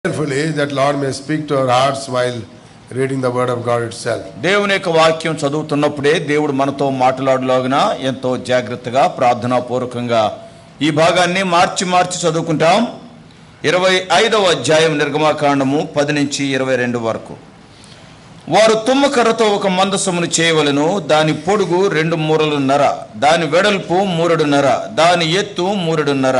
Prayerfully, that Lord may speak to our hearts while reading the Word of God itself. దేవుని యొక్క వాక్యం చదువుతున్నప్పుడే దేవుడు మనతో మాట్లాడలాగిన ఎంతో జాగ్రత్తగా ప్రార్థనాపూర్వకంగా ఈ భాగాన్ని మార్చి మార్చి చదువుకుంటాం ఇరవై ఐదవ అధ్యాయం నిర్గమాకాండము పది నుంచి ఇరవై రెండు వరకు వారు తుమ్మకర్రతో ఒక మందసమును చేయవలను దాని పొడుగు రెండు మూరలున్నర దాని వెడల్పు మూరెడున్నర దాని ఎత్తు మూరెడున్నర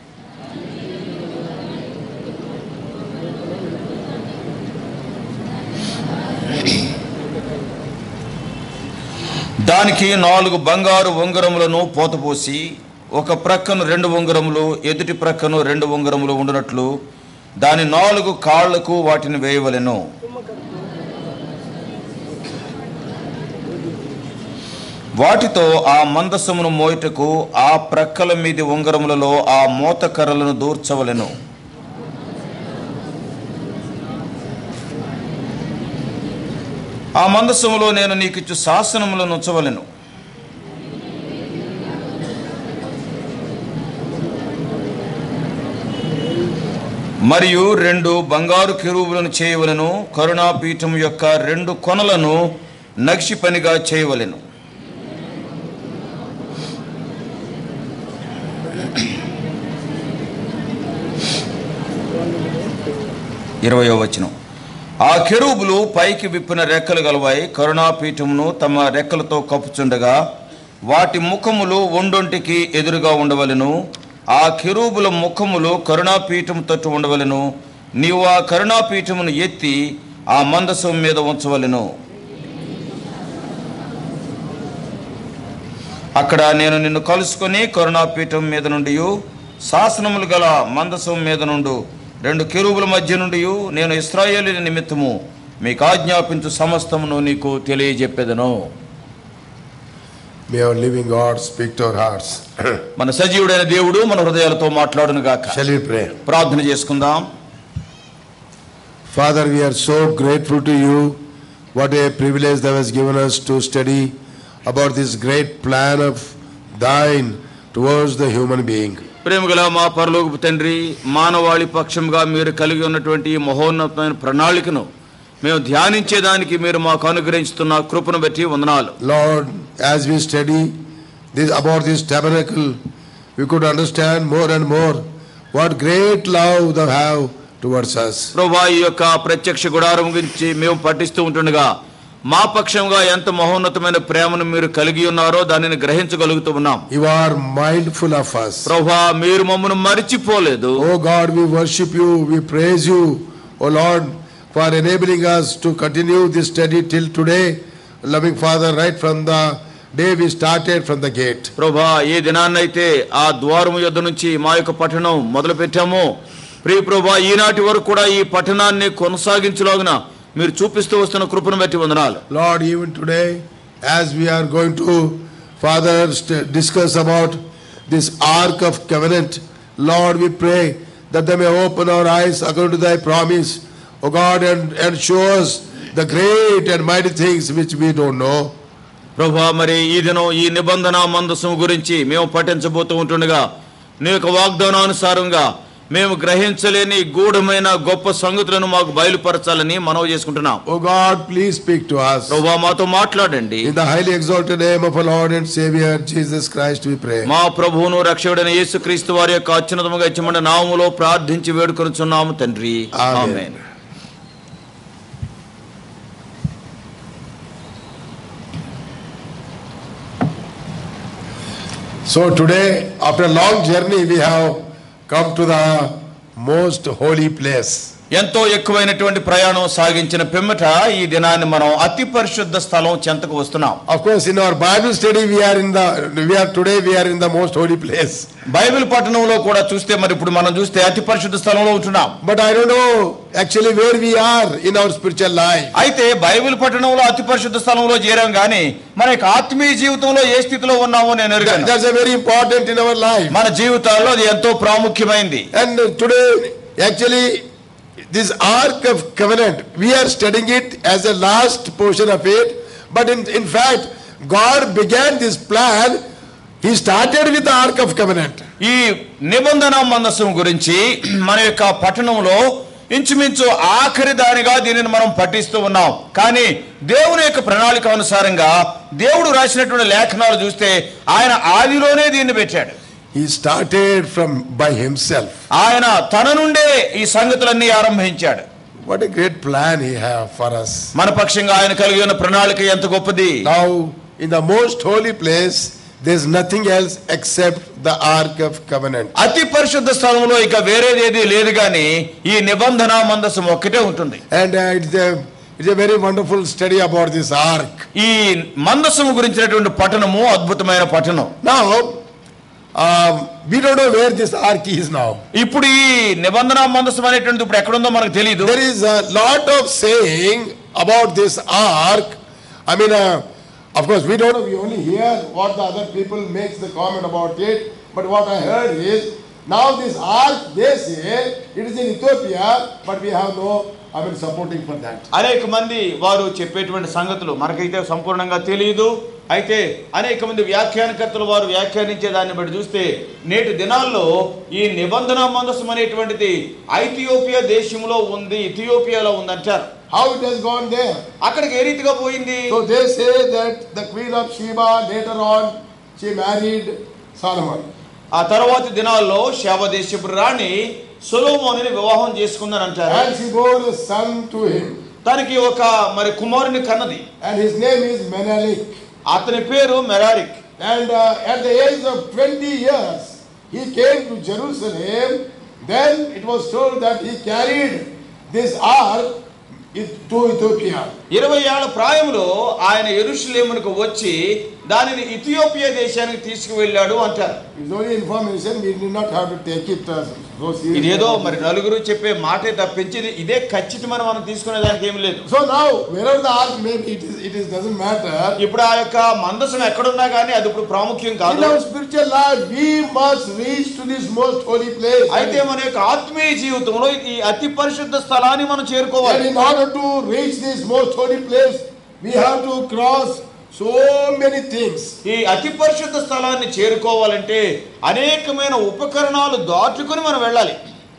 దానికి నాలుగు బంగారు ఉంగరములను పోతపోసి ఒక ప్రక్కను రెండు ఉంగరములు ఎదుటి ప్రక్కను రెండు ఉంగరములు ఉండునట్లు దాని నాలుగు కాళ్లకు వాటిని వేయవలెను వాటితో ఆ మందసమును మోయుటకు ఆ ప్రక్కల మీది ఉంగరములలో ఆ మోతకర్రలను దూర్చవలెను ఆ మందసములో నేను నీకిచ్చు శాసనములను ఉంచవలెను మరియు రెండు బంగారు కెరూబులను చేయవలెను కరుణాపీఠం యొక్క రెండు కొనలను నక్షి పనిగా చేయవలెను ఇరవయో వచనం ఆ కెరూబులు పైకి విప్పిన రెక్కలు గలవాయి కరుణాపీఠమును తమ రెక్కలతో కప్పుచుండగా వాటి ముఖములు ఒండొంటికి ఎదురుగా ఉండవలెను ఆ కెరూబుల ముఖములు కరుణాపీఠం తట్టు ఉండవలెను నీవు ఆ కరుణాపీఠమును ఎత్తి ఆ మందసం మీద ఉంచవలెను అక్కడ నేను నిన్ను కలుసుకొని కరుణాపీఠం మీద నుండి శాసనములు గల మందసం మీద నుండు రెండు కెరూబుల మధ్య నుండి నేను ఇస్రాయేలు నిమిత్తము మీకు ఆజ్ఞాపించు సమస్తమును నీకు తెలియజెప్పేదను May our living God speak to our hearts. మన సజీవుడైన దేవుడు మన హృదయాలతో మాట్లాడును గాక Shall we pray? ప్రార్థన చేసుకుందాం Father, we are so grateful to you. What a privilege thou hast given us to study about this great plan of thine towards the human being. ప్రేమగల మా పరలోకపు తండ్రి మానవాళి పక్షంగా మీరు కలిగి ఉన్నటువంటి ఈ మహోన్నతమైన ప్రణాళికను మేము ధ్యానించేదానికి మీరు మాకు అనుగ్రహిస్తున్న కృపను బట్టి వందనాలు Lord, as we study this about this tabernacle, we could understand more and more what great love thou have towards us. ప్రభా ఈ యొక్క ప్రత్యక్ష గుడారం గురించి మేము పఠిస్తూ ఉంటుండగా మా పక్షంగా ఎంత మహోన్నతమైన ప్రేమను మీరు కలిగి ఉన్నారో దానిని గ్రహించగలుగుతూ ఉన్నాం You are mindful of us. ప్రభా మీరు మమ్మల్ని మరిచిపోలేదు Oh God, we worship you, we praise you, oh Lord, for enabling us to continue this study till today. Loving Father, right from the day we started from the gate. ప్రభా ఏ దినాన్నైతే ఆ ద్వారము యొద్ద నుంచి మా యొక్క పఠనం మొదలు పెట్టామో ప్రియ ప్రభా ఈనాటి వరకు కూడా ఈ పఠనాన్ని కొనసాగించలాగిన మీరు చూపిస్తూ వస్తున్న కృపను బట్టి వందనాలు Lord, even today, as we are going to, Father, st- discuss about this Ark of Covenant, Lord, we pray that they may open our eyes according to thy promise, O God, and, and show us the great and mighty things which we don't know. ప్రభా మరి ఈ దినం ఈ నిబంధన మందసం గురించి మేము పఠించబోతూ ఉంటుండగా నీ యొక్క వాగ్దానానుసారంగా మేము గ్రహించలేని గూఢమైన గొప్ప సంగతులను మాకు బయలుపరచాలని మనవి చేసుకుంటున్నాం O God, please speak to us. ప్రభా మాతో మాట్లాడండి In the highly exalted name of our Lord and Savior Jesus Christ, we pray. మా ప్రభువును రక్షకుడైన యేసుక్రీస్తు వారి యొక్క అత్యున్నతముగా ఇచ్చమన్న నామములో ప్రార్థించి వేడుకొనుచున్నాము తండ్రి Amen. Amen So today, after a long journey, we have come to the most holy place. ఎంతో ఎక్కువైనటువంటి ప్రయాణం సాగించిన పిమ్మట ఈ దినాన్ని మనం అతి పరిశుద్ధ స్థలం చెంతకు వస్తున్నాం Of course, in our Bible study, we are in the we are today we are in the most holy place. Bible పట్టణంలో కూడా చూస్తే మరి ఇప్పుడు మనం చూస్తే అతి పరిశుద్ధ స్థలంలో ఉంటున్నాం But I don't know actually where we are in our spiritual life. అయితే బైబిల్ పట్టణంలో అతి పరిశుద్ధ స్థలంలో చేరాం కానీ మన యొక్క ఆత్మీయ జీవితంలో ఏ స్థితిలో ఉన్నామో నేను That- ఎరుగను That's a very important in our life. మన జీవితాల్లో అది ఎంతో ప్రాముఖ్యమైంది And today, actually, this Ark of Covenant, we are studying it as a last portion of it. But in, in fact, God began this plan. He started with the Ark of Covenant. ఈ నిబంధన మందసం గురించి మన యొక్క పట్టణంలో ఇంచుమించు ఆఖరి దానిగా దీనిని మనం పఠిస్తూ ఉన్నాం కానీ దేవుని యొక్క ప్రణాళిక అనుసారంగా దేవుడు రాసినటువంటి లేఖనాలు చూస్తే ఆయన ఆదిలోనే దీన్ని పెట్టాడు He started from by himself. ఆయన తన నుండే ఈ సంగతులన్నీ ఆరంభించాడు What a great plan he have for us. మన పక్షంగా ఆయన కలిగి ఉన్న ప్రణాళిక ఎంత గొప్పది Now, in the most holy place, there's nothing else except the Ark of Covenant. అతి పరిశుద్ధ స్థలంలో ఇక వేరేదేది లేదు కానీ ఈ నిబంధన మందసం ఒక్కటే ఉంటుంది And uh, it's a it's a very wonderful study about this ark. ఈ మందసము గురించినటువంటి పఠనము అద్భుతమైన పఠనం Now, um, we don't know where this ark is now. ఇప్పుడు ఈ నిబంధన మందసం అనేటువంటిది ఇప్పుడు ఎక్కడుందో మనకు తెలియదు There is a lot of saying about this ark. I mean, uh, of course, we don't know. We only hear what the other people makes the comment about it. But what I heard is now this ark they say it is in Ethiopia, but we have no. I mean, supporting for that. అనేక మంది వారు చెప్పేటువంటి సంగతులు మనకైతే సంపూర్ణంగా తెలియదు అయితే అనేక మంది వ్యాఖ్యానకర్తలు వారు వ్యాఖ్యానించే దాన్ని బట్టి చూస్తే నేటి దినాల్లో ఈ నిబంధన మందసం అనేటువంటిది ఐథియోపియా దేశంలో ఉంది ఇథియోపియాలో ఉందంటారు How it has gone there? అక్కడికి ఏ రీతిగా పోయింది So they say that the queen of Sheba later on she married Solomon. ఆ తర్వాతి దినాల్లో దేశపు రాణి సొలోమోని వివాహం చేసుకుందని అంటారు And she bore a son to him. తనకి ఒక మరి కుమారుని కన్నది And his name is Menelik. అతని పేరు మెరారిక్ And uh, at the age of 20 years, he came to Jerusalem. Then it was told that he carried this ark it- to Ethiopia. ఇరవై ఏళ్ల ప్రాయంలో ఆయన ఎరుషులేమునకు వచ్చి దానిని ఇథియోపియా దేశానికి తీసుకువెళ్ళాడు అంటారు It's only information, we did not have to take it uh, so ఇదేదో seriously. మరి నలుగురు చెప్పే మాటే తప్పించి ఇది- ఇదే ఖచ్చితమని మనం తీసుకునే దానికి ఏం లేదు So now, wherever the ark may be, it, is, it is, doesn't matter. ఇప్పుడు ఆ యొక్క మందసం ఎక్కడున్నా కానీ అది ఇప్పుడు ప్రాముఖ్యం In కాదు our spiritual life, we must reach to this most holy place. అయితే మన యొక్క ఆత్మీయ జీవితంలో ఈ అతి పరిశుద్ధ స్థలాన్ని మనం And చేరుకోవాలి in order to reach this most holy place, we have to cross so many things. ఈ అతి పరిశుద్ధ స్థలాన్ని చేరుకోవాలంటే అనేకమైన ఉపకరణాలు దాటుకుని మనం వెళ్ళాలి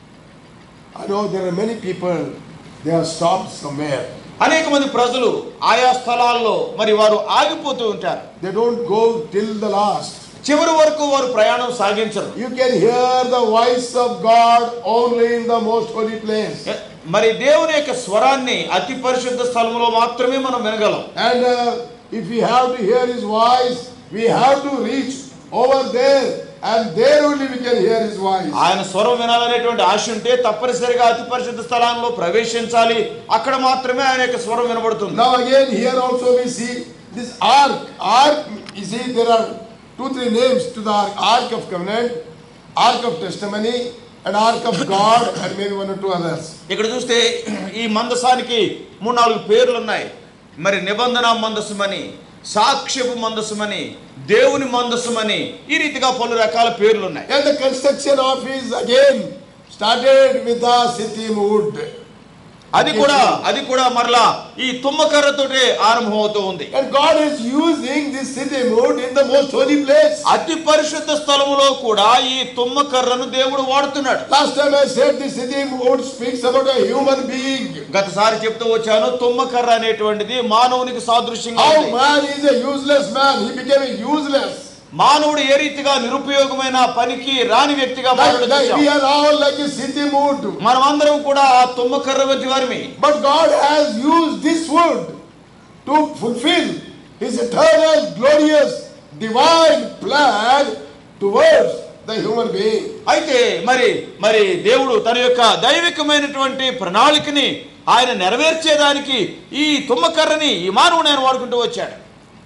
I know there are many people, they are stopped somewhere. అనేక మంది ప్రజలు ఆయా స్థలాల్లో మరి వారు ఆగిపోతూ ఉంటారు They don't go till the last. చివరి వరకు వారు ప్రయాణం సాగించరు You can hear the voice of God only in the most holy place. ఎ- మరి దేవుని యొక్క స్వరాన్ని అతి పరిశుద్ధ స్థలంలో మాత్రమే మనం వినగలం And uh, if we have to hear His voice, we have to reach over there, and there only we can hear His voice. ఆయన స్వరం వినాలనేటువంటి ఆశ ఉంటే తప్పనిసరిగా అతి పరిశుద్ధ స్థలంలో ప్రవేశించాలి అక్కడ మాత్రమే ఆయన యొక్క స్వరం వినబడుతుంది Now again, here also we see this ark. Ark, you see, there are two, three names to the ark. Ark of covenant, ark of testimony, and ark of God, and maybe one or two others. ఇక్కడ చూస్తే ఈ మందసానికి మూడు నాలుగు పేర్లు ఉన్నాయి మరి నిబంధన మందసమని సాక్ష్యపు మందసమని దేవుని మందసమని ఈ రీతిగా పలు రకాల పేర్లు ఉన్నాయి And the construction of is again started with the Sittim wood. అది కూడా అది కూడా మరలా ఈ తుమ్మకర్రతోటే ఆరంభమవుతూ ఉంది And God is using this Sittim wood in the most holy place. అతి పరిశుద్ధ స్థలములో కూడా ఈ తుమ్మకర్రను దేవుడు వాడుతున్నాడు Last time I said the Sittim wood speaks about a human being. గతసారి చెప్తూ వచ్చాను తుమ్మకర్ర అనేటువంటిది మానవునికి సాదృశ్యంగా How ఉంది. man is a useless man, he became a useless. మానవుడు ఏ రీతిగా నిరుపయోగమైన పనికి రాని వ్యక్తిగా Like, మారడం like చూశాం. we are all like a Sittim wood. మనమందరం కూడా ఆ తుమ్మకర్ర వంటి వారిమి But God has used this wood to fulfill His eternal, glorious, divine plan towards the human being. అయితే మరి మరి దేవుడు తన యొక్క దైవికమైనటువంటి ప్రణాళికని ఆయన నెరవేర్చేదానికి ఈ తుమ్మకర్రని ఈ మానవుని ఆయన వాడుకుంటూ వచ్చాడు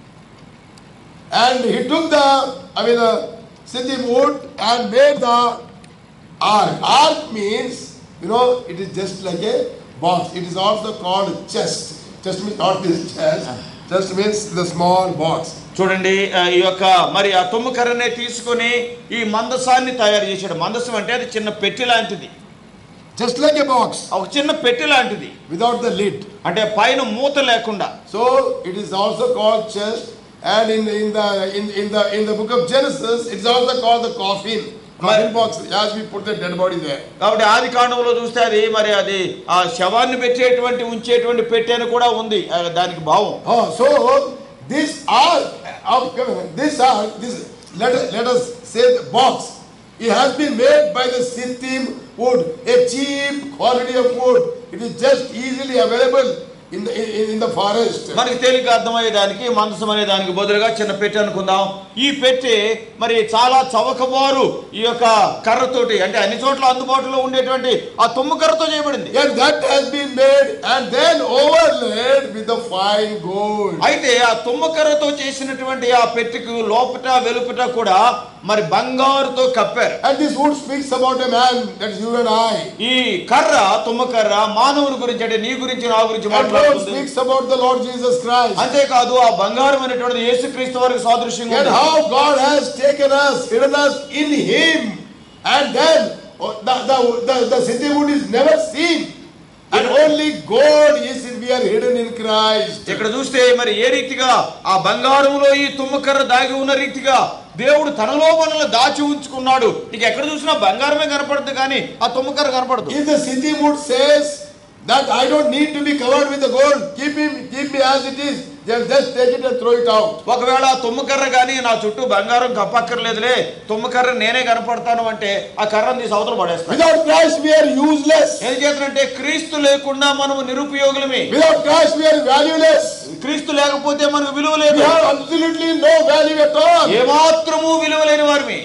And he took the, I mean, the Sittim wood and made the ark. Ark means, you know, it is just like a box. It is also called chest. Chest means not this chest. Chest means the small box. చూడండి ఆ, ఈ యొక్క మరి ఆ తుమ్మకర్రనే తీసుకొని ఈ మందసాన్ని తయారు చేశాడు మందసం అంటే అది చిన్న పెట్టి లాంటిది Just like a box ఒక చిన్న పెట్టి లాంటిది without the lid. అంటే పైన మూత లేకుండా So it is also called chest. And in, in the in, in the in the book of Genesis, it's also called the coffin. coffin box, as we put the dead body there. కాబట్టి ఆది కాండంలో చూస్తే అది మరి అది ఆ శవాన్ని పెట్టేటువంటి ఉంచేటువంటి పెట్టెను కూడా ఉంది ఆ, దానికి భావం Oh, so this ark of covenant, this ark, this let us, let us say the box. It has been made by the Sittim wood, a cheap quality of wood. It is just easily available in the in, in the forest. మనకి తేలిక అర్థమయ్యేదానికి మందసం అనే దానికి బదులుగా చిన్న పెట్టె అనుకుందాం ఈ పెట్టె మరి చాలా చవకబారు ఈ యొక్క కర్రతోటి అంటే అన్ని చోట్ల అందుబాటులో ఉండేటువంటి ఆ తుమ్ము కర్రతో చేయబడింది And that has been made and then overlaid with the fine gold. అయితే ఆ తుమ్మ కర్రతో చేసినటువంటి ఆ పెట్టెకు లోపట వెలుపట కూడా మరి బంగారుతో కప్పారు And this wood speaks about a man, that is you and I. ఈ కర్ర తుమ్మ కర్ర మానవుని గురించి అంటే నీ గురించి నా గురించి And Lord మాట్లాడుతుంది speaks about the Lord Jesus Christ. అంతేకాదు ఆ బంగారం అనేటువంటిది యేసుక్రీస్తు వారికి సాదృశ్యంగా And ఉంది. how God has taken us, hidden us in Him. And then oh, the, the, the, the city wood is never seen. And only God is in, we are hidden in Christ. ఇక్కడ చూస్తే మరి ఏ రీతిగా ఆ బంగారంలో ఈ తుమ్మకర్ర దాగి ఉన్న రీతిగా దేవుడు తనలో మనల్ని దాచి ఉంచుకున్నాడు నీకు ఎక్కడ చూసినా బంగారమే కనపడుతుంది కానీ ఆ తుమ్మకర్ర కనపడదు If the city wood says that I don't need to be covered with the gold, keep him, keep me as it is, then just take it and throw it out. ఒకవేళ ఆ తుమ్మకర్ర కానీ నా చుట్టూ బంగారం కప్పక్కర్లేదులే తుమ్మకర్ర నేనే కనపడతాను అంటే ఆ కర్రను తీసి అవతల పడేస్తాను Without Christ we are useless. ఏం చేతనంటే క్రీస్తు లేకుండా మనము నిరుపయోగులమే Without Christ we are valueless. క్రీస్తు లేకపోతే మనకు విలువ We లేదు have absolutely no value at all. ఏమాత్రము విలువ లేని వారిమి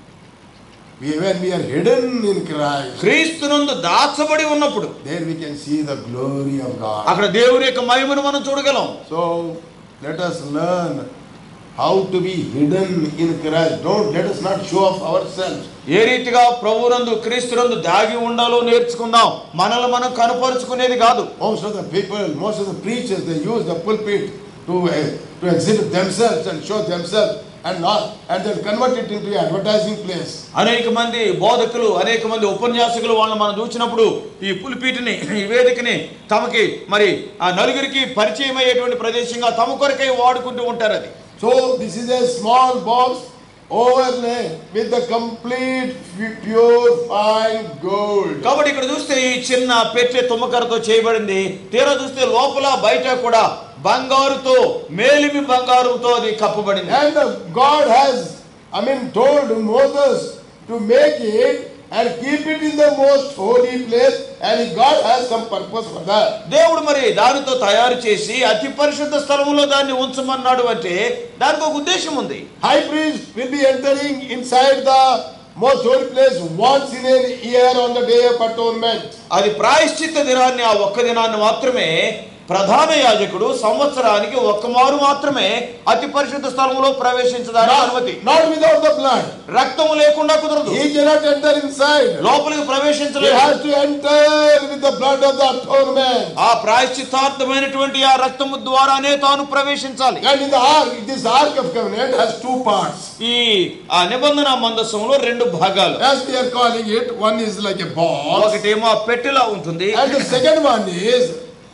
We, when we are hidden in Christ, క్రీస్తునందు దాచబడి ఉన్నప్పుడు there we can see the glory of God. అక్కడ దేవుని యొక్క మహిమను మనం చూడగలం So let us learn how to be hidden in Christ. Don't let us not show off ourselves. ఏ రీతిగా ప్రభువునందు క్రీస్తునందు దాగి ఉండాలో నేర్చుకుందాం మనల్ని మనం కనపరుచుకునేది కాదు Most of the people, most of the preachers, they use the pulpit to, uh, to exhibit themselves and show themselves and not and then convert it into an advertising place. అనేక మంది బోధకులు అనేక మంది ఉపన్యాసకులు వాళ్ళని మనం చూసినప్పుడు ఈ పులిపీటిని ఈ వేదికని తమకి మరి ఆ నలుగురికి పరిచయం అయ్యేటువంటి ప్రదేశంగా తమ కొరకై వాడుకుంటూ ఉంటారు అది So this is a small box overlay with the complete pu- pure fine gold. కాబట్టి ఇక్కడ చూస్తే ఈ చిన్న పెట్టె తుమ్మకరతో చేయబడింది తీరా చూస్తే లోపల బయట కూడా బంగారుతో మేలిమి బంగారుతో అది కప్పబడింది And the God has, I mean, told Moses to make it and keep it in the most holy place, and God has some purpose for that. దేవుడు మరి దానితో తయారు చేసి అతి పరిశుద్ధ స్థలములో దాన్ని ఉంచమన్నాడు అంటే దానికి ఒక ఉద్దేశం ఉంది High priest will be entering inside the most holy place once in a year on the day of atonement. అది ప్రాయశ్చిత్త దినాన్ని ఆ ఒక్క దినాన్ని మాత్రమే ప్రధాన యాజకుడు సంవత్సరానికి ఒక్క మారు మాత్రమే అతి పరిశుద్ధ స్థలములో ప్రవేశించడానికి అనుమతి Not, not without the blood. రక్తము లేకుండా కుదరదు He cannot enter inside. లోపలికి He ప్రవేశించలేదు has to enter with the blood of the atonement. ఆ ప్రాయశ్చిత్తార్థమైనటువంటి ఆ రక్తము ద్వారానే తాను ప్రవేశించాలి And in the ark, this ark of covenant has two parts. ఈ ఆ నిబంధన మందసంలో రెండు భాగాలు As we are calling it, one is like a box, ఒకటేమో ఆ పెట్టెలా ఉంటుంది and the second one is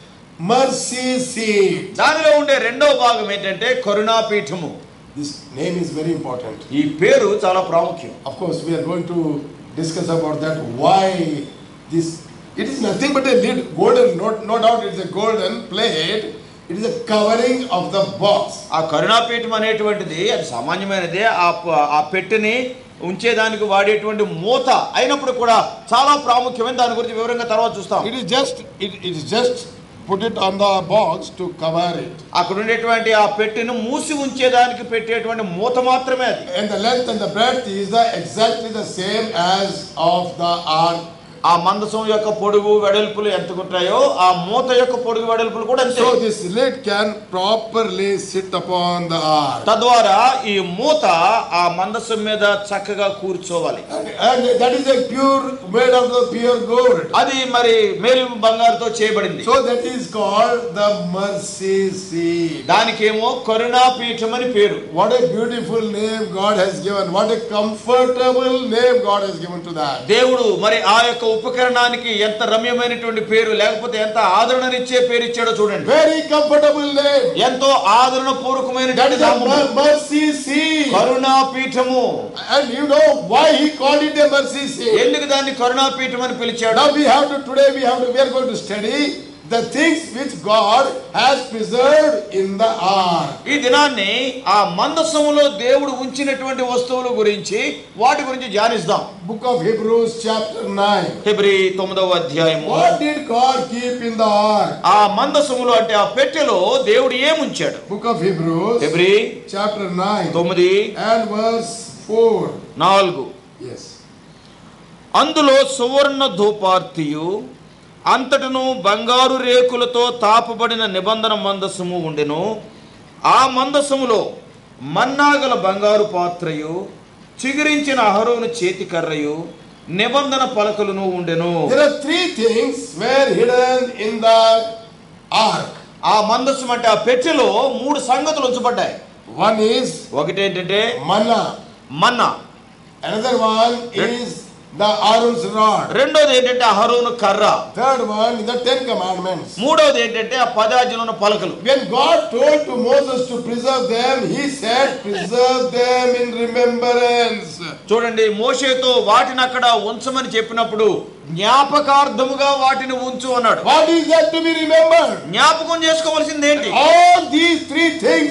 mercy seat. దానిలో ఉండే రెండవ భాగం ఏంటంటే కరుణాపీఠము This name is very important. ఈ పేరు చాలా ప్రాముఖ్యం Of course, we are going to discuss about that. Why this? It is nothing but a lid, golden. No, no doubt, it is a golden plate. It is a covering of the box. ఆ కరుణాపీఠం అనేటువంటిది అది సామాన్యమైనదే ఆ ప- ఆ పెట్టెని ఉంచేదానికి వాడేటువంటి మూత అయినప్పుడు కూడా చాలా ప్రాముఖ్యమైన దాని గురించి వివరంగా తర్వాత చూస్తాం It is just. It, it is just put it on the box to cover it. అక్కడ ఉండేటువంటి ఆ పెట్టెను మూసి ఉంచేదానికి పెట్టేటువంటి మూత మాత్రమే అది And the length and the breadth is the exactly the same as of the ark. ఆ మందసం యొక్క పొడుగు వెడల్పులు ఎంత ఉంటాయో ఆ మూత యొక్క పొడుగు వెడల్పులు కూడా అంతే So this lid can properly sit upon the ark. తద్వారా ఈ మూత ఆ మందసం మీద చక్కగా కూర్చోవాలి And, and that is a pure, made of the pure gold. అది మరి మేలు బంగారుతో చేయబడింది So that is called the mercy seat. దానికేమో కరుణాపీఠం అని పేరు What a beautiful name God has given. What a comfortable name God has given to that. దేవుడు మరి ఆ యొక్క ఉపకరణానికి ఎంత రమ్యమైనటువంటి పేరు లేకపోతే ఎంత ఆదరణనిచ్చే పేరు ఇచ్చాడో చూడండి Very comfortable name. ఎంతో ఆదరణ That పూర్వకమైనటువంటి is a నామము. mer- mercy seat. కరుణా పీఠము And you know why he called it a mercy seat. ఎందుకు దాన్ని కరుణా పీఠం అని పిలిచాడు Now we have to, today we have to, we are going to study the things which God has preserved in the ark. ఈ దినాన్ని ఆ మందసములో దేవుడు ఉంచినటువంటి వస్తువుల గురించి వాటి గురించి ధ్యానిస్తాం Book of Hebrews chapter 9. ఫిబ్రి తొమ్మిదవ అధ్యాయము What did God keep in the ark? ఆ మందసములో అంటే ఆ పెట్టెలో దేవుడు ఏముంచాడు Book of Hebrews ఫిబ్రి chapter 9 తొమ్మిది and verse 4. నాలుగు Yes. అందులో సువర్ణ ధూపార్తియు అంతటను బంగారు రేకులతో తాపబడిన నిబంధన మందసము ఉండెను ఆ మందసములో మన్నాగల బంగారు పాత్రయు చిగురించిన అహరోను చేతికర్రయు నిబంధన పలకలను ఉండెను There are three things were hidden in the ark. ఆ మందసం అంటే ఆ పెట్టెలో మూడు సంగతులు ఉంచబడ్డాయి One is ఒకటి ఏంటంటే manna. Manna Another one is the Aaron's rod. రెండోది ఏంటంటే అహరోను కర్ర Third one is the Ten Commandments. మూడోది ఏంటంటే ఆ పదాజనున్న పలకలు When God told to Moses to preserve them, he said, preserve them in remembrance. చూడండి మోషేతో వాటిని అక్కడ ఉంచమని చెప్పినప్పుడు జ్ఞాపకార్థముగా వాటిని ఉంచు అన్నాడు What is that to be remembered? జ్ఞాపకం చేసుకోవాల్సింది ఏంటి All these three things,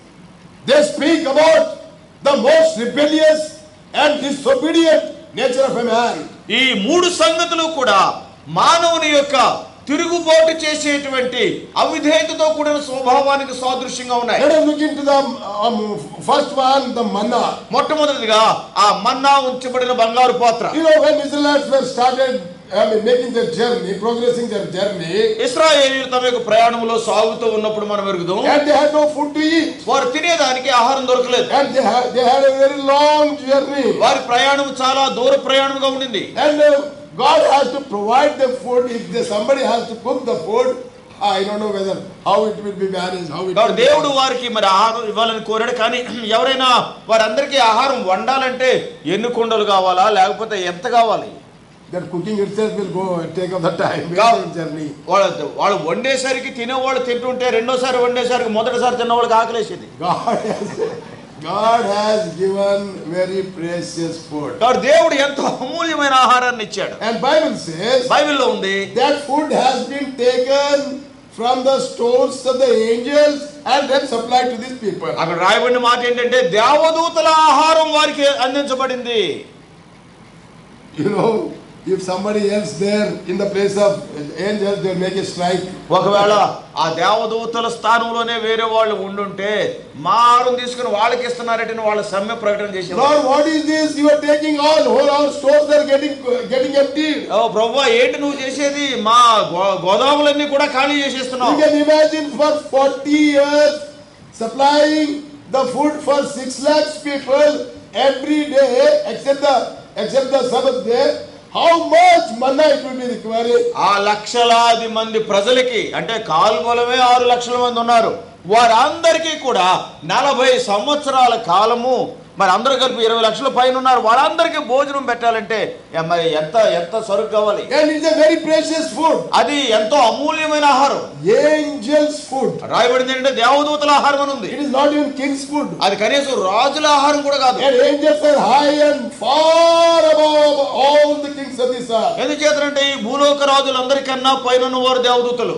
they speak about the most rebellious and disobedient nature of a man. ఈ మూడు సంగతులు కూడా మానవుని యొక్క తిరుగుబాటు చేసేటువంటి అవిధేయతతో కూడిన స్వభావానికి సాదృశ్యంగా ఉన్నాయి Let us look into the um, first one, the manna. మొట్టమొదటిగా ఆ మన్నా ఉంచబడిన బంగారు పాత్ర You know, when Israelites were started I mean, making their journey, progressing their journey, ఇస్రాయేలీలు తమ యొక్క ప్రయాణంలో సాగుతూ ఉన్నప్పుడు మనం ఎరుగుదాం and they had no food to eat, వారు తినేదానికి ఆహారం దొరకలేదు and they had, they had a very long journey. వారి ప్రయాణం చాలా దూర ప్రయాణంగా ఉండింది And uh, God has to provide the food. If the, somebody has to cook the food, I don't know whether how it will be managed, how it కాబట్టి will be దేవుడు వారికి మరి ఆహారం ఇవ్వాలని కోరాడు కానీ ఎవరైనా వారందరికీ ఆహారం వండాలంటే ఎన్ని కుండలు కావాలా లేకపోతే ఎంత కావాలి That cooking itself will go and take up the time, God- wasting journey. వాళ్ళ వాళ్ళు వండేసరికి తినేవాళ్ళు తింటుంటే రెండోసారి వండేసరికి మొదటిసారి తిన్నవాళ్ళకి ఆకలేసేది God has, God has given very precious food. కాబట్టి దేవుడు ఎంతో అమూల్యమైన ఆహారాన్ని ఇచ్చాడు And Bible says బైబిల్లో ఉంది that food has been taken from the stores of the angels and then supplied to these people. అక్కడ రాయబడిన మాట ఏంటంటే దేవదూతల ఆహారం వారికి అందించబడింది You know, if somebody else there in the place of angels, they'll make a strike. ఒకవేళ ఆ దేవదూతల స్థానంలోనే వేరే వాళ్ళు ఉండుంటే మా ఆహారం తీసుకుని వాళ్ళకి ఇస్తున్నారంటే వాళ్ళ సమ్మె ప్రకటన చేసేవారు Lord, what is this? You are taking all, whole our stores are getting getting emptied. ఓ ప్రభు ఏంటి నువ్వు చేసేది మా గో- గోదాములన్నీ కూడా ఖాళీ You చేసేస్తున్నావు can imagine for 40 years supplying the food for 6 lakhs people every day except the except the Sabbath day. How much manna it will be requiring? ఆ లక్షలాది మంది ప్రజలకి అంటే కాల్గొలమే ఆరు లక్షల మంది ఉన్నారు వారందరికీ కూడా నలభై సంవత్సరాల కాలము మరి అందరూ కలిపి ఇరవై లక్షల పైన ఉన్నారు వాళ్ళందరికీ భోజనం పెట్టాలంటే ఏ మరి ఎంత ఎంత సరుకు కావాలి And it's a very precious food. అది ఎంతో అమూల్యమైన ఆహారం Angels' food. రాయబడింది ఏంటంటే దేవదూతల ఆహారం అని ఉంది It is not even king's food. అది కనీసం రాజుల ఆహారం కూడా కాదు And angels are high and far above all the kings of this earth. ఎందుచేతంటే ఈ భూలోక రాజులందరికన్నా పైన వారు దేవదూతలు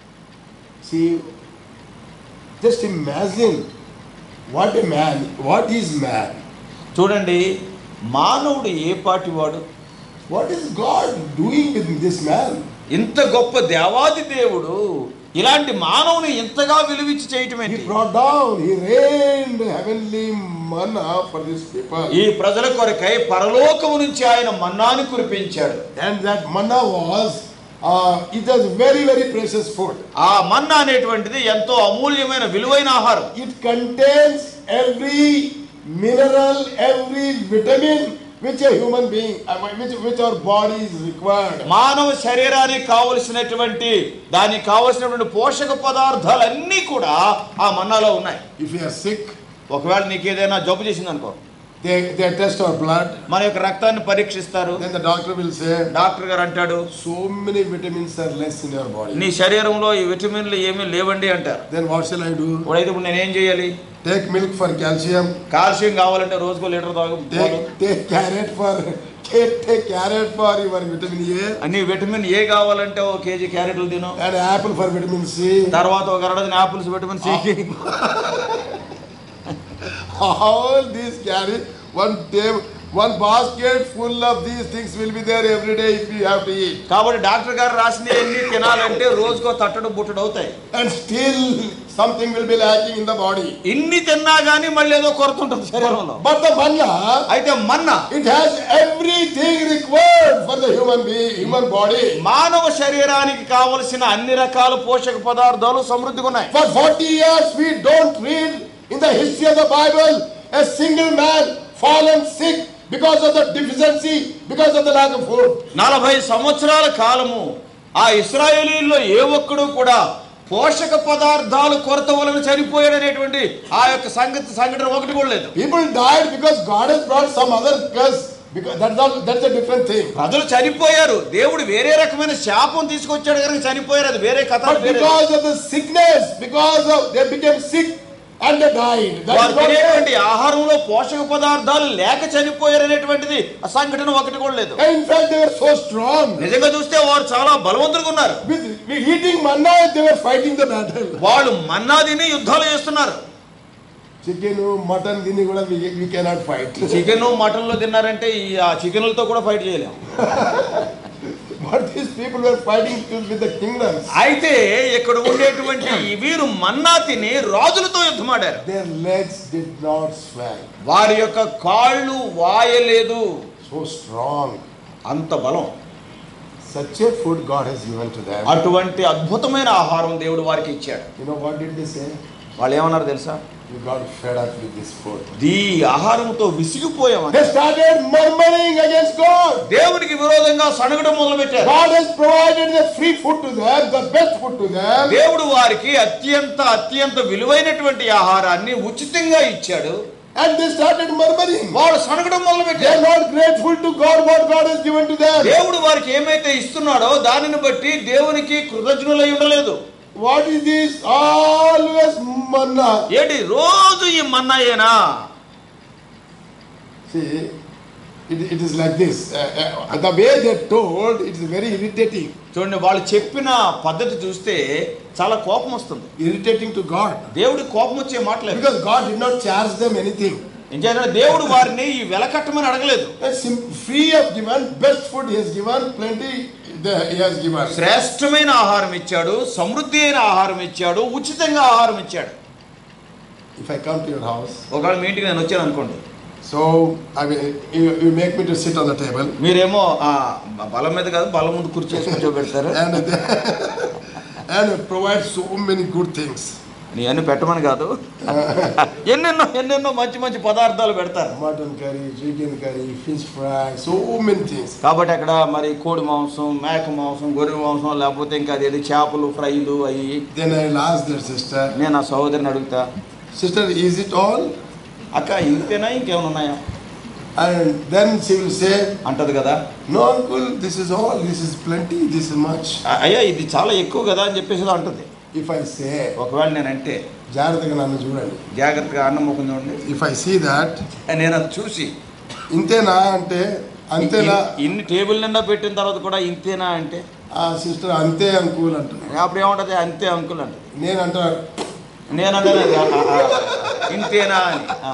See, just imagine what a man, what is man? చూడండి మానవుడు ఏ పాటి వాడు What is God doing with this man? ఇంత గొప్ప దేవాది దేవుడు ఇలాంటి మానవుని ఇంతగా విలువించి చేయటం He ఏంటి brought down, he rained heavenly manna for these people. ఈ ప్రజల కొరకై పరలోకము నుంచి ఆయన మన్నాని కురిపించాడు And that manna was, uh, it was very, very precious food. ఆ మన్నా అనేటువంటిది ఎంతో అమూల్యమైన విలువైన ఆహారం It contains every mineral, every vitamin which a human being, uh, which, which our body is required. మానవ శరీరానికి కావలసినటువంటి దానికి కావలసినటువంటి పోషక పదార్థాలన్నీ కూడా ఆ మన్నాలో ఉన్నాయి If you are sick, ఒకవేళ నీకు ఏదైనా జబ్బు చేసింది అనుకో They, they test our blood. మన యొక్క రక్తాన్ని పరీక్షిస్తారు Then the doctor will say, doctor గారు అంటాడు so many vitamins are less in your body. నీ శరీరంలో ఈ విటమిన్లు ఏమీ లేవండి అంటారు Then what shall I do? ఇప్పుడైతే ఇప్పుడు నేనేం చేయాలి Take milk for calcium. Calcium కావాలంటే రోజుకో లీటర్ తాగు Take, take carrot for take, take carrot for your vitamin A అన్ని విటమిన్ ఏ కావాలంటే ఒక కేజీ క్యారెట్లు తిను and apple for vitamin C. తర్వాత ఒక అరడజన్ apples vitamin C All these carry one table, one basket full of these things will be there every day if you have to eat. కాబట్టి doctor గారు రాసిన ఎన్ని తినాలంటే రోజుకో తట్టడు బుట్టడు అవుతాయి And still something will be lacking in the body. ఇన్ని తిన్నా గానీ మళ్ళీ ఏదో కొరత ఉంటుంది శరీరంలో But the manna, అయితే మన్న it has everything required for the human being, human body. మానవ శరీరానికి కావలసిన అన్ని రకాల పోషక పదార్థాలు సమృద్ధిగా ఉన్నాయి For 40 years, we don't read in the history of the Bible a single man fallen sick because of the deficiency, because of the lack of food. నలభై సంవత్సరాల కాలము ఆ ఇస్రాయేలీల్లో ఏ ఒక్కడు కూడా పోషక పదార్థాలు కొరత వలన చనిపోయాడు అనేటువంటి ఆ యొక్క సంగతి సంఘటన ఒకటి కూడా లేదు People died because God has brought some other curse. Because that's all, that's a different thing. ప్రజలు చనిపోయారు దేవుడు వేరే రకమైన శాపం తీసుకొచ్చాడు కనుక చనిపోయారు అది వేరే కథ But వేరే. because of the sickness, because of they became sick and they died. That వారు is not తినేటువంటి there. ఆహారంలో పోషక పదార్థాలు లేక చనిపోయారు అనేటువంటిది ఆ సంఘటన ఒకటి కూడా లేదు And in fact, they were so strong. నిజంగా చూస్తే వారు చాలా బలవంతులుగా ఉన్నారు With, with eating manna, they were fighting the battle. వాళ్ళు మన్నా తిని యుద్ధాలు చేస్తున్నారు Chicken, mutton, guinea, కూడా we, we cannot fight. Chicken mutton లో తిన్నారంటే ఈ ఆ చికెన్లతో కూడా ఫైట్ చేయలేము But these people were fighting with the kingdoms. అయితే ఇక్కడ ఉండేటువంటి ఈ వీరు మన్నా తిని రాజులతో యుద్ధమాడారు Their legs did not swell. వారి యొక్క కాళ్ళు వాయలేదు So strong. అంత బలం Such a food God has given to them. అటువంటి అద్భుతమైన ఆహారం దేవుడు వారికి ఇచ్చాడు You know what did they say? వాళ్ళు ఏమన్నారు తెలుసా We got fed up with this food. ఈ ఆహారంతో విసిగిపోయామని They started murmuring against God. దేవునికి విరోధంగా సనగడం మొదలు పెట్టారు God has provided the free food to them, the best food to them. దేవుడు వారికి అత్యంత అత్యంత విలువైనటువంటి ఆహారాన్ని ఉచితంగా ఇచ్చాడు And they started murmuring. వాడు సనగడం మొదలు They are పెట్టారు not grateful to God what God has given to them. దేవుడు వారికి ఏమైతే ఇస్తున్నాడో దానిని బట్టి దేవునికి కృతజ్ఞులై ఉండలేదు What is this? Always manna. ఏంటి రోజు ఈ మన్నాయేనా See, it, it is like this. Uh, uh, the way they told, it is very irritating. చూడండి వాళ్ళు చెప్పిన పద్ధతి చూస్తే చాలా కోపం వస్తుంది Irritating to God. దేవుడికి కోపం వచ్చే మాటలేదు Because God did not charge them anything. ఏం చేయాలంటే దేవుడు వారిని ఈ వెల కట్టమని అడగలేదు And sim- free of given, best food he has given, plenty the, he has given. శ్రేష్టమైన ఆహారం ఇచ్చాడు సమృద్ధి అయిన ఆహారం ఇచ్చాడు ఉచితంగా ఆహారం ఇచ్చాడు If I come to your house, ఒకవేళ మీ ఇంటికి నేను వచ్చాను అనుకోండి so I will, you, you make me to sit on the table మీరేమో ఆ బలం మీద కాదు బలం ముందు కుర్చీ వేసి కూర్చోబెడతారు and, and provide so many good things. నీ అన్ని పెట్టమని కాదు ఎన్నెన్నో ఎన్నెన్నో మంచి మంచి పదార్థాలు పెడతారు Mutton curry, chicken curry, fish fry, so many things. కాబట్టి అక్కడ మరి కోడి మాంసం మేక మాంసం గొర్రె మాంసం లేకపోతే ఇంకా అదేది చేపలు ఫ్రైలు అవి Then I will ask their sister, నేను ఆ సహోదరిని అడుగుతా Sister, is it all? అక్క ఇంతేనా ఇంకేమైనా ఉన్నాయా And then she will say, అంటది కదా No, uncle, this is all, this is plenty, this is much. "అ- అయ్యా ఇది చాలా ఎక్కువ కదా అని చెప్పేసి ఏదో అంటది If I say, ఒకవేళ నేను అంటే జాగ్రత్తగా నన్ను చూడండి జాగ్రత్తగా అన్నం ముఖం చూడండి ఇఫ్ ఐ సీ దాట్ నేను అది చూసి ఇంతేనా అంటే అంతేనా ఇన్ని- ఇన్ని టేబుల్ నిండా పెట్టిన తర్వాత కూడా ఇంతేనా అంటే ఆ సిస్టర్ అంతే అంకుల్ అంటారు అప్పుడు ఏముంటది అంతే అంకుల్ అంటది నేను అంటాను నేనంటే ఇంతేనా అని ఆ.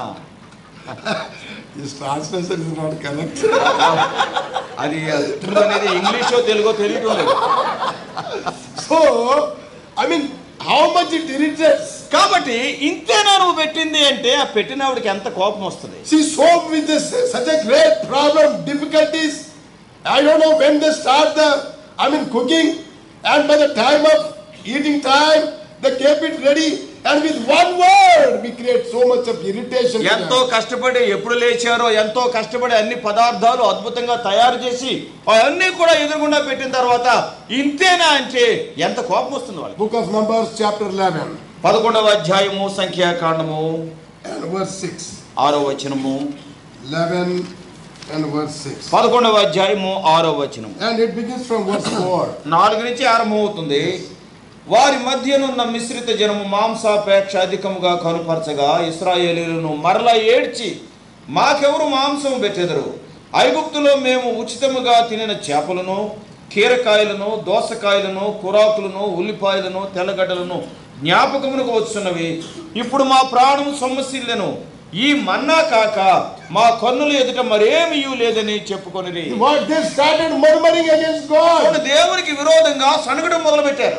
This translation is not correct అది అది అనేది ఇంగ్లీషో తెలుగో తెలియటం లేదు so I mean how much it irritates కాబట్టి ఇంతేనా నువ్వు పెట్టింది అంటే ఆ పెట్టినవాడికి ఎంత కోపం వస్తుంది See, so with this such a great problem, difficulties. I don't know when they start the, I mean, cooking, and by the time of eating time, they keep it ready, and with one word, we create so much of irritation. to ఎంతో them. కష్టపడి ఎప్పుడు లేచారో ఎంతో కష్టపడి అన్ని పదార్థాలు అద్భుతంగా తయారు చేసి అవన్నీ కూడా ఎదురుగుండా పెట్టిన తర్వాత ఇంతేనా అంటే ఎంత కోపం వస్తుంది వాళ్ళకి Book of Numbers, chapter 11, పదకొండవ అధ్యాయము సంఖ్యాకాండము and verse 6. ఆరో వచనము 11 and verse 6. పదకొండవ అధ్యాయము ఆరో వచనం And it begins from verse 4. నాలుగు నుంచి ఆరంభమవుతుంది వారి మధ్యనున్న మిశ్రిత జనము మాంసాపేక్ష అధికముగా కనుపరచగా ఇస్రాయేలీలను మరలా ఏడ్చి మాకెవరు మాంసం పెట్టెదరు ఐగుప్తులో మేము ఉచితముగా తినిన చేపలను కీరకాయలను దోసకాయలను కురాకులను ఉల్లిపాయలను తెల్లగడ్డలను జ్ఞాపకమునకు వచ్చున్నవి ఇప్పుడు మా ప్రాణం సొమ్మసిల్లెను ఈ మన్నా కాక మా కన్నుల ఎదుట మరేమీ లేదని చెప్పుకొనిరి What they started murmuring against God. వాళ్ళు దేవునికి విరోధంగా సనగడం మొదలుపెట్టారు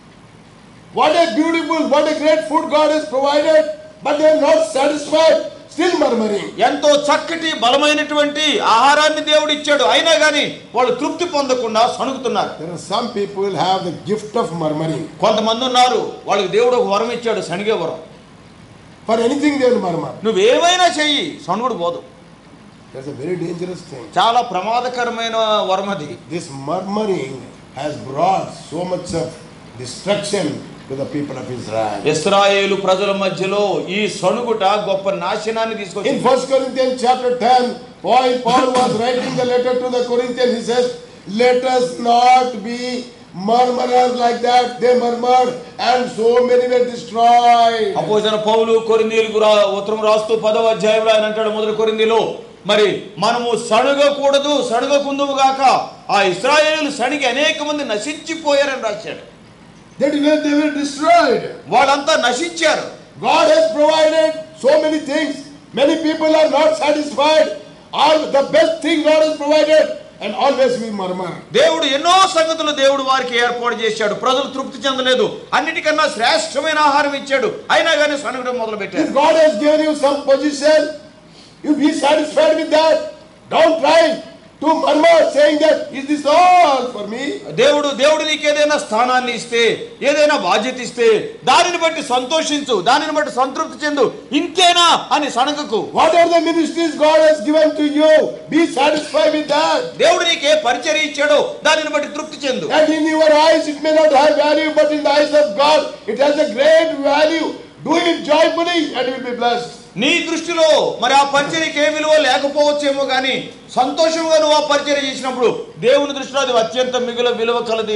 What a beautiful, what a great food God has provided, but they are not satisfied, still murmuring. ఎంతో చక్కటి బలమైనటువంటి ఆహారాన్ని దేవుడు ఇచ్చాడు అయినా కానీ వాళ్ళు తృప్తి పొందకుండా సణుగుతున్నారు There are some people have the gift of murmuring. కొంతమంది ఉన్నారు వాళ్ళకి దేవుడు ఒక వరం ఇచ్చాడు సణిగే వరం For anything they will murmur. నువ్వేమైనా చెయ్యి సణుగుడు పోదు That's a very dangerous thing. చాలా ప్రమాదకరమైన వరం అది This murmuring has brought so much of destruction to the people of Israel. ఇస్రాయేలు ప్రజల మధ్యలో ఈ సణుగుట గొప్ప నాశనాన్ని In తీసుకొచ్చింది 1 Corinthians chapter 10, while Paul was writing the letter to the Corinthians, he says, Let us not be murmurers like that. They murmured, and so many were destroyed. అపోజన పౌలు కొరిందీలకు రా ఉత్తరం రాస్తూ పదవ అధ్యాయంలో ఆయన అంటాడు మొదటి కొరిందీలో మరి మనము సణుగకూడదు సణుగకుందుము గాక ఆ ఇస్రాయేలు సణిగి అనేక మంది నశించిపోయారని రాశాడు They were, they were destroyed. వాళ్ళంతా నశించారు God has provided so many things. Many people are not satisfied. All the best thing God has provided, and always we murmur. దేవుడు ఎన్నో సంగతులు దేవుడు వారికి ఏర్పాటు చేశాడు ప్రజలు తృప్తి చెందలేదు అన్నిటికన్నా శ్రేష్టమైన ఆహారం ఇచ్చాడు అయినా కానీ సనగడం మొదలు If పెట్టారు God has given you some position, you be satisfied with that. Don't try to murmur saying that, is this all for me? దేవుడు దేవుడు నీకు ఏదైనా స్థానాన్ని ఇస్తే ఏదైనా బాధ్యత ఇస్తే దానిని బట్టి సంతోషించు దానిని బట్టి సంతృప్తి చెందు ఇంతేనా అని సనగకు What are the ministries God has given to you? Be satisfied with that. దేవుడు నీకు ఏ పరిచర్య ఇచ్చాడో దానిని బట్టి తృప్తి చెందు And in your eyes, it may not have value, but in the eyes of God, it has a great value. Do it joyfully, and you will be blessed. నీ దృష్టిలో మరి ఆ పరిచర్యకి ఏ విలువ లేకపోవచ్చేమో కానీ సంతోషంగా నువ్వు ఆ పరిచర్య చేసినప్పుడు దేవుని దృష్టిలో అది అత్యంత మిగుల విలువ కలది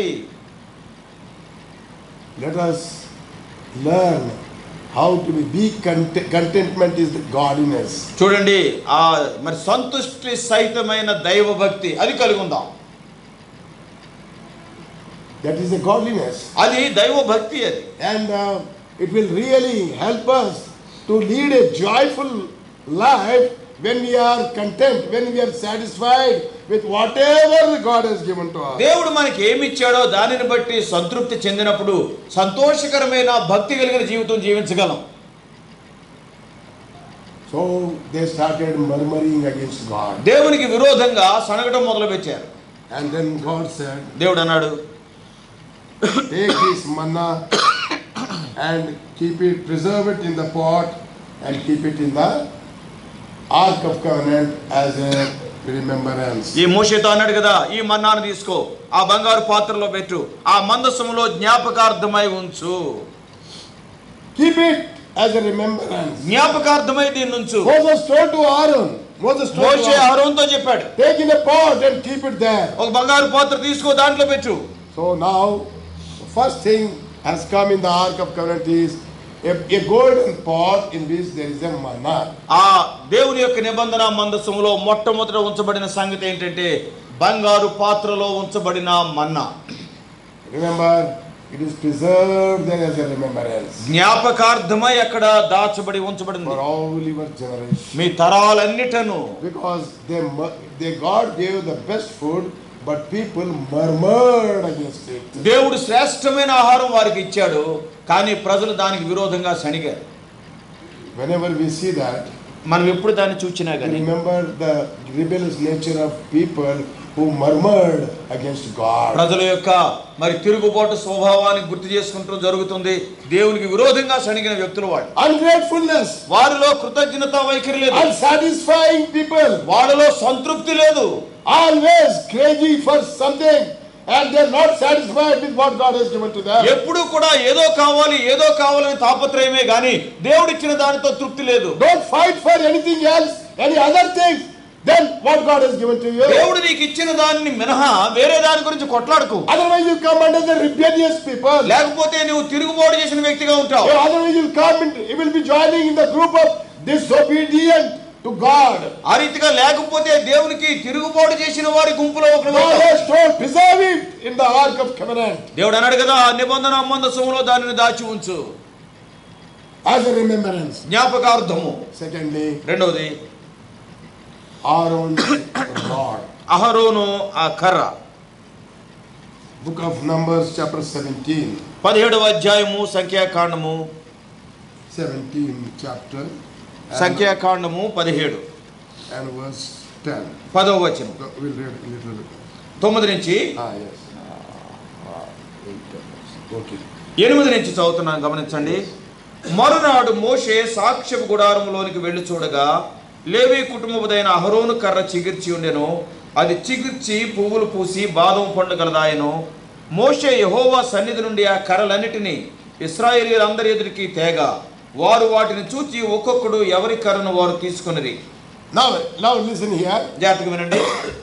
Let us learn how to be, be content, contentment is the godliness. చూడండి ఆ మరి సంతుష్టి సహితమైన దైవ భక్తి అది కలిగి ఉందాం That is the godliness. అది దైవ భక్తి అది And uh, it will really help us to lead a joyful life when we are content, when we are satisfied with whatever God has given to us. దేవుడు మనకి ఏమి ఇచ్చాడో దానిని బట్టి సంతృప్తి చెందినప్పుడు సంతోషకరమైన భక్తి కలిగిన జీవితం జీవించగలం So they started murmuring against God. దేవునికి విరోధంగా సనగటం మొదలు పెట్టారు And then God said, దేవుడు అన్నాడు Take this manna and keep it, preserve it in the pot and keep it in the Ark of Covenant as a remembrance. ఈ మోషేతో అన్నాడు కదా ఈ మన్నాను తీసుకో ఆ బంగారు పాత్రలో పెట్టు ఆ మందసములో జ్ఞాపకార్థమై ఉంచు Keep it as a remembrance. జ్ఞాపకార్థమై దీన్ని ఉంచు Moses told to Aaron, Moses told to Moshe Aaron, అహరోన్తో చెప్పాడు take in a pot and keep it there. ఒక బంగారు పాత్ర తీసుకో దాంట్లో పెట్టు So now, the first thing has come in the Ark of Covenant is a, a golden pot in which there is a manna. ఆ దేవుని యొక్క నిబంధన మందసములో మొట్టమొదట ఉంచబడిన సంగతి ఏంటంటే బంగారు పాత్రలో ఉంచబడిన మన్నా Remember, it is preserved there as a remembrance జ్ఞాపకార్థమై అక్కడ దాచబడి ఉంచబడింది for all your generation. Me తరాలన్నిటను Because they, mu- they God gave the best food, but people murmured against it. దేవుడు శ్రేష్టమైన ఆహారం వారికి ఇచ్చాడు కానీ ప్రజలు దానికి విరోధంగా సణిగారు Whenever we see that, మనం ఎప్పుడు దాన్ని చూచినా we కానీ remember the rebellious nature of people who murmured against God. ప్రజల యొక్క మరి తిరుగుబాటు స్వభావాన్ని గుర్తు చేసుకుంటూ జరుగుతుంది దేవునికి విరోధంగా సణిగిన వ్యక్తులు వాళ్ళు Ungratefulness, వారిలో కృతజ్ఞత వైఖరి లేదు unsatisfying people, వాళ్ళలో సంతృప్తి లేదు always crazy for something, and they're not satisfied with what God has given to them. ఎప్పుడు కూడా ఏదో కావాలి ఏదో కావాలని తాపత్రయమే గాని దేవుడిచ్చిన దానితో తృప్తి లేదు Don't fight for anything else. any other things than what God has given to you. దేవుడు నీకు ఇచ్చిన దాన్ని మినహా వేరే దాని గురించి కొట్లాడకు Otherwise you come under the rebellious people. లేకపోతే నువ్వు తిరుగుబాటు చేసిన వ్యక్తిగా ఉంటావు Or otherwise you will come and you will be joining in the group of disobedient to God. ఆ రీతిగా లేకపోతే దేవునికి తిరుగుబాటు చేసిన వారి గుంపులో ఒకడు God అవుతావు. has told, preserve it in the ark of covenant దేవుడు అన్నాడు కదా నిబంధన మందసంలో దానిని దాచి ఉంచు as a remembrance. జ్ఞాపకార్థము Secondly, రెండవది Aaron's rod. అహరోను ఆ కర్ర Book of Numbers, chapter 17. పదిహేడవ అధ్యాయము సంఖ్యాకాండము 17 chapter. and- సంఖ్యాకాండము పదిహేడు And verse 10. పదవ వచనం So We'll read a little bit. తొమ్మిది నుంచి Ah, yes. Okay. ఎనిమిది నుంచి చదువుతున్నాను గమనించండి మరునాడు మోషే సాక్ష్యపు గుడారములోనికి వెళ్ళి చూడగా లేవి కుటుంబదైన అహరోను కర్ర చిగిర్చి ఉండెను అది చిగిర్చి పువ్వులు పూసి బాదం పండు కలదాయను మోషే యహోవా సన్నిధి నుండి ఆ కర్రలన్నిటినీ ఇస్రాయేలీలందరి ఎదురికి తేగ వారు వాటిని చూచి ఒక్కొక్కడు ఎవరి కర్రను వారు తీసుకున్నది Now, now listen here. జాగ్రత్తగా వినండి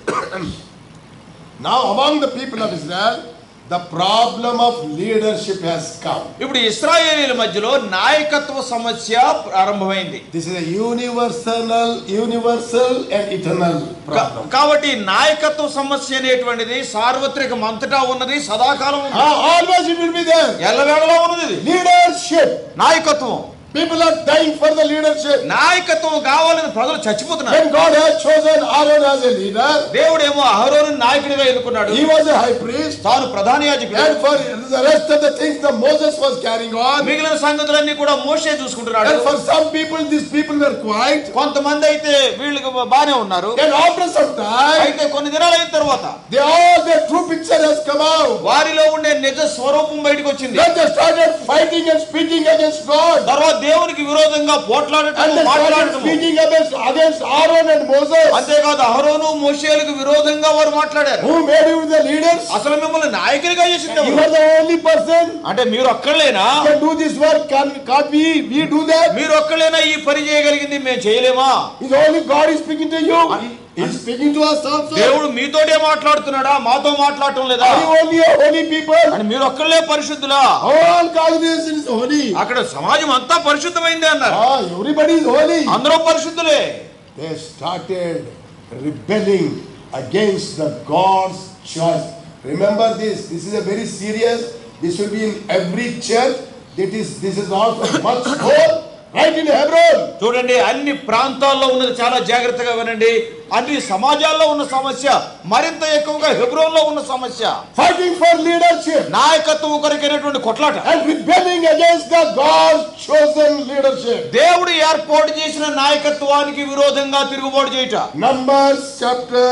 Now among the people of Israel, the problem of leadership has come. ఇప్పుడు ఇస్రాయేలీల మధ్యలో నాయకత్వ సమస్య ప్రారంభమైంది This is a universal, universal and eternal కా- problem. కాబట్టి నాయకత్వ సమస్య అనేటువంటిది సార్వత్రికం అంతటా ఉన్నది సదాకాలం ఉంది. Ah, always it will be there. ఎల్లవేళలా ఉన్నది ఇది. Leadership. నాయకత్వం People are dying for the leadership. నాయకత్వం కావాలని ప్రజలు చచ్చిపోతున్నారు When God has chosen Aaron as a leader, దేవుడేమో అహరోను నాయకుడిగా ఎన్నుకున్నాడు he was a high priest. తాను ప్రధాన యాజకుడు And for the rest of the things that Moses was carrying on. మిగిలిన సంగతులన్నీ కూడా మోసే చూసుకుంటున్నాడు And for some people, these people were quiet. కొంతమంది అయితే వీళ్ళకి బానే ఉన్నారు Then after some time, అయితే కొన్ని దినాలు అయిన తర్వాత they all their true picture has come out. వారిలో ఉండే నిజ స్వరూపం బయటకు వచ్చింది Then they started fighting and speaking against God. తర్వాత దేవునికి విరోధంగా పోట్లాడటం And they started మాట్లాడటం speaking against, against Aaron and Moses. అంతేకాదు అహరోను మోషేలకు విరోధంగా వారు మాట్లాడారు Who made you the leaders? అసలు మిమ్మల్ని నాయకునిగా చేసింది You ఎవరు? are the only person అంటే మీరు ఒక్కళ్ళేనా who can do this work. Can, can't we, we do that? మీరు ఒక్కళ్ళేనా ఈ పని చేయగలిగింది మేము చేయలేమా Is only God is speaking to you. He is speaking to us also. దేవుడు మీతోటే మాట్లాడుతున్నాడా మాతో మాట్లాడటం లేదా Are you only a holy people? అని మీరు ఒక్కళ్ళే పరిశుద్ధులా All congregation is holy. అక్కడ సమాజం అంతా పరిశుద్ధమైంది అన్నారు Ah, everybody is holy. అందరూ పరిశుద్ధులే They started rebelling against the God's choice. Remember this. This is a very serious. This will be in every church. That is, this is also much more right in Hebron. చూడండి అన్ని ప్రాంతాల్లో ఉన్నది చాలా జాగ్రత్తగా వినండి అన్ని సమాజాల్లో ఉన్న సమస్య మరింత ఎక్కువగా హెబ్రోన్లో ఉన్న సమస్య Fighting for leadership నాయకత్వం కొరకైనటువంటి కొట్లాట and rebelling against the God's chosen leadership. దేవుడు ఏర్పాటు చేసిన నాయకత్వానికి విరోధంగా తిరుగుబాటు చేయుట Numbers chapter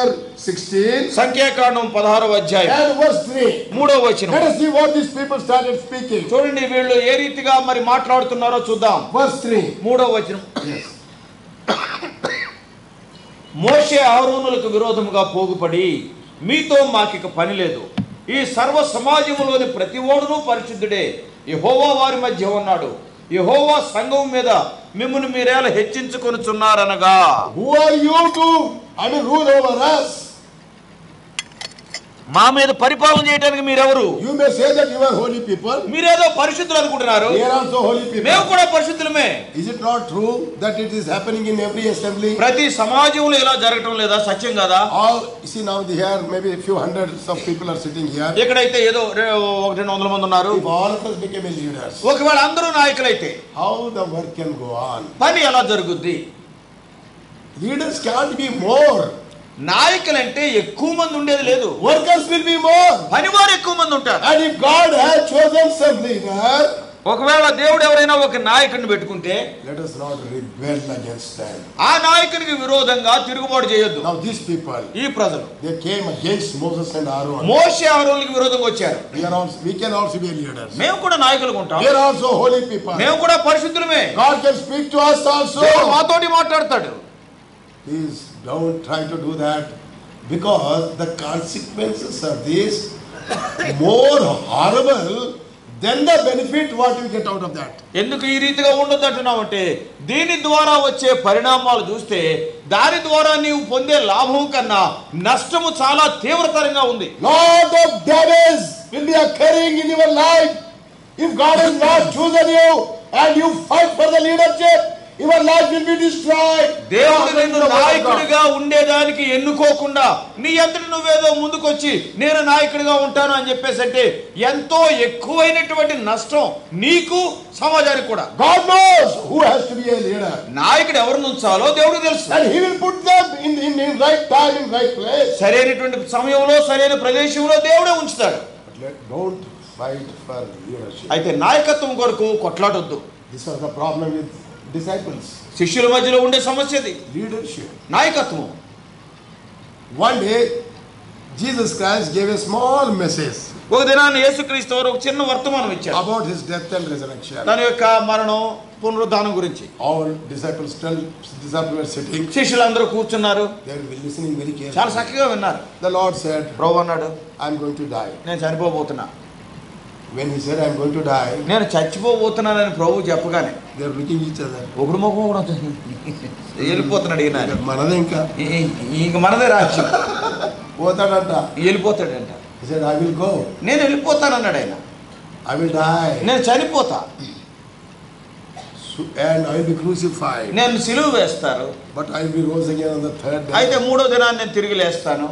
16 సంఖ్యాకాండం పదహారవ అధ్యాయం and verse 3. మూడవ వచనం Let us see what these people started speaking. చూడండి వీళ్ళు ఏ రీతిగా మరి మాట్లాడుతున్నారో చూద్దాం Verse 3. మూడవ వచనం మోషే ఆరోనులకు విరోధముగా పోగుపడి మీతో మాకిక పని లేదు ఈ సర్వ సమాజములోని ప్రతి ఓడును పరిశుద్ధుడే యెహోవా వారి మధ్య ఉన్నాడు యెహోవా సంఘం మీద మిమ్మల్ని మీరేలా హెచ్చించుకొనుచున్నారనగా Who are you to, I mean, rule over us? మా మీద పరిపాలన చేయడానికి మీరెవరు You may say that you are holy people. మీరేదో పరిశుద్ధులు అనుకుంటున్నారు We are also holy మేము people. కూడా పరిశుద్ధులమే Is it not true that it is happening in every assembly? ప్రతి సమాజంలో ఇలా జరగటం లేదా సత్యం కదా All, you see now here, maybe a few hundreds of people are sitting here. ఎక్కడైతే ఏదో రె- ఒక రెండు వందల మంది ఉన్నారు If all of us became a leaders, ఒకవేళ అందరూ నాయకులైతే how the work can go on? పని ఎలా జరుగుద్ది Leaders can't be more. నాయకులంటే ఎక్కువ మంది ఉండేది లేదు Workers will be more. పనివారు ఎక్కువ మంది ఉంటారు And if God has chosen some leader, ఒకవేళ దేవుడు ఎవరైనా ఒక నాయకుడిని పెట్టుకుంటే let us not rebel against them. ఆ నాయకునికి విరోధంగా తిరుగుబాటు చేయొద్దు Now these people, ఈ ప్రజలు they came against Moses and Aaron. మోసే ఆరోళ్ళకి విరోధంగా వచ్చారు We are also, we can also be leaders. మేము కూడా నాయకులుగా ఉంటాం We are also holy people. మేము కూడా పరిశుద్ధులమే God can speak to us also. దేవుడు మాతోటి మాట్లాడతాడు Please don't try to do that because the consequences of this more horrible then the benefit what you get out of that. ఎందుకు ఈ రీతిగా ఉండొద్దు అంటున్నావు అంటే దీని ద్వారా వచ్చే పరిణామాలు చూస్తే దాని ద్వారా నీవు పొందే లాభం కన్నా నష్టము చాలా తీవ్రతరంగా ఉంది Lot of damage will be occurring in your life if God has not chosen you and you fight for the leadership. Your life will be destroyed. దేవుడు నిన్ను నాయకుడిగా ఉండేదానికి ఎన్నుకోకుండా నీ అంతటి నువ్వేదో ముందుకొచ్చి నేను నాయకుడిగా ఉంటాను అని చెప్పేసి అంటే ఎంతో ఎక్కువైనటువంటి నష్టం నీకు సమాజానికి కూడా God knows who has to be a leader. నాయకుడు ఎవరిని ఉంచాలో దేవుడు తెలుసు And he will put them in, in, in right time, in right place. సరైనటువంటి సమయంలో సరైన ప్రదేశంలో దేవుడే ఉంచుతాడు But let, don't fight for leadership. అయితే నాయకత్వం కొరకు కొట్లాడొద్దు This was the problem with disciples. శిష్యుల మధ్యలో ఉండే సమస్య ఇది Leadership. నాయకత్వం One day, Jesus Christ gave a small message ఒక దినాన్ని యేసుక్రీస్తు వారు ఒక చిన్న వర్తమానం ఇచ్చారు about his death and resurrection. తన యొక్క మరణం పునరుద్ధానం గురించి All disciples, twelve disciples were sitting. శిష్యులందరూ కూర్చున్నారు They were listening very చాలా carefully. చక్కగా విన్నారు The Lord said, ప్రభు అన్నాడు I'm going to die. నేను చనిపోబోతున్నా When he said, I'm going to die, నేను చచ్చిపోబోతున్నానని ప్రభు చెప్పగానే they are looking each other. ఒకడు ముఖం కూడా వెళ్ళిపోతున్నాడు ఈయన మనదే ఇంకా ఈ- ఈ- ఇంక మనదే రాజ్యం పోతాడంట వెళ్ళిపోతాడంట He said, I will go. నేను వెళ్ళిపోతానన్నాడు ఆయన I will die. నేను చనిపోతా So- And I will be crucified. నేను సిలువ వేస్తారు But I will be rose again on the third అయితే day. మూడో దినాన్ని నేను తిరిగి లేస్తాను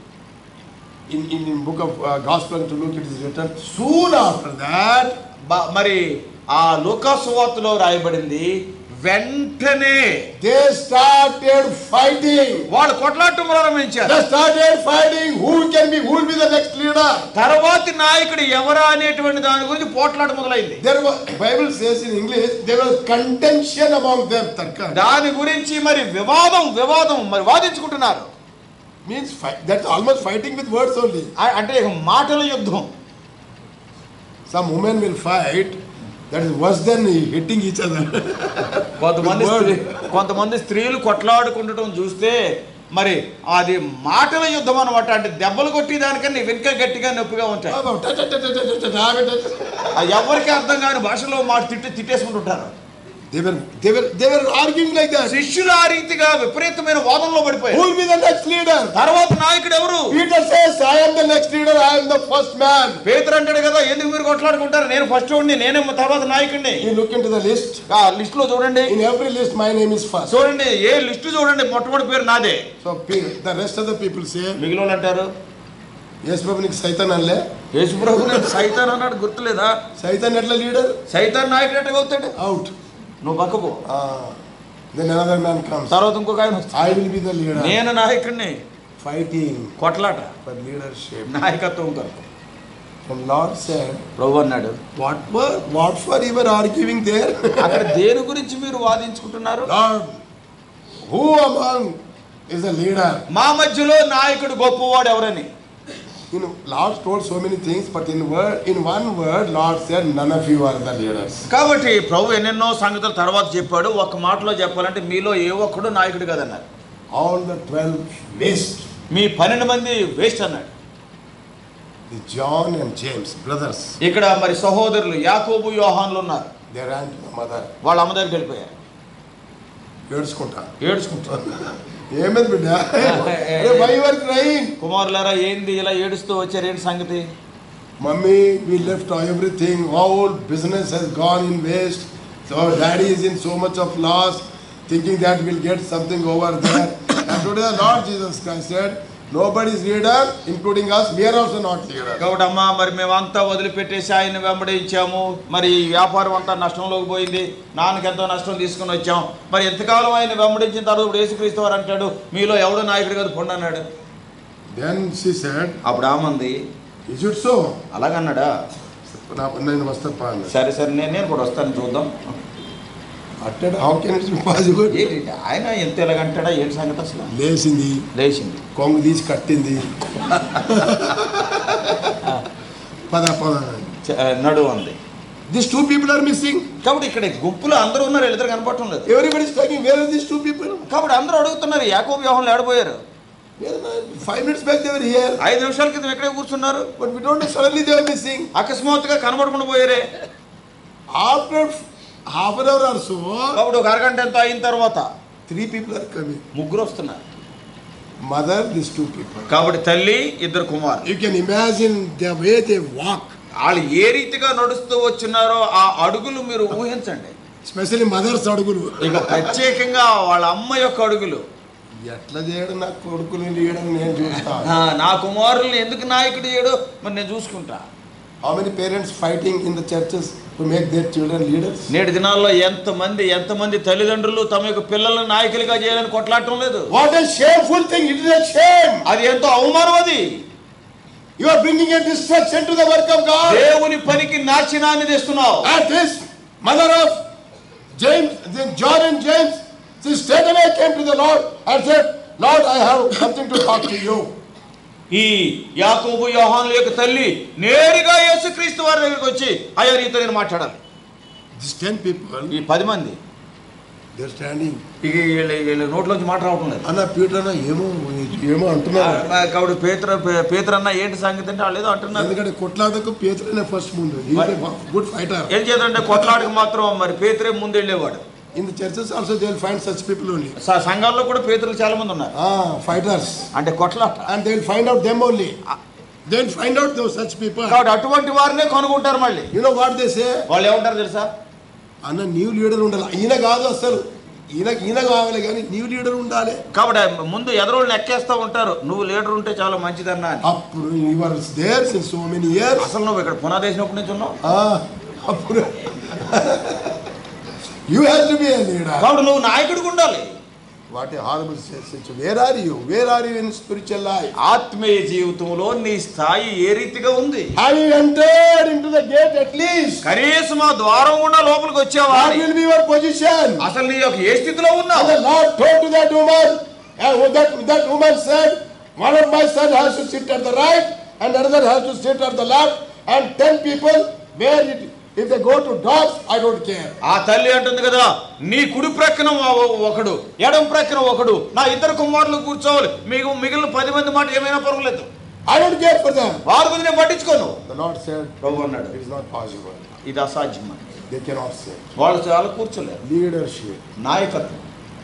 In, in, in book of uh, Gospel to Luke it is written, soon after that, బ- మరి ఆ లోకాసువార్తలో రాయబడింది వెంటనే they started fighting. వాళ్ళు కొట్లాటం ప్రారంభించారు They started fighting who can be, who will be the next leader. తర్వాతి నాయకుడు ఎవరా అనేటువంటి దాని గురించి పోట్లాట మొదలైంది There was, Bible says in English, there was contention among them. Tarka. దాని గురించి మరి వివాదం వివాదం మరి వాదించుకుంటున్నారు Means fight, that's almost fighting with words only. ఆ- అంటే ఇక మాటల యుద్ధం Some women will fight, that is worse than hitting each other. కొంతమంది With word. స్త్రీ కొంతమంది స్త్రీలు కొట్లాడుకుండటం చూస్తే మరి అది మాటల యుద్ధం అనమాట అంటే దెబ్బలు కొట్టి దానికన్నా ఇవి ఇంకా గట్టిగా నొప్పిగా ఉంటాయి About ta- ta- ta- ta- ta- ta- ta- ta- ta- ta- ఆ ఎవరికి అర్థం కాని భాషలో మాట తిట్టి తిట్టేసుకుంటుంటారు They were, they were, they were arguing like that. శిష్యులు ఆ రీతిగా విపరీతమైన వాదనలో Who పడిపోయారు will be the next leader? తర్వాత నాయకుడు ఎవరు Peter says, I am the next leader, I am the first man. పేతురు అంటాడు కదా ఎందుకు మీరు కొట్లాడుకుంటారు నేను ఫస్ట్ వాడిని నేనే తర్వాత నాయకుడిని You look into the list, ఆ లిస్ట్ లో చూడండి in every list, my name is first. చూడండి ఏ లిస్టు చూడండి మొట్టమొదటి పేరు నాదే So Pe- the rest of the people say, మిగిలిన వాళ్ళు అంటారు yes, బాబు నీకు సైతాన్ అనలే యేసుప్రభు నేను సైతాన్ అన్నాడు గుర్తులేదా సైతాన్ ఎట్లా లీడర్ సైతాన్ నాయకుడు ఎట్టగా అవుతాడు అవుట్ నువ్వు పక్కకు దెన్ అనదర్ మ్యాన్ కమ్స్ తర్వాత ఇంకొక ఆయన వస్తాడు. I will be the leader నేను నాయకుడిని ఫైటింగ్ కొట్లాట ఫర్ లీడర్షిప్ నాయకత్వం కొరకు అండ్ లార్డ్ సెడ్ ప్రభు అన్నాడు what for what for your arguing there అక్కడ దేని గురించి మీరు వాదించుకుంటున్నారు lord who among is the leader మా మధ్యలో నాయకుడు గొప్పవాడు ఎవరని You know, Lord told so many things, but in word, in one word, Lord said, none of you are the leaders. కాబట్టి ప్రభు ఎన్నెన్నో సంగతుల తర్వాత చెప్పాడు ఒక మాటలో చెప్పాలంటే మీలో ఏ ఒక్కడు నాయకుడు కదన్నారు All the twelve waste, మీ పన్నెండు మంది వేస్ట్ అన్నాడు the John and James, brothers, ఇక్కడ మరి సహోదరులు యాకోబు యోహాన్లు ఉన్నారు they ran to the mother. వాళ్ళ అమ్మ దగ్గరికి వెళ్ళిపోయారు ఏడ్చుకుంటా ఏడుచుకుంటారు ఏమైంది బిడ్డ వై ఆర్ క్రైంగ్ కుమారులారా ఏంది ఇలా ఏడుస్తూ వచ్చారు ఏంటి సంగతి mummy we left everything all business he's gone in waste so daddy is in so much of loss thinking that will get something over there and today the lord Jesus Christ said nobody is leader including us we are also not leader కాబట్టి అమ్మ మరి మేమంతా వదిలిపెట్టేసి ఆయన వెంబడించాము మరి ఈ వ్యాపారం అంతా నష్టంలోకి పోయింది నాన్నకి ఎంతో నష్టం తీసుకుని వచ్చాం మరి ఎంతకాలం ఆయన వెంబడించిన తర్వాత ఇప్పుడు యేసుక్రీస్తు వారు అంటాడు మీలో ఎవడో నాయకుడు కాదు పొండి అన్నాడు then she said అప్పుడు ఆమంది is it so అలాగన్నాడా నా- నేను వస్తాపా అన్నాడు సరే సరే నేను నేను కూడా వస్తాను చూద్దాం అట్టాడు హౌ కెన్ ఇట్స్ పాసిబుల్ ఏంటి ఆయన ఎంత ఎలాగంటాడా ఏంటి సంగతి అసలు లేచింది లేచింది కొంగు తీసి కట్టింది పద పద చ- నడు అంది this two people are missing కాబట్టి ఇక్కడ గుంపులో అందరూ ఉన్నారు వీళ్ళిద్దరు కనపడటం లేదు everybody is talking where are this two people కాబట్టి అందరూ అడుగుతున్నారు యాకోబు వ్యూహంలో ఆడిపోయారు Five minutes back they were here, ఐదు నిమిషాల క్రితం ఎక్కడే కూర్చున్నారు but we don't know suddenly they are missing. అకస్మాత్తుగా కనబడకుండా పోయారే After half an hour or so, కాబట్టి ఒక అరగంట ఎంత అయిన తర్వాత three people are coming. ముగ్గురు వస్తున్నారు Mother, these two people. కాబట్టి తల్లి ఇద్దరు కుమారు You can imagine the way they walk, వాళ్ళు ఏ రీతిగా నడుస్తూ వచ్చినారో ఆ అడుగులు మీరు ఊహించండి especially mother's అడుగులు. ఇక ప్రత్యేకంగా వాళ్ళ అమ్మ యొక్క అడుగులు ఎట్లా చేయడం నా కొడుకుని చేయడం నేను చూస్తా ఆ, నా కుమారుల్ని ఎందుకు నాయకుడు చేయడు మరి నేను చూసుకుంటా how many parents fighting in the churches to make their children leaders నేటి దినాల్లో ఎంతమంది ఎంతమంది తల్లిదండ్రులు తమ యొక్క పిల్లలను నాయకులుగా చేయాలని కొట్లాడటం లేదు what a shameful thing it is a shame అది ఎంతో అవమానం అది you are bringing a destruction to the work of God దేవుని పనికి నాశనాన్ని తెస్తున్నావు and this mother of James John and James she straight away came to the lord and said lord i have something to talk to you ఈ యాకోబు యోహానుల యొక్క తల్లి నేరుగా యేసుక్రీస్తు వారి దగ్గరికి వచ్చి అయ్యా నీతో నేను మాట్లాడాలి these 10 people ఈ పది మంది they're standing ఇక వీళ్ళ వీళ్ళ నోట్లోంచి మాట రావటం లేదు అన్న పీటర్ అన్న ఏమో ఏమో అంటున్నారు ఆ, కాబట్టి పేతుర పేతురన్న ఏంటి సంగతి అంటే వాళ్ళు ఏదో అంటున్నారు ఎందుకంటే కొట్లాడకు పేతులనే ఫస్ట్ ముందు గుడ్ ఫైటర్ ఏం చేద్దంటే కొట్లాడికి మాత్రం మరి పేతురే ముందు వెళ్ళేవాడు in the churches also they will find such people only స- సంఘాల్లో కూడా పేతులు చాలా మంది ఉన్నారు ఫైటర్స్ అంటే కొట్లాట and they will find out them only. They will find out those such people. కాబట్టి అటువంటి వారినే కనుగొంటారు మళ్ళీ You know what they say? వాళ్ళు ఏమంటారు తెలుసా అన్న న్యూ లీడర్ ఉండాలి ఈయన కాదు అసలు ఈయన ఈయన కావాలి కానీ న్యూ లీడర్ ఉండాలి కాబట్టి ముందు ఎదరోళ్ళని ఎక్కేస్తూ ఉంటారు నువ్వు లీడర్ ఉంటే చాలా మంచిదన్నా అని అప్పుడు your there in so many years అసలు నువ్వు ఇక్కడ పునాదేశినప్పటి నుంచి ఉన్నావు అప్పుడు you have to be a leader కాబట్టి నువ్వు నాయకుడిగా ఉండాలి what a horrible situation where are you where are you in spiritual life ఆత్మీయ జీవితంలో నీ స్థాయి ఏ రీతిగా ఉంది have you entered into the gate at least కనీసం ఆ ద్వారం గుండా లోపలికి వచ్చావా what will be your position అసలు నీ యొక్క ఏ స్థితిలో And ఉన్నావు the Lord told to that woman, and that, that woman said, one of my son has to sit at the right, and another has to sit at the left, and ten people, where it, if they go to dogs, I don't care. ఆ తల్లి అంటుంది కదా నీ కుడి ప్రక్కన ఒ- ఒకడు ఎడం ప్రక్కన ఒకడు నా ఇద్దరు కుమారులు కూర్చోవాలి మీకు మిగిలిన పది మంది మాట ఏమైనా పర్వాలేదు I don't care for them. వారి గురించి నేను పట్టించుకోను The Lord said, ప్రభు అన్నాడు it is not possible. ఇది అసాధ్యం అని They cannot sit. వాళ్ళు చాలా కూర్చోలేరు Leadership. నాయకత్వం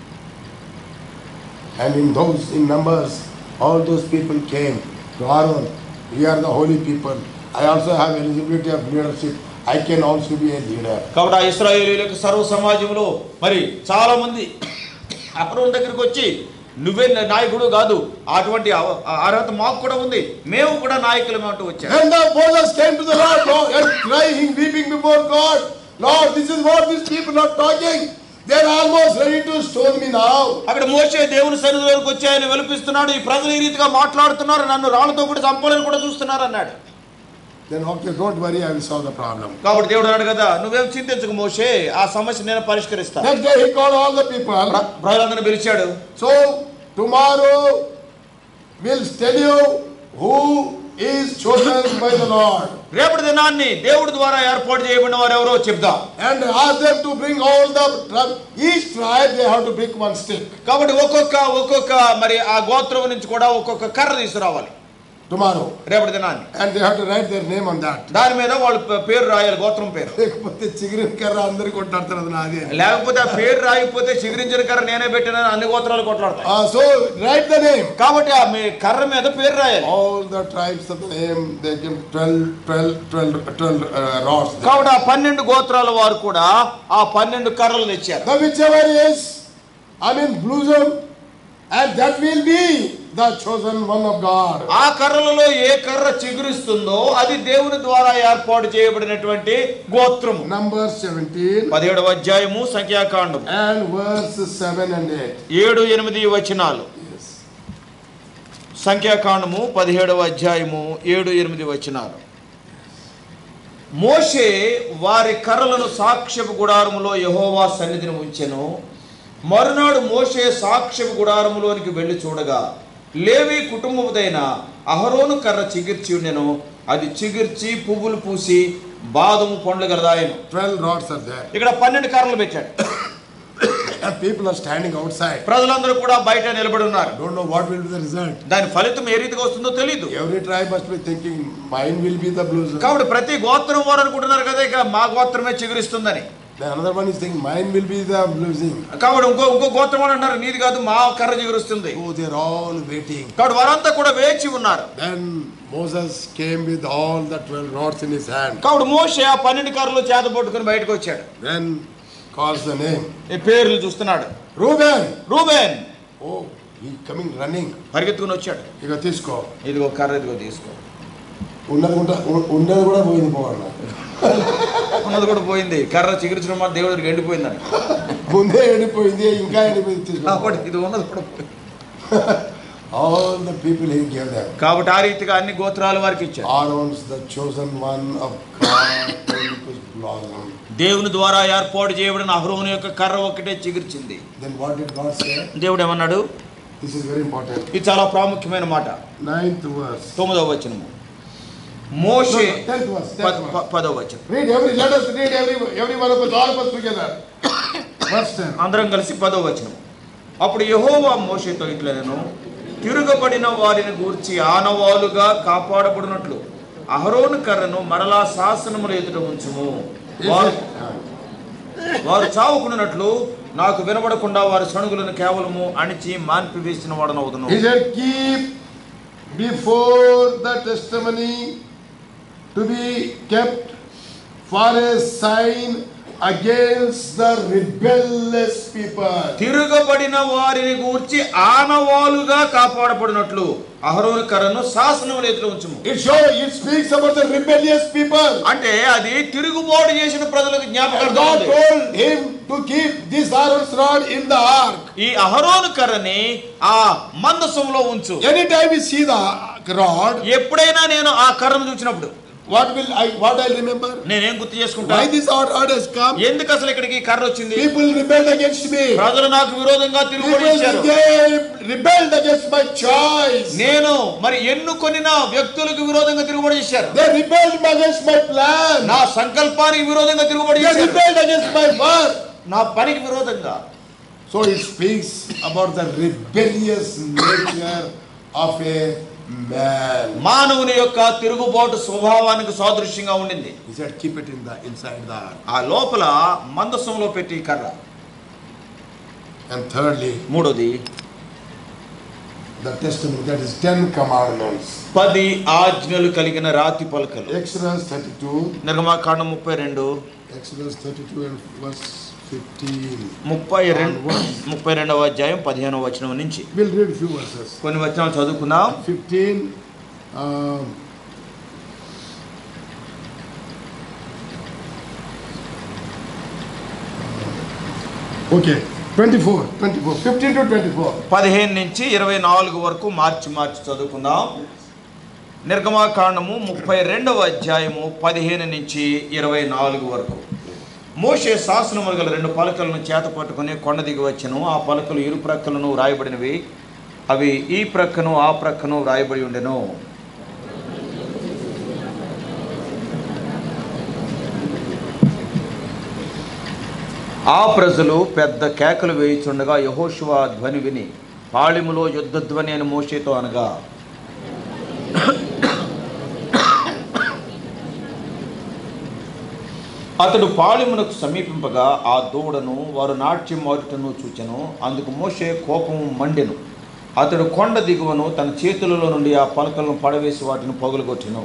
And in those, in numbers, all those people came to Aaron. We are the holy people. I also have eligibility of leadership. I can also be a leader. కాబట్టి ఆ ఇస్రాయేలీలకు సర్వ సమాజంలో మరి చాలా మంది అహరోన్ దగ్గరికి వచ్చి నువ్వే నాయకుడు కాదు అటువంటి అవ- అర్హత మాకు కూడా ఉంది మేము కూడా నాయకులమే అంటూ వచ్చాము When the Moses came to the Lord, Lord, and crying, weeping before God, Lord, this is what these people are talking. They are almost ready to stone me now. అక్కడ మోసే దేవుని సన్నిధిలోకి వచ్చి ఆయన వెలిపిస్తున్నాడు ఈ ప్రజలు ఈ రీతిగా మాట్లాడుతున్నారు నన్ను రాళ్ళతో కూడా చంపాలని కూడా చూస్తున్నారు అన్నాడు Then, okay, don't worry, I will solve the problem. కాబట్టి దేవుడు అన్నాడు కదా నువ్వేం చింతించకు మోసే ఆ సమస్య నేను పరిష్కరిస్తాను Next day, he called all the people. ప్రజలందరిని పిలిచాడు So, tomorrow, we'll tell you who is chosen by the Lord. రేపటి దినాన్ని దేవుడి ద్వారా ఏర్పాటు చేయబడిన వారు ఎవరో చెప్దాం And ask them to bring all the, tri- each tribe, they have to bring one stick. కాబట్టి ఒక్కొక్క ఒక్కొక్క మరి ఆ గోత్రం నుంచి కూడా ఒక్కొక్క కర్ర తీసుకురావాలి Tomorrow. రేపటి దినాన్ని And they have to write their name on that. దాని మీద వాళ్ళు ప- పేరు రాయాలి గోత్రం పేరు లేకపోతే చిగురిన కర్ర అందరికి కొట్టాడుతారు అది నాది అని. లేకపోతే ఆ పేరు రాయిపోతే చిగురించిన కర్ర నేనే పెట్టిన అన్ని గోత్రాలు కొట్లాడతాయి Uh, so write the name. కాబట్టి ఆ మీ కర్ర మీద పేరు రాయాలి All the tribes of the name, they give 12, 12, 12, 12 uh, rods. కాబట్టి ఆ పన్నెండు గోత్రాల వారు కూడా ఆ పన్నెండు కర్రలు తెచ్చారు The whichever is, I mean, blossom, and that will be the chosen one of God. ఆ కర్రలలో ఏ కర్ర చిగురిస్తుందో అది దేవుని ద్వారా ఏర్పాటు చేయబడినటువంటి గోత్రము Numbers 17 పదిహేడవ అధ్యాయము సంఖ్యాకాండం and verse 7 and 8. ఏడు ఎనిమిది వచనాలు Yes. సంఖ్యాకాండము పదిహేడవ అధ్యాయము ఏడు ఎనిమిది వచనాలు మోషే వారి కర్రలను సాక్ష్యపు గుడారములో యహోవా సన్నిధిని ఉంచెను మరునాడు మోషే సాక్ష్యపు గుడారములోనికి వెళ్ళి చూడగా లేవి కుటుంబముదైన అహరోను కర్ర చిగిర్చి ఉండెను అది చిగిర్చి పువ్వులు పూసి బాదము పండ్లు గలదాయను 12 rods are there. ఇక్కడ పన్నెండు కర్రలు పెట్టాడు And people are standing outside. ప్రజలందరూ కూడా బయట నిలబడి ఉన్నారు Don't know what will be the result. దాని ఫలితం ఏ రీతిగా వస్తుందో తెలియదు Every tribe must be thinking, mine will be the loser. కాబట్టి ప్రతి గోత్రం వారు అనుకుంటున్నారు కదా ఇక మా గోత్రమే చిగురిస్తుందని The another one is thinking, mine will be the losing. కాబట్టి ఇంకో ఇంకో గోత్రం వారు అంటారు నీది కాదు మా కర్ర చిగురుస్తుంది Oh, they are all waiting. కాబట్టి వారంతా కూడా వేచి ఉన్నారు Then Moses came with all the 12 rods in his hand. కాబట్టి మోషే ఆ పన్నెండు కర్రలు చేత పట్టుకుని బయటకు వచ్చాడు Then calls the name. ఈ పేర్లు చూస్తున్నాడు Reuben! Reuben Oh, he coming running. పరిగెత్తుకుని వచ్చాడు ఇక తీసుకో ఇదిగో కర్ర ఇదిగో తీసుకో ఉన్నది కూడా ఉన్నది కూడా పోయింది పోవాలి ఉన్నది కూడా పోయింది కర్ర చిగురించడం వల్ల దేవుడికి ఎండిపోయిందని ముందే ఎండిపోయింది ఇంకా ఎండిపోయింది తీసుకో కాబట్టి ఇది ఉన్నది కూడా పోయింది All the people he gave them. కాబట్టి ఆ రీతిగా అన్ని గోత్రాల వారికి ఇచ్చాడు Aaron's the chosen one of God, Olympus blossom. దేవుని ద్వారా ఏర్పాటు చేయబడిన అహరోను యొక్క కర్ర ఒక్కటే చిగుర్చింది Then what did God say? దేవుడు ఏమన్నాడు This is very important. ఇది చాలా ప్రాముఖ్యమైన మాట Ninth verse. తొమ్మిదవ వచనము మోషే No, no, tenth verse, tenth ప- verse. ప- పదవ వచనం Read every, let us read every, every one of us, all of us together. Verse 10. అందరం కలిసి పదవ వచనం అప్పుడు యెహోవా మోషేతో ఇట్లా నేను తిరుగబడిన వారిని గూర్చి ఆనవాలుగా కాపాడబడినట్లు అహరోను కర్రను మరలా శాసనములు ఎదుట ఉంచుము వారు వారు చావుకున్నట్లు నాకు వినబడకుండా వారి సణుగులను కేవలము అణిచి మాన్పి వేసిన వాడనవుదును He said, keep before the testimony to be kept for a sign against the rebellious people. తిరుగబడిన వారిని గూర్చి ఆనవాలుగా కాపాడబడినట్లు అహరోను కర్రను శాసనములు ఎదుట ఉంచుము It shows, it speaks about the rebellious people. అంటే అది తిరుగుబాటు చేసిన ప్రజలకు And జ్ఞాపకం God told him to keep this Aaron's rod in the ark. ఈ అహరోను కర్రని ఆ మందసంలో ఉంచు Anytime we see the rod, ఎప్పుడైనా నేను ఆ కర్రను చూసినప్పుడు what will I, what I'll remember? నేనేం గుర్తు చేసుకుంటా Why this rod has come? ఎందుకు అసలు ఇక్కడికి ఈ కర్ర వచ్చింది People rebelled against me. ప్రజలు నాకు విరోధంగా తిరుగుబడి People ఇచ్చారు they rebelled against my choice. నేను మరి ఎన్నుకొనిన వ్యక్తులకు విరోధంగా తిరుగుబడి చేశారు They rebelled against my plan. నా సంకల్పానికి విరోధంగా తిరుగుబడి They చేశారు rebelled against my work. నా పనికి విరోధంగా So it speaks about the rebellious nature of a man. మానవుని యొక్క తిరుగుబాటు స్వభావానికి సాదృశ్యంగా ఉండింది He said, keep it in the inside the ark. ఆ లోపల మందసంలో పెట్టి ఈ కర్ర And thirdly, మూడోది the testimony that is ten commandments. పది ఆజ్ఞలు కలిగిన రాతి పలకలు Exodus 32, నిర్గమాకాండం ముప్పై రెండు Exodus 32 and verse 15. ముప్పై రెండు ముప్పై రెండవ అధ్యాయం పదిహేనవ వచనం నుంచి We'll read a few verses. కొన్ని వచనాలు చదువుకుందాం 15. Um, okay, 24, 24, 15 to 24. పదిహేను నుంచి ఇరవై నాలుగు వరకు మార్చి మార్చి చదువుకుందాం నిర్గమాకాండము ముప్పై రెండవ అధ్యాయము పదిహేను నుంచి ఇరవై నాలుగు వరకు మోషే శాసనములు గల రెండు పలకలను చేత పట్టుకుని కొండ దిగి వచ్చెను ఆ పలకలు ఇరు ప్రక్కలను వ్రాయబడినవి అవి ఈ ప్రక్కను ఆ ప్రక్కను వ్రాయబడి ఉండెను ఆ ప్రజలు పెద్ద కేకలు వేయుచుండగా యహోశువ ధ్వని విని పాళెములో యుద్ధ ధ్వని అని మోషేతో అనగా అతడు పాళెమునకు సమీపింపగా ఆ దూడను వారు నాట్యం మారుటను చూచెను అందుకు మోషే కోపము మండెను అతడు కొండ దిగువను తన చేతులలో నుండి ఆ పలకలను పడవేసి వాటిని పగులగొట్టెను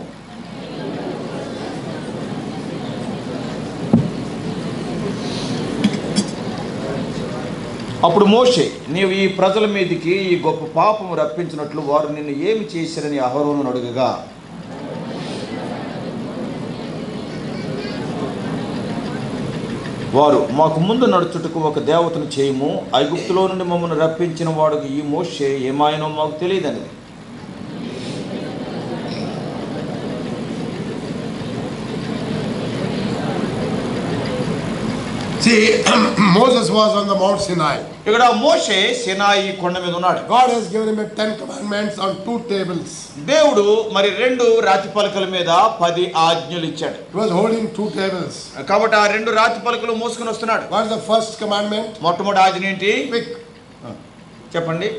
అప్పుడు మోషే నీవు ఈ ప్రజల మీదికి ఈ గొప్ప పాపము రప్పించినట్లు వారు నిన్ను ఏమి చేశారని అహరోను అడుగగా వారు మాకు ముందు నడుచుటకు ఒక దేవతను చేయము ఐగుప్తులో నుండి మమ్మల్ని రప్పించిన వాడికి ఈ మోషే ఏమాయనో మాకు తెలియదన్నది See, Moses was on the Mount Sinai. ఇక్కడ మోషే సినాయి కొండ మీద ఉన్నాడు God has given him a ten commandments on two tables. దేవుడు మరి రెండు రాతి పలకల మీద పది ఆజ్ఞలు ఇచ్చాడు He was holding two tables. కాబట్టి ఆ రెండు రాతి పలకలు మోసుకుని వస్తున్నాడు What is the first commandment? మొట్టమొదటి ఆజ్ఞ ఏంటి Quick. చెప్పండి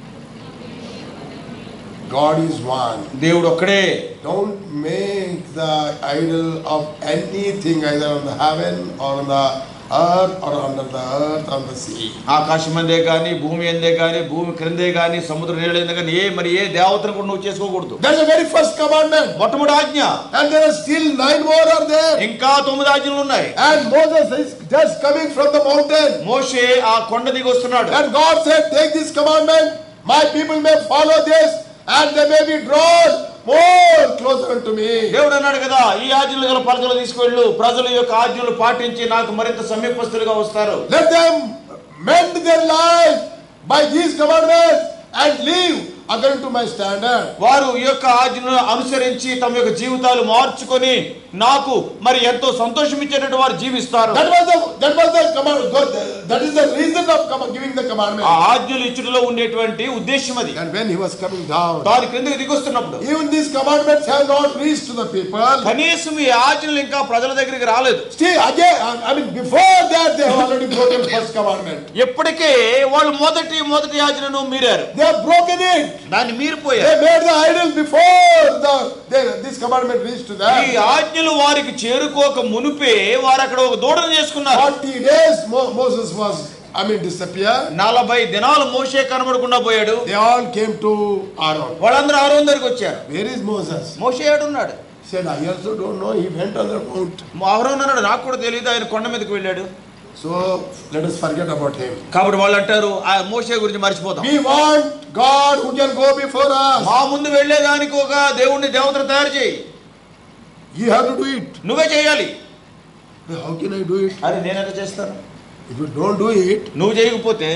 God is one. దేవుడు ఒక్కడే Don't make the idol of anything either on the heaven or on the earth or under the earth on the sea. ఆకాశం అందే కానీ భూమి అందే కానీ భూమి క్రిందే కానీ సముద్ర నీళ్ళ కానీ ఏ మరి ఏ దేవతను కూడా నువ్వు చేసుకోకూడదు That's the very first commandment. మొట్టమొదటి ఆజ్ఞ And there are still nine more are there. ఇంకా తొమ్మిది ఆజ్ఞలు ఉన్నాయి And Moses is just coming from the mountain. మోషే ఆ కొండ దిగి వస్తున్నాడు And God said, Take this commandment, my people may follow this, and they may be drawn more closer unto me. దేవుడు అన్నాడు కదా ఈ ఆజ్ఞలు గల పలకలు తీసుకువెళ్ళు ప్రజల యొక్క ఆజ్ఞలు పాటించి నాకు మరింత సమీపస్తులుగా వస్తారు Let them mend their life by these commandments and live according to my standard. వారు ఈ యొక్క ఆజ్ఞలను అనుసరించి తమ యొక్క జీవితాలు మార్చుకొని నాకు మరి ఎంతో సంతోషం ఇచ్చేటట్టు వారు జీవిస్తారు That was the that was the command. God, that is the reason of com- giving the ఆ commandment. ఆజ్ఞలు ఇచ్చుటలో ఉండేటువంటి ఉద్దేశం అది And when he was coming down, దాని క్రిందకి దిగొస్తున్నప్పుడు even these commandments have not reached to the people. కనీసం ఈ ఆజ్ఞలు ఇంకా ప్రజల దగ్గరికి రాలేదు Still, again, I I mean, before that, they have already broken first commandment. ఎప్పటికే వాళ్ళు మొదటి మొదటి ఆజ్ఞను మీరారు They have broken it. దాన్ని They మీరిపోయారు made the idol before the they, this commandment reached to ఈ them. ఆజ్ఞలు వారికి చేరుకోక మునిపే వారు అక్కడ ఒక దూడను చేసుకున్నారు 40 days Mo- Moses was, I mean, disappeared. నలభై దినాలు మోసే కనబడకుండా పోయాడు They all came to Aaron. వాళ్ళందరూ ఆరో దగ్గరికి వచ్చారు Where is Moses? మోసే ఏడున్నాడు He said, I also don't know. He went on the mount. Aaron అన్నాడు నాకు కూడా తెలియదు ఆయన కొండ మీదకి వెళ్ళాడు So let us forget about him. కాబట్టి వాళ్ళు అంటారు ఆ మోసే గురించి మర్చిపోతాం We want God who can go before us. మా ముందు వెళ్ళేదానికి ఒక దేవుణ్ణి దేవతను తయారు చేయి You have to do it. నువ్వే చేయాలి But How can I do it? అరే నేను ఎంత చేస్తాను If you don't do it, నువ్వు చేయకపోతే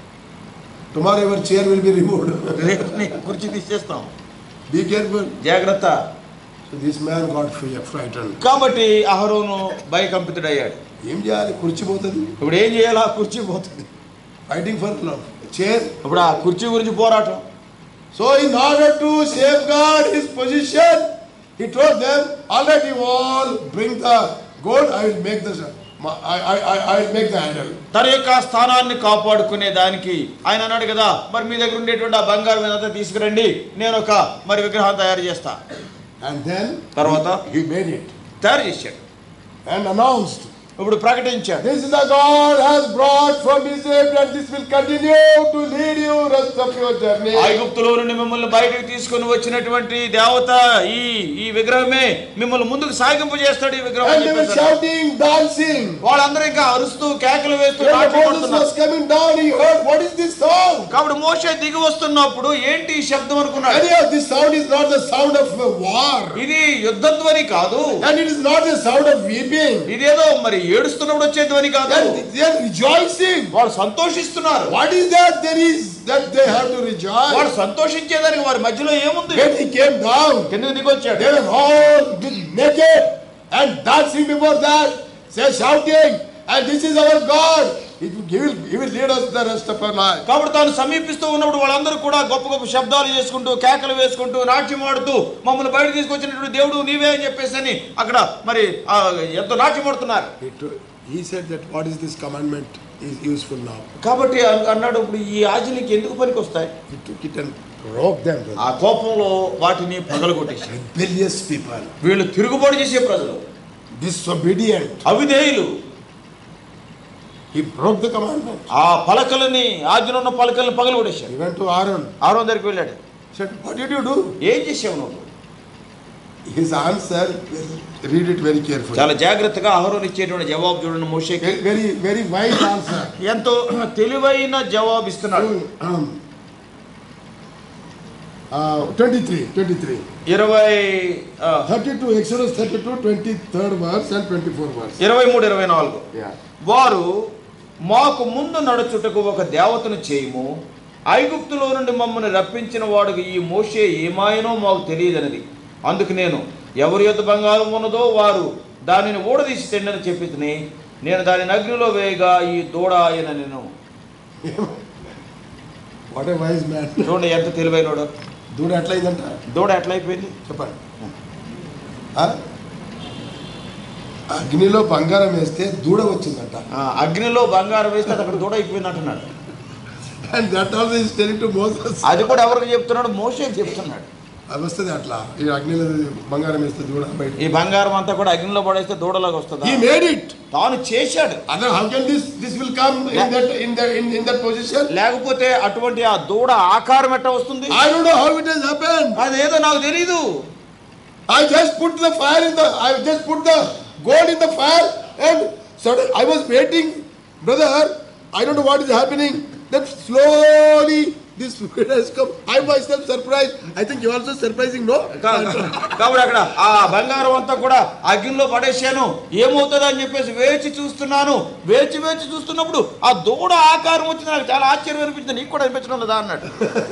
tomorrow your chair will be removed. రేపు నీ కుర్చీ తీసేస్తాం be careful. జాగ్రత్త So this man got fri- frightened. కాబట్టి అహరోను భయకంపితుడయ్యాడు ఏం చేయాలి కుర్చీ పోతుంది ఇప్పుడు ఏం చేయాలి ఆ కుర్చీ పోతుంది ఫైటింగ్ ఫర్ లవ్ చైర్ ఇప్పుడు ఆ కుర్చీ గురించి పోరాటం so in order to safeguard his position he told them already you all bring the gold I will make the I I I will make the handle తన యొక్క స్థానాన్ని కాపాడుకునే దానికి ఆయన అన్నాడు కదా మరి మీ దగ్గర ఉండేటువంటి ఆ బంగారం ఏదంతా తీసుకురండి నేను ఒక మరి విగ్రహం తయారు చేస్తా అండ్ దెన్ తర్వాత హీ మేడ్ ఇట్ తయారు చేశాడు అండ్ అనౌన్స్డ్ ఇప్పుడు ప్రకటించాడు This is the God has brought from Egypt and this will continue to lead you rest of your journey. ఐగుప్తులో నుండి మిమ్మల్ని బయటకు తీసుకొని వచ్చినటువంటి దేవత ఈ ఈ విగ్రహమే మిమ్మల్ని ముందుకు సాగింపు చేస్తాడు ఈ విగ్రహం And అని they were చెప్పేశారు. shouting, dancing. వాళ్ళందరూ ఇంకా అరుస్తూ కేకలు వేస్తూ When నాట్యం Moses ఆడుతున్నారు. was coming down, he heard, what is this sound? కాబట్టి మోషే దిగి వస్తున్నప్పుడు ఏంటి ఈ శబ్దం అనుకున్నాడు Anyhow, this sound is not the sound of a war. ఇది యుద్ధ ధ్వని కాదు And it is not the sound of weeping. ఇదేదో మరి ఏడుస్తున్నప్పుడు వచ్చే ధ్వని కాదు And they are rejoicing. వాళ్ళు సంతోషిస్తున్నారు What is that there is that they have to వాళ్ళు rejoice? సంతోషించేదానికి వారి మధ్యలో ఏముంది When he came down, కిందకి దిగొచ్చాడు they were all naked and dancing before that, say shouting, and this is our God. He will, he will, he will lead us the rest of our life. కాబట్టి తాను సమీపిస్తూ ఉన్నప్పుడు వాళ్ళందరూ కూడా గొప్ప గొప్ప శబ్దాలు చేసుకుంటూ కేకలు వేసుకుంటూ నాట్యం ఆడుతూ మమ్మల్ని బయట తీసుకొచ్చినటువంటి దేవుడు నీవే అని చెప్పేసి అని అక్కడ మరి ఆ, ఎంతో నాట్యం ఆడుతున్నారు He, told, he said that what is this commandment is useful now. కాబట్టి అన్- అన్నాడు ఇప్పుడు ఈ ఆజ్ఞలకి ఎందుకు పనికి వస్తాయి He took it and broke them. brother. ఆ కోపంలో వాటిని పగలగొట్టేసి Rebellious people, వీళ్ళు తిరుగుబాటు చేసే ప్రజలు disobedient. అవిధేయులు He broke the commandment. ఆ పలకలని ఆజ్ఞ ఉన్న పలకల్ని పగలగొట్టేశాడు He went to Aaron. ఆరో దగ్గరికి వెళ్ళాడు He said, What did you do? ఏం చేసావు నువ్వు His answer, read it very carefully. చాలా జాగ్రత్తగా అహరోన్ ఇచ్చేటువంటి జవాబు చూడండి మోషేకి Very, very, very wise answer. ఎంతో తెలివైన జవాబు ఇస్తున్నాడు Um, uh, 23, 23. ఇరవై ఆ, 32, Exodus 32, 23rd verse and 24th verse. ఇరవై మూడు ఇరవై నాలుగు Yeah. వారు మాకు ముందు నడుచుటకు ఒక దేవతను చేయము ఐగుప్తులో నుండి మమ్మల్ని రప్పించిన వాడికి ఈ మోషే ఏమాయనో మాకు తెలియదన్నది అందుకు నేను ఎవరి యొద్ద బంగారం ఉన్నదో వారు దానిని ఊడదీసి తిండని చెప్పి నేను దాని అగ్నిలో వేయగా ఈ దూడ అయిన నేను వాట్ ఏ వైజ్ మ్యాన్ చూడండి ఎంత తెలివైనడు దూడ ఎట్లయిందంట దూడ ఎట్లయిపోయింది చెప్పండి ఆ? అగ్నిలో బంగారం వేస్తే దూడ వచ్చిందంట ఆ, అగ్నిలో బంగారం వేస్తే అది అక్కడ దూడ అయిపోయింది అంటున్నాడు and that also is telling to Moses అది కూడా ఎవరికి చెప్తున్నాడు మోసే చెప్తున్నాడు అది వస్తుంది అట్లా ఈ అగ్నిలో బంగారం వేస్తే దూడ బయట ఈ బంగారం అంతా కూడా అగ్నిలో పడేస్తే దూడలాగా వస్తుందా హీ మేడ్ ఇట్ తాను చేశాడు other how can this this will come in that in the in in that position లేకపోతే అటువంటి ఆ దూడ ఆకారం ఎట్ట వస్తుంది I don't know how it has happen అదేదో నాకు తెలీదు I just put the fire in the, I just put the gold in the fire and suddenly I was waiting, brother, I don't know what is happening. Then slowly this food has come. I myself surprised. I think you also surprising, no? కా- కాబట్టి అక్కడ ఆ బంగారం అంతా కూడా అగ్నిలో పడేసాను ఏమవుతుంది అని చెప్పేసి వేచి చూస్తున్నాను వేచి వేచి చూస్తున్నప్పుడు ఆ దూడ ఆకారం వచ్చింది నాకు చాలా ఆశ్చర్యం అనిపించింది నీకు కూడా అనిపించడం లేదా అన్నాడు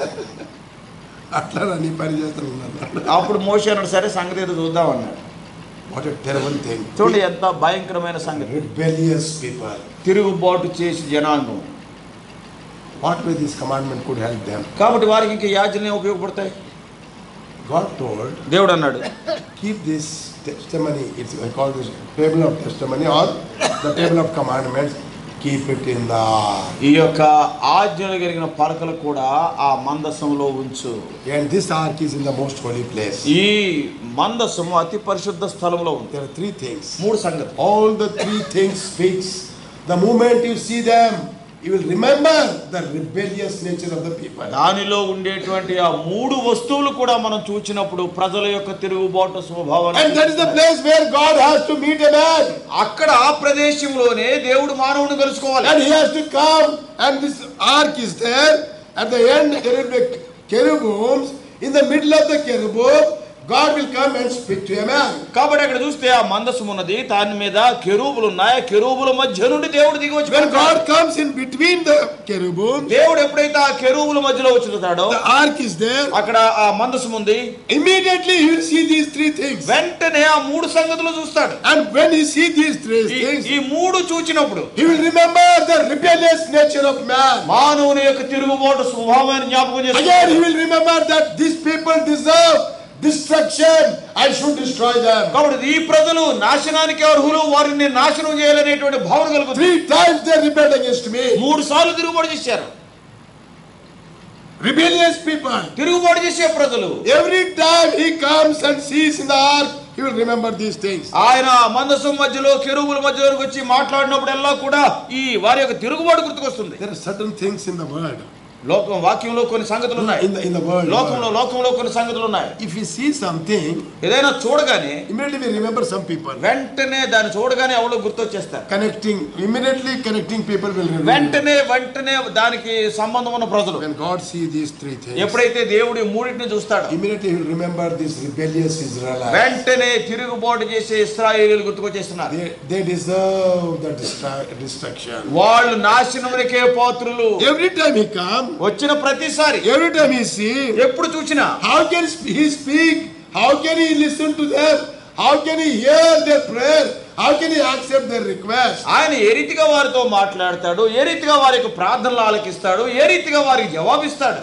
అట్లా నీ పని చేస్తున్నాను అప్పుడు మోషే అన్నాడు సరే సంగతి ఏదో చూద్దాం అన్నాడు వాట్ ఎ టెరబుల్ థింగ్ చూడండి ఎంత భయంకరమైన సంగతి rebellious people తిరుగుబాటు చేసి జనాంగం what way this commandment could help them కాబట్టి వారికి ఇంకా యాజనే ఉపయోగపడతాయి god told దేవుడు అన్నాడు keep this testimony it's I call this table of testimony or the table of commandments keep it in the ఈ యొక్క ఆజ్ఞలు కలిగిన పలకలు కూడా ఆ మందసంలో ఉంచు and this ark is in the most holy place ఈ మందసము అతి పరిశుద్ధ స్థలంలో ఉంది there are three things మూడు సంగతి all the three things speaks the moment you see them you will remember the rebellious nature of the people దానిలో ఉండేటువంటి ఆ మూడు వస్తువులు కూడా మనం చూచినప్పుడు ప్రజల యొక్క తిరుగుబాటు and స్వభావాన్ని that is the place where god has to meet a man అక్కడ ఆ ప్రదేశంలోనే దేవుడు మానవుని కలుసుకోవాలి and he has to come and this ark is there at the end there will be cherubims in the middle of the cherubim god will come and speak to a man కాబట్టి అక్కడ చూస్తే ఆ మందసం ఉన్నది దాని మీద కెరూబులు ఉన్నాయి ఆ కెరూబుల మధ్య నుండి దేవుడు దిగి వచ్చి when పలుకుతాడు. god comes in between the cherubim దేవుడు ఎప్పుడైతే ఆ కెరూబుల మధ్యలో వచ్చుతాడో the ark is there అక్కడ ఆ మందసం ఉంది immediately he will see these three things వెంటనే ఆ మూడు సంగతులు చూస్తాడు and when he see these three ఈ- things ఈ మూడు చూచినప్పుడు he will remember the rebellious nature of man మానవుని యొక్క తిరుగుబాటు స్వభావాన్ని జ్ఞాపకం again he చేస్తాడు will remember that these people deserve destruction i should destroy them కాబట్టి ఈ ప్రజలు నాశనానికి అర్హులు వారిని నాశనం చేయాలనేటువంటి భావన కలుగుతుంది three times they rebelled against me మూడు సార్లు తిరుగుబాటు చేశారు rebellious people తిరుగుబాటు చేసే ప్రజలు every time he comes and sees in the ark he will remember these things ఆయన మందసం మధ్యలో కెరువుల మధ్యలోకి వచ్చి మాట్లాడినప్పుడల్లా కూడా ఈ వారి యొక్క తిరుగుబాటు గుర్తుకొస్తుంది there are certain things in the world లోకం వాక్యంలో కొన్ని సంగతులు ఉన్నాయి in the in the world లోకంలో లోకంలో కొన్ని సంగతులు ఉన్నాయి if we see something ఏదైనా చూడగానే immediately we remember some people వెంటనే దాన్ని చూడగానే ఎవరో గుర్తొచ్చేస్తారు connecting immediately connecting people will remember వెంటనే వెంటనే దానికి సంబంధం ఉన్న ప్రజలు when god see these three things ఎప్పుడైతే దేవుడి మూడింటిని చూస్తాడో immediately he will remember this rebellious israelites వెంటనే తిరుగుబాటు చేసే ఇస్రాయేలీలు గుర్తుకొచ్చేస్తున్నారు they, they deserve the destru- destruction వాళ్ళు నాశనములకే పాత్రులు every time he come వచ్చిన ప్రతిసారి every time he see ఎప్పుడు చూసినా how can he speak how can he listen to them how can he hear their prayer how can he accept their request ఆయన ఏ రీతిగా వారితో మాట్లాడతాడు ఏ రీతిగా వారి యొక్క ప్రార్థనలు ఆలకిస్తాడు ఏ రీతిగా వారికి జవాబిస్తాడు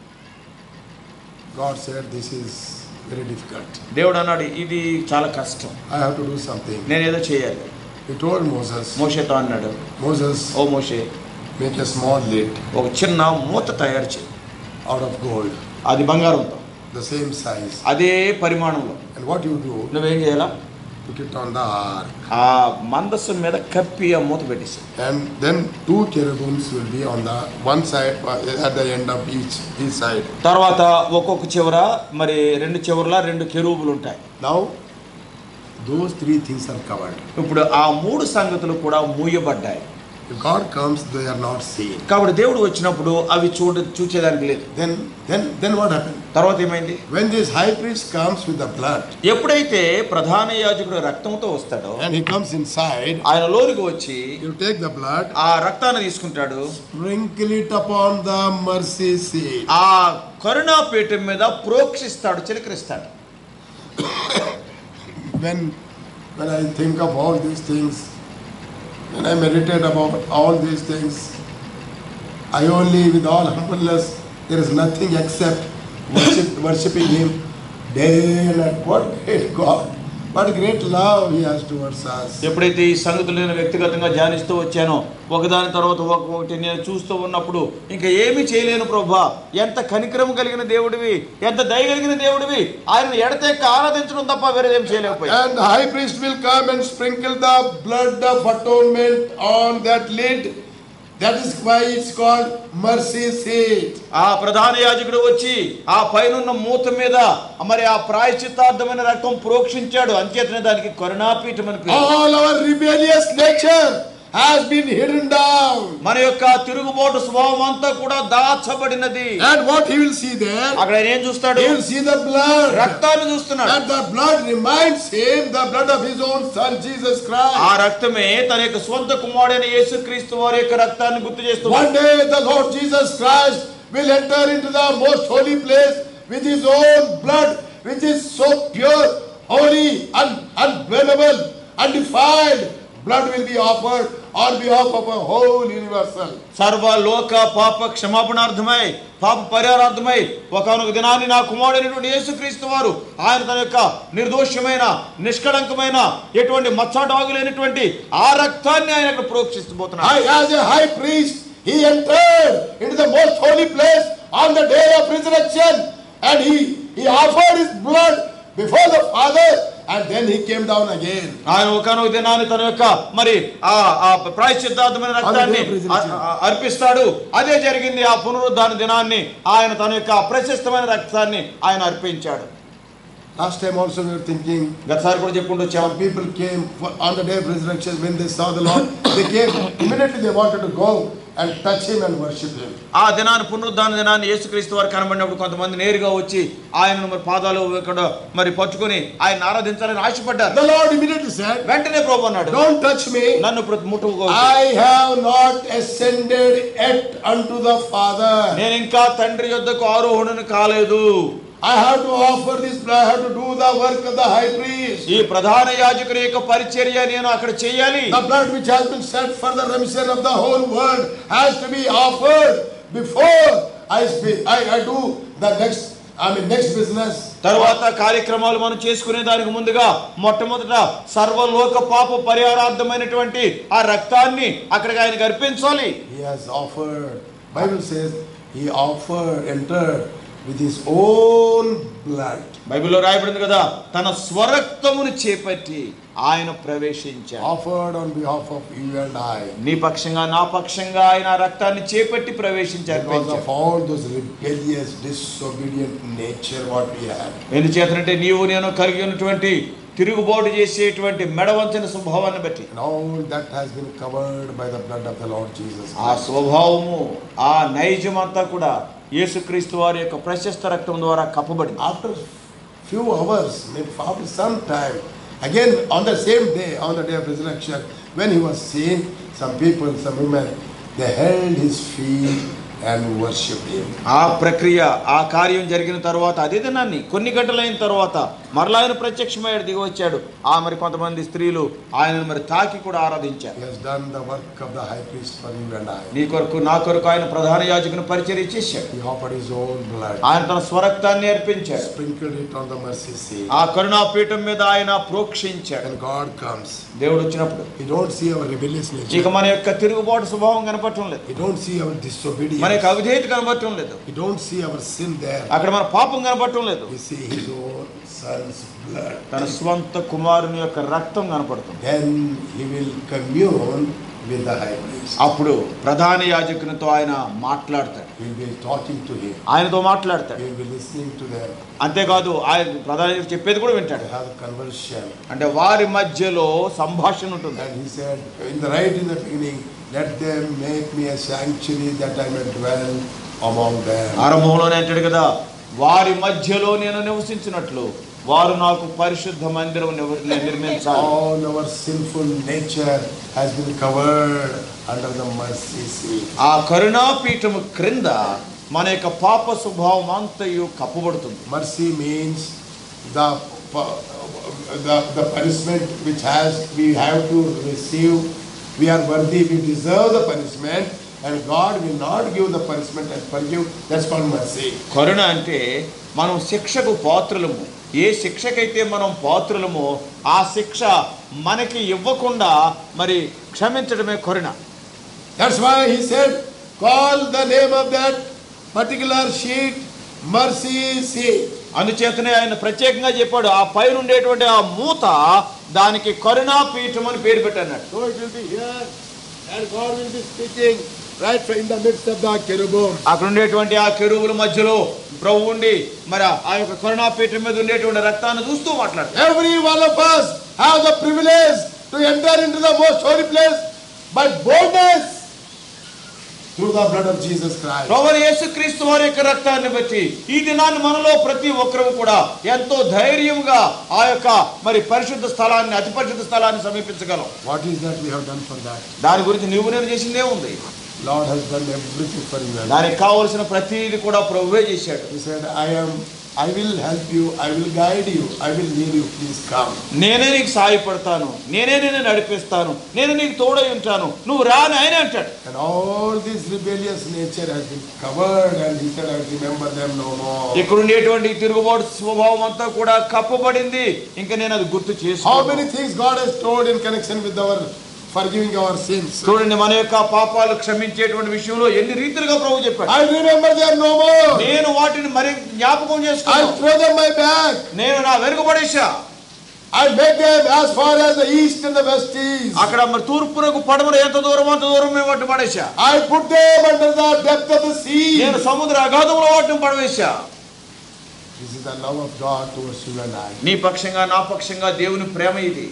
god said this is very difficult దేవుడు అన్నాడు ఇది చాలా కష్టం i have to do something నేను ఏదో చేయాలి he told moses మోషేతో అన్నాడు moses oh Moshe make a small lid ఒక చిన్న మూత తయారు చేయి out of gold అది బంగారంతో the same size అదే పరిమాణంలో and what you do నువ్వేం చేయాలా put it on the ark ఆ మందస్సు మీద కప్పి ఆ మూత పెట్టేసి and then two cherubims will be on the one side uh, at the end of each each side తర్వాత ఒక్కొక్క చివర మరి రెండు చివరల రెండు కెరూబులు ఉంటాయి now those three things are covered ఇప్పుడు ఆ మూడు సంగతులు కూడా మూయబడ్డాయి if god comes they are not seen కాబట్టి దేవుడు వచ్చినప్పుడు అవి చూడ చూచేదానికి లేదు then then then what happened తర్వాత ఏమైంది when this high priest comes with the blood ఎప్పుడైతే ప్రధాన యాజకుడు రక్తంతో వస్తాడో and he comes inside ఆయన లోనికి వచ్చి you take the blood ఆ రక్తాన్ని తీసుకుంటాడు sprinkle it upon the mercy seat ఆ కరుణాపీఠం మీద ప్రోక్షిస్తాడు చిలకరిస్తాడు when when i think of all these things When I meditate about all these things, I only, with all humbleness, there is nothing except worship, worshiping Him day and night. What great God! What great love He has towards us. ఎప్పుడైతే ఈ సంగతులు నేను వ్యక్తిగతంగా ధ్యానిస్తూ వచ్చానో ఒకదాని తర్వాత ఒక- ఒకటి నేను చూస్తూ ఉన్నప్పుడు ఇంకా ఏమీ చేయలేను ప్రభా ఎంత కనికరం కలిగిన దేవుడివి ఎంత దయ కలిగిన దేవుడివి ఆయన ఎడతెక్క ఆరాధించడం తప్ప వేరేదేం చేయలేకపోయా And the high priest will come and sprinkle the blood of atonement on that lid. That is why it's called mercy seat. ఆ ప్రధాన యాజకుడు వచ్చి ఆ పైనున్న మూత మీద మరి ఆ ప్రాయశ్చిత్తార్థమైన రక్తం ప్రోక్షించాడు అంచేతనే దానికి కరుణాపీఠం అని పేరు. All our rebellious nature has been hidden down. మన యొక్క తిరుగుబాటు స్వభావం అంతా కూడా దాచబడినది And what he will see there, అక్కడ ఆయన ఏం చూస్తాడు he will see the blood. రక్తాన్ని చూస్తున్నాడు And the blood reminds him the blood of his own son Jesus ఆ Christ. రక్తమే తన యొక్క సొంత కుమారుడైన యేసుక్రీస్తు వారి యొక్క రక్తాన్ని గుర్తు చేస్తుంది One day the Lord Jesus Christ will enter into the most holy place with his own blood, which is so pure, holy, un- unblameable, undefiled. Blood will be offered on behalf of a whole universal. సర్వ లోక పాప క్షమాపణార్థమై పాప పరిహారార్థమై ఒకనొక దినాన్ని నా కుమారుడైనటువంటి యేసుక్రీస్తు వారు ఆయన తన యొక్క నిర్దోషమైన నిష్కళంకమైన ఎటువంటి మచ్చడాగు లేనటువంటి ఆ రక్తాన్ని ఆయన అక్కడ ప్రోక్షిస్తబోతున్నాడు I, as a high priest, he entered into the most holy place on the day of resurrection and he, he offered his blood before the Father and then he came down again. ఆయన ఒకనొక దినాన్ని తన యొక్క మరి ఆ ఆ ప్రాయశ్చిత్తార్థమైన రక్తాన్ని అ- అ- అర్పిస్తాడు అదే జరిగింది ఆ పునరుద్ధాన దినాన్ని ఆయన తన యొక్క ప్రశస్తమైన రక్తాన్ని ఆయన అర్పించాడు Last time also we were thinking, గతసారి కూడా చెప్పుకుంటూ వచ్చాం some people came for, on the day of resurrection when they saw the Lord, they came, immediately they wanted to go and touch him and worship him. ఆ దినాన్ని పునరుద్ధాన దినాన్ని యేసుక్రీస్తు వారు కనబడినప్పుడు కొంతమంది నేరుగా వచ్చి ఆయనను మరి పాదాలు ఇక్కడ మరి పట్టుకొని ఆయన ఆరాధించాలని ఆశపడ్డారు The Lord immediately said, వెంటనే ప్రభు అన్నాడు Don't touch me. నన్ను ఇప్పుడు ముట్టుకో I have not ascended yet unto the Father. నేను ఇంకా తండ్రి యొద్దకు ఆరోహణను కాలేదు I have to offer this, I have to do the work of the high priest. ఈ ప్రధాన యాజకుని యొక్క పరిచర్య నేను అక్కడ చేయాలి The blood which has been shed for the remission of the whole world has to be offered before I speak. I, I do the next, I mean, next business. తర్వాత కార్యక్రమాలు మనం చేసుకునే దానికి ముందుగా మొట్టమొదట సర్వలోక పాప పరిహారార్థమైనటువంటి ఆ రక్తాన్ని అక్కడికి ఆయనకు అర్పించాలి He has offered, Bible says, he offered, entered with his own blood. బైబిల్లో రాయబడింది కదా తన స్వరక్తమును చేపట్టి ఆయన ప్రవేశించాడు Offered on behalf of you and I. నీ పక్షంగా నా పక్షంగా ఆయన ఆ రక్తాన్ని చేపట్టి ప్రవేశించారు Because of all those rebellious, disobedient nature what we have. ఎందుచేతనంటే నీవు నేను కలిగి ఉన్నటువంటి తిరుగుబాటు చేసేటువంటి మెడవంచిన స్వభావాన్ని బట్టి And all that has been covered by the blood of the Lord Jesus ఆ Christ. స్వభావము ఆ నైజం అంతా కూడా యేసుక్రీస్తు వారి యొక్క ప్రశస్త రక్తం ద్వారా కప్పబడింది After few hours, maybe after some time, again on the same day, on the day of resurrection, when he was seen, some people, some women, they held his feet and worshipped him. ఆ ప్రక్రియ ఆ కార్యం జరిగిన తర్వాత అదే దినాన్ని కొన్ని గంటలైన తర్వాత మరలా ఆయన ప్రత్యక్షమయ్యాడు దిగి వచ్చాడు ఆ మరి కొంతమంది స్త్రీలు ఆయనను మరి తాకి కూడా ఆరాధించారు He has done the work of the high priest for you and I. నీ కొరకు నా కొరకు ఆయన ప్రధాన యాజకుని పరిచర్య చేశాడు He offered his own blood, ఆయన తన స్వరక్తాన్ని అర్పించాడు sprinkled it on the mercy seat. ఆ కరుణాపీఠం మీద ఆయన ప్రోక్షించాడు When God comes, దేవుడు వచ్చినప్పుడు He don't see our rebellious ఇక nature. మన యొక్క తిరుగుబాటు స్వభావం కనపడటం లేదు He don't see our మన disobedience. యొక్క అవిధేయత కనపడటం లేదు He don't see our sin there. అక్కడ మన పాపం కనపడటం లేదు We see His own Son's blood. తన స్వంత కుమారుని యొక్క రక్తం కనపడుతుంది Then He will commune with the high priest. అప్పుడు ప్రధాన యాజకునితో ఆయన మాట్లాడతాడు He will be talking to him. ఆయనతో మాట్లాడతాడు He will be listening to them. అంతేకాదు ఆయన ప్రధాన యాజకుడు చెప్పేది కూడా వింటాడు They have a conversion. అంటే వారి మధ్యలో సంభాషణ ఉంటుంది And he said, in the right in the beginning, let them make me a sanctuary that I may dwell among them. ఆరంభంలోనే అంటాడు కదా వారి మధ్యలో నేను నివసించినట్లు వారు నాకు పరిశుద్ధ మందిరం నివ- నిర్మించాలి All our sinful nature has been covered under the mercy seat. ఆ కరుణాపీఠము క్రింద మన యొక్క పాప స్వభావం అంతయు కప్పబడుతుంది Mercy means the, pu- the, the punishment which has we have to receive we are worthy, we deserve the punishment, and God will not give the punishment and forgive. That's called mercy. కరుణ అంటే మనం శిక్షకు పాత్రులము ఏ శిక్షకైతే మనం పాత్రులమో ఆ శిక్ష మనకి ఇవ్వకుండా మరి క్షమించడమే కరుణ That's why he said, call the name of that particular sheet mercy seat. అందుచేతనే ఆయన ప్రత్యేకంగా చెప్పాడు ఆ పైన ఉండేటువంటి ఆ మూత దానికి కరుణా పీఠం అని పేరు పెట్టాడు So it will be here, and God will be speaking right in the midst of the cherubim. అక్కడ ఉండేటువంటి ఆ కెరువుల మధ్యలో ప్రభు ఉండి మరి ఆ యొక్క కరుణా పీఠం మీద ఉండేటువంటి రక్తాన్ని చూస్తూ మాట్లాడతాడు Every one of us have the privilege to enter into the most holy place by boldness through the blood of Jesus Christ. ప్రభు యేసుక్రీస్తు వారి యొక్క రక్తాన్ని బట్టి ఈ దినాన్ని మనలో ప్రతి ఒక్కరూ కూడా ఎంతో ధైర్యంగా ఆ యొక్క మరి పరిశుద్ధ స్థలాన్ని అతి పరిశుద్ధ స్థలాన్ని సమీపించగలం What is that we have done for that? దాని గురించి నువ్వు నేను చేసిందే ఉంది Lord has done everything for you. దానికి కావలసిన ప్రతిది కూడా ప్రభువే చేశాడు He said, I am, I will help you, I will guide you, I will lead you, please come. నేనే నీకు సాయపడతాను నేనే నేను నడిపిస్తాను నేను నీకు తోడై ఉంటాను నువ్వు రా అని ఆయన అంటాడు And all this rebellious nature has been covered and he said, I remember them no more. ఇక్కడ ఉండేటువంటి ఈ తిరుగుబాటు స్వభావం అంతా కూడా కప్పబడింది ఇంకా నేను అది గుర్తు How చేసుకోను many things God has told in connection with our forgiving our sins? చూడండి మన యొక్క పాపాలు క్షమించేటువంటి విషయంలో ఎన్ని రీతిలుగా ప్రభు చెప్పాడు I remember them no more. నేను వాటిని మరి జ్ఞాపకం I'll చేసుకున్నాను throw them my back. నేను నా వెనుకబడేశా I'll make them as far as the east and the west is. అక్కడ మరి తూర్పునకు పడమర ఎంత దూరం అంత దూరం మేము వాటిని పడేశా I put them under the depth of the sea. నేను సముద్ర అగాధంలో వాటిని పడవేశా This is the love of God towards you and I. నీ పక్షంగా నా పక్షంగా దేవుని ప్రేమ ఇది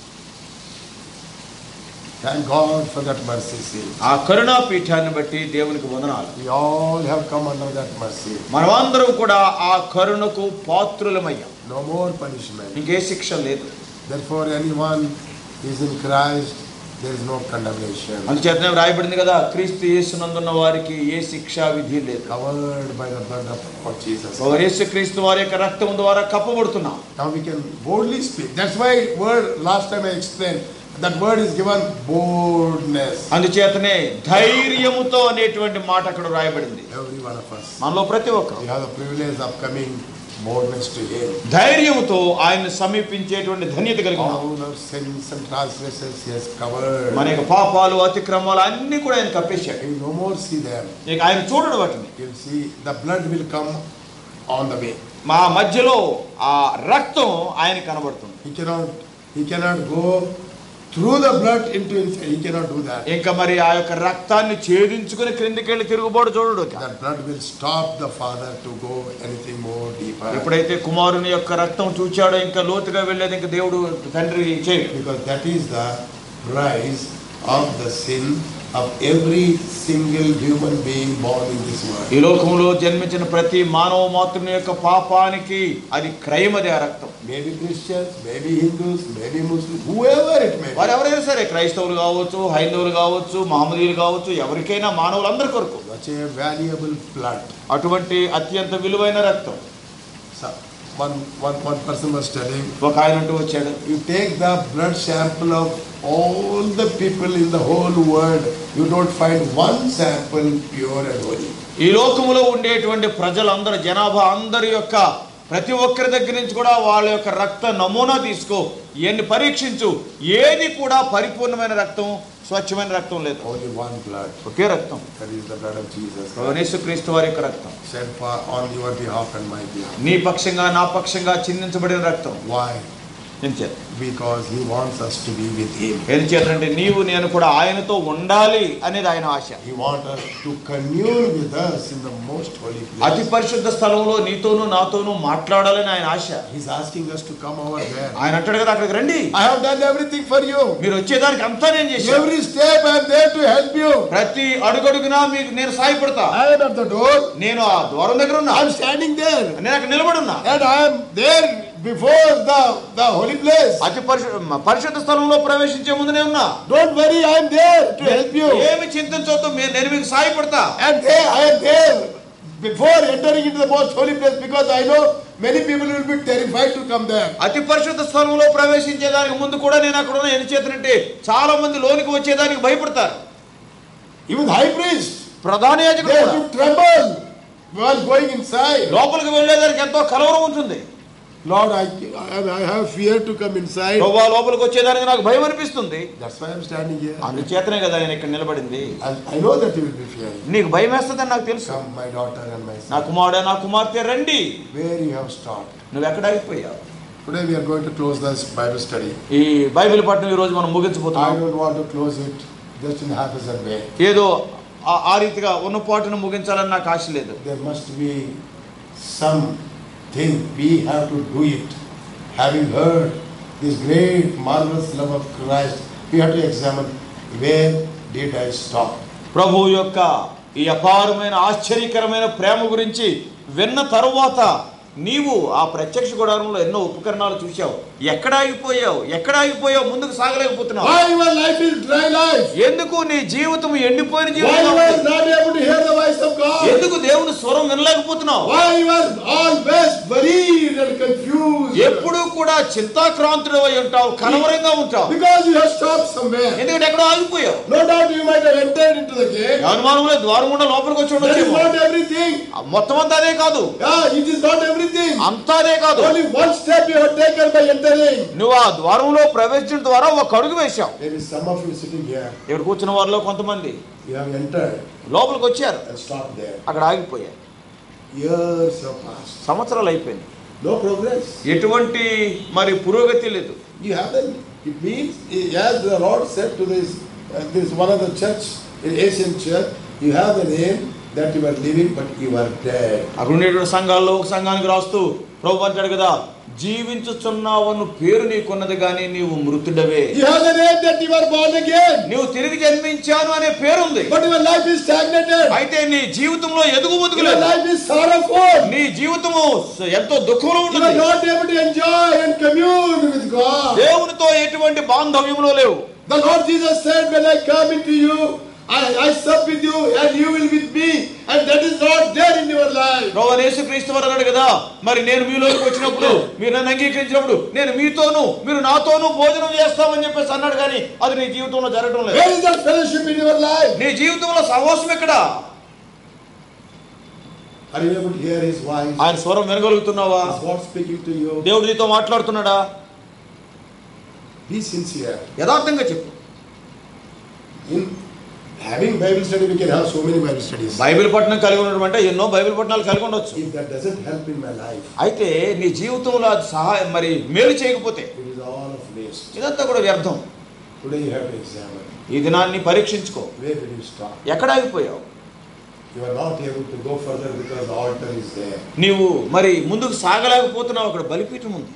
Thank God for that mercy seat. ఆ కరుణా పీఠాన్ని బట్టి దేవునికి వందనాలు We all have come under that mercy. మనమందరం కూడా ఆ కరుణకు పాత్రులమయ్యాం No more punishment. ఇంకే శిక్ష లేదు Therefore, anyone who is in Christ, there is no condemnation. అందుచేతనే రాయబడింది కదా క్రీస్తు యేసునందున్న వారికి ఏ శిక్షా విధి లేదు Covered by the blood of Lord Jesus. ఒక యేసుక్రీస్తు వారి యొక్క రక్తం ద్వారా కప్పబడుతున్నాం Now we can boldly speak. That's why word last time I explained that word is given boldness. అందుచేతనే ధైర్యముతో అనేటువంటి మాట అక్కడ రాయబడింది Every one of us. మనలో ప్రతి ఒక్కరు We have the privilege of coming boldness to Him. ధైర్యముతో ఆయన సమీపించేటువంటి ధన్యత కలిగి ఉన్నాం All our sins and transgressions He has covered. మన యొక్క పాపాలు అతిక్రమాలు అన్ని కూడా ఆయన కప్పేశాడు You no more see them. ఇక ఆయన చూడడు వాటిని You'll see the blood will come on the way. మా మధ్యలో ఆ రక్తం ఆయన కనబడుతుంది He cannot, he cannot go through the blood into inside. He cannot do that. ఇంకా మరి ఆ యొక్క రక్తాన్ని ఛేదించుకుని క్రిందికి వెళ్ళి తిరుగుబాటు చూడడు ఇక. That blood will stop the Father to go anything more deeper. ఎప్పుడైతే కుమారుని యొక్క రక్తం చూచాడో ఇంకా లోతుగా వెళ్ళేది ఇంకా దేవుడు తండ్రి చేయడు Because that is the price of the sin of every single human being born in this world. ఈ లోకంలో జన్మించిన ప్రతి మానవ మాతృని యొక్క పాపానికి అది క్రయమది ఆ రక్తం Maybe Christians, maybe Hindus, maybe Muslims, whoever it may వారు be. ఎవరైనా సరే క్రైస్తవులు కావచ్చు హైందవులు కావచ్చు మహమ్మదీయులు కావచ్చు ఎవరికైనా మానవులందరి కొరకు Such a valuable blood. అటువంటి అత్యంత విలువైన రక్తం So, one, one, one person was telling, ఒక ఆయన అంటూ వచ్చాడు You take the blood sample of all the people in the whole world, you don't find one sample pure and holy. ఈ లోకములో ఉండేటువంటి ప్రజలందరూ జనాభా అందరి యొక్క ప్రతి ఒక్కరి దగ్గర నుంచి కూడా వాళ్ళ యొక్క రక్త నమూనా తీసుకో ఎన్ని పరీక్షించు ఏది కూడా పరిపూర్ణమైన రక్తం స్వచ్ఛమైన రక్తం లేదు Only one blood. ఒకే రక్తం That is the blood of Jesus. యేసుక్రీస్తు వారి యొక్క రక్తం Shed for on your behalf and my behalf. నీ పక్షంగా నా పక్షంగా చిందించబడిన రక్తం Why? ఎందుచేత Because he wants us to be with him. ఎందుచేతంటే నీవు నేను కూడా ఆయనతో ఉండాలి అనేది ఆయన ఆశ He wants us to commune with us in the most holy అతి place. పరిశుద్ధ స్థలంలో నీతోనూ నాతోనూ మాట్లాడాలని ఆయన ఆశ He's asking us to come over there. ఆయన అంటాడు కదా అక్కడికి రండి I have done everything for you. మీరు వచ్చేదానికి అంతా నేను చేశాను Every step I am there to help you. ప్రతి అడుగడుగునా మీకు నేను సాయపడతా I am at the door. నేను ఆ ద్వారం దగ్గర ఉన్నా I am standing there. నేను అక్కడ నిలబడి ఉన్నా And I am there before the, the holy place. అతి పరిశు పరిశుద్ధ స్థలంలో ప్రవేశించే ముందు నేను ఉన్నా Don't worry, I am there to help you. ఏమి చింతించవద్దు మీ- నేను మీకు సాయపడతా And there, I am there before entering into the most holy place because I know many people will be terrified to come there. అతి పరిశుద్ధ స్థలంలో ప్రవేశించేదానికి ముందు కూడా నేను అక్కడ ఉన్న ఎన్ని చేతనంటే చాలా మంది లోనికి వచ్చేదానికి భయపడతారు Even high priest, ప్రధాన యాజకుడు they కూడా have to tremble while going inside. లోపలికి వెళ్ళేదానికి ఎంతో కలవరం ఉంటుంది Lord, I, I, I have fear to come inside. ప్రభా లోపలికి వచ్చేదానికి నాకు భయం అనిపిస్తుంది That's why I'm standing here. అందుచేతనే కదా నేను ఇక్కడ నిలబడింది I, I know that you will be fearing. నీకు భయం వేస్తుందని నాకు తెలుసు Come, my daughter and my నా son. కుమారుడు నా కుమార్తె రండి Where you have stopped. నువ్వు ఎక్కడ ఆగిపోయావు Today we are going to close this Bible study. ఈ బైబిల్ పట్టణం ఈ రోజు మనం I ముగించబోతున్నాం don't want to close it just in haphazard way. ఏదో ఆ- ఆ రీతిగా ఉన్న పాటను ముగించాలని నాకు ఆశ లేదు There must be something we have to do it. Having heard this great marvelous love of Christ, we have to examine where did I stop. ప్రభు యొక్క ఈ అపారమైన ఆశ్చర్యకరమైన ప్రేమ గురించి విన్న తరువాత నీవు ఆ ప్రత్యక్ష గుడారంలో ఎన్నో ఉపకరణాలు చూశావు ఎక్కడ ఆగిపోయావు ఎక్కడ ఆగిపోయావు ముందుకు సాగలేకపోతున్నావు Why your life is dry life? ఎందుకు నీ జీవితం ఎండిపోయిన Why you జీవితం are not able to hear the voice of God? ఎందుకు దేవుని స్వరం వినలేకపోతున్నావు Why you are always worried and confused? ఎప్పుడూ కూడా చింతాక్రాంతుడు అయి ఉంటావు కలవరంగా ఉంటావు Because you have stopped somewhere. ఎందుకంటే ఎక్కడో ఆగిపోయావు No doubt you might have entered into the gate. అనుమానంలో ద్వారం గుండా లోపలికి వచ్చి That is ఉండొచ్చు not everything. మొత్తం అంతా అదే కాదు Yeah, it is not everything. అంతా అదే కాదు Only one step you have taken by entering. నువ్వు ఆ ద్వారంలో ప్రవేశించడం ద్వారా ఒక అడుగు వేశావు Maybe some of you sitting here, ఇక్కడ కూర్చున్న వారిలో కొంతమంది you have entered లోపలికి వచ్చారు and stopped there. అక్కడ ఆగిపోయారు Years have passed. సంవత్సరాలు అయిపోయింది No progress. ఎటువంటి మరి పురోగతి లేదు You haven't. It means, as the Lord said to this, uh, this one of the church, in Asian church, you have the name that you are living, but you are dead. అక్కడ ఉండేటువంటి సంఘాల్లో ఒక సంఘానికి రాస్తూ ప్రభు అంటాడు కదా జీవించుచున్నావన్న పేరు నీకున్నది కానీ నీవు మృతుడవే You have the name that you are born again, నువ్వు తిరిగి జన్మించాను అనే పేరుంది but your life is stagnated. అయితే నీ జీవితంలో ఎదుగు ముదుగు Your లేదు life is sorrowful. నీ జీవితము ఎంతో దుఃఖంలో You are ఉంటుంది not able to enjoy and commune with God. దేవునితో ఎటువంటి బాంధవ్యంలో లేవు The Lord Jesus said, When I come into you, I, I sup with you, and you will with me, and that is not there in your life. ప్రభు యేసుక్రీస్తు వారు అన్నాడు కదా మరి నేను మీలోకి వచ్చినప్పుడు మీరు నన్ను అంగీకరించినప్పుడు నేను మీతోను మీరు నాతోను భోజనం చేస్తామని చెప్పేసి అన్నాడు కానీ అది నీ జీవితంలో జరగడం లేదు Where is that fellowship in your life? నీ జీవితంలో సహవాసం ఎక్కడ Are you able to hear His voice? ఆయన స్వరం వినగలుగుతున్నావా Is God speaking to you? దేవుడు నీతో మాట్లాడుతున్నాడా Be sincere. యథార్థంగా చెప్పు In having Bible study, we can have so many Bible studies. Bible పట్టణం కలిగి ఉండడం అంటే ఎన్నో బైబిల్ పట్టణాలు కలిగి ఉండొచ్చు If that doesn't help in my life, అయితే నీ జీవితంలో అది సహాయం మరి మేలు చేయకపోతే it is all of waste. ఇదంతా కూడా వ్యర్థం Today you have to examine. ఈ దినాన్ని పరీక్షించుకో Where did you stop? ఎక్కడ ఆగిపోయావు You are not able to go further because the altar is there. నీవు మరి ముందుకు సాగలేకపోతున్నావు అక్కడ బలిపీఠం ఉంది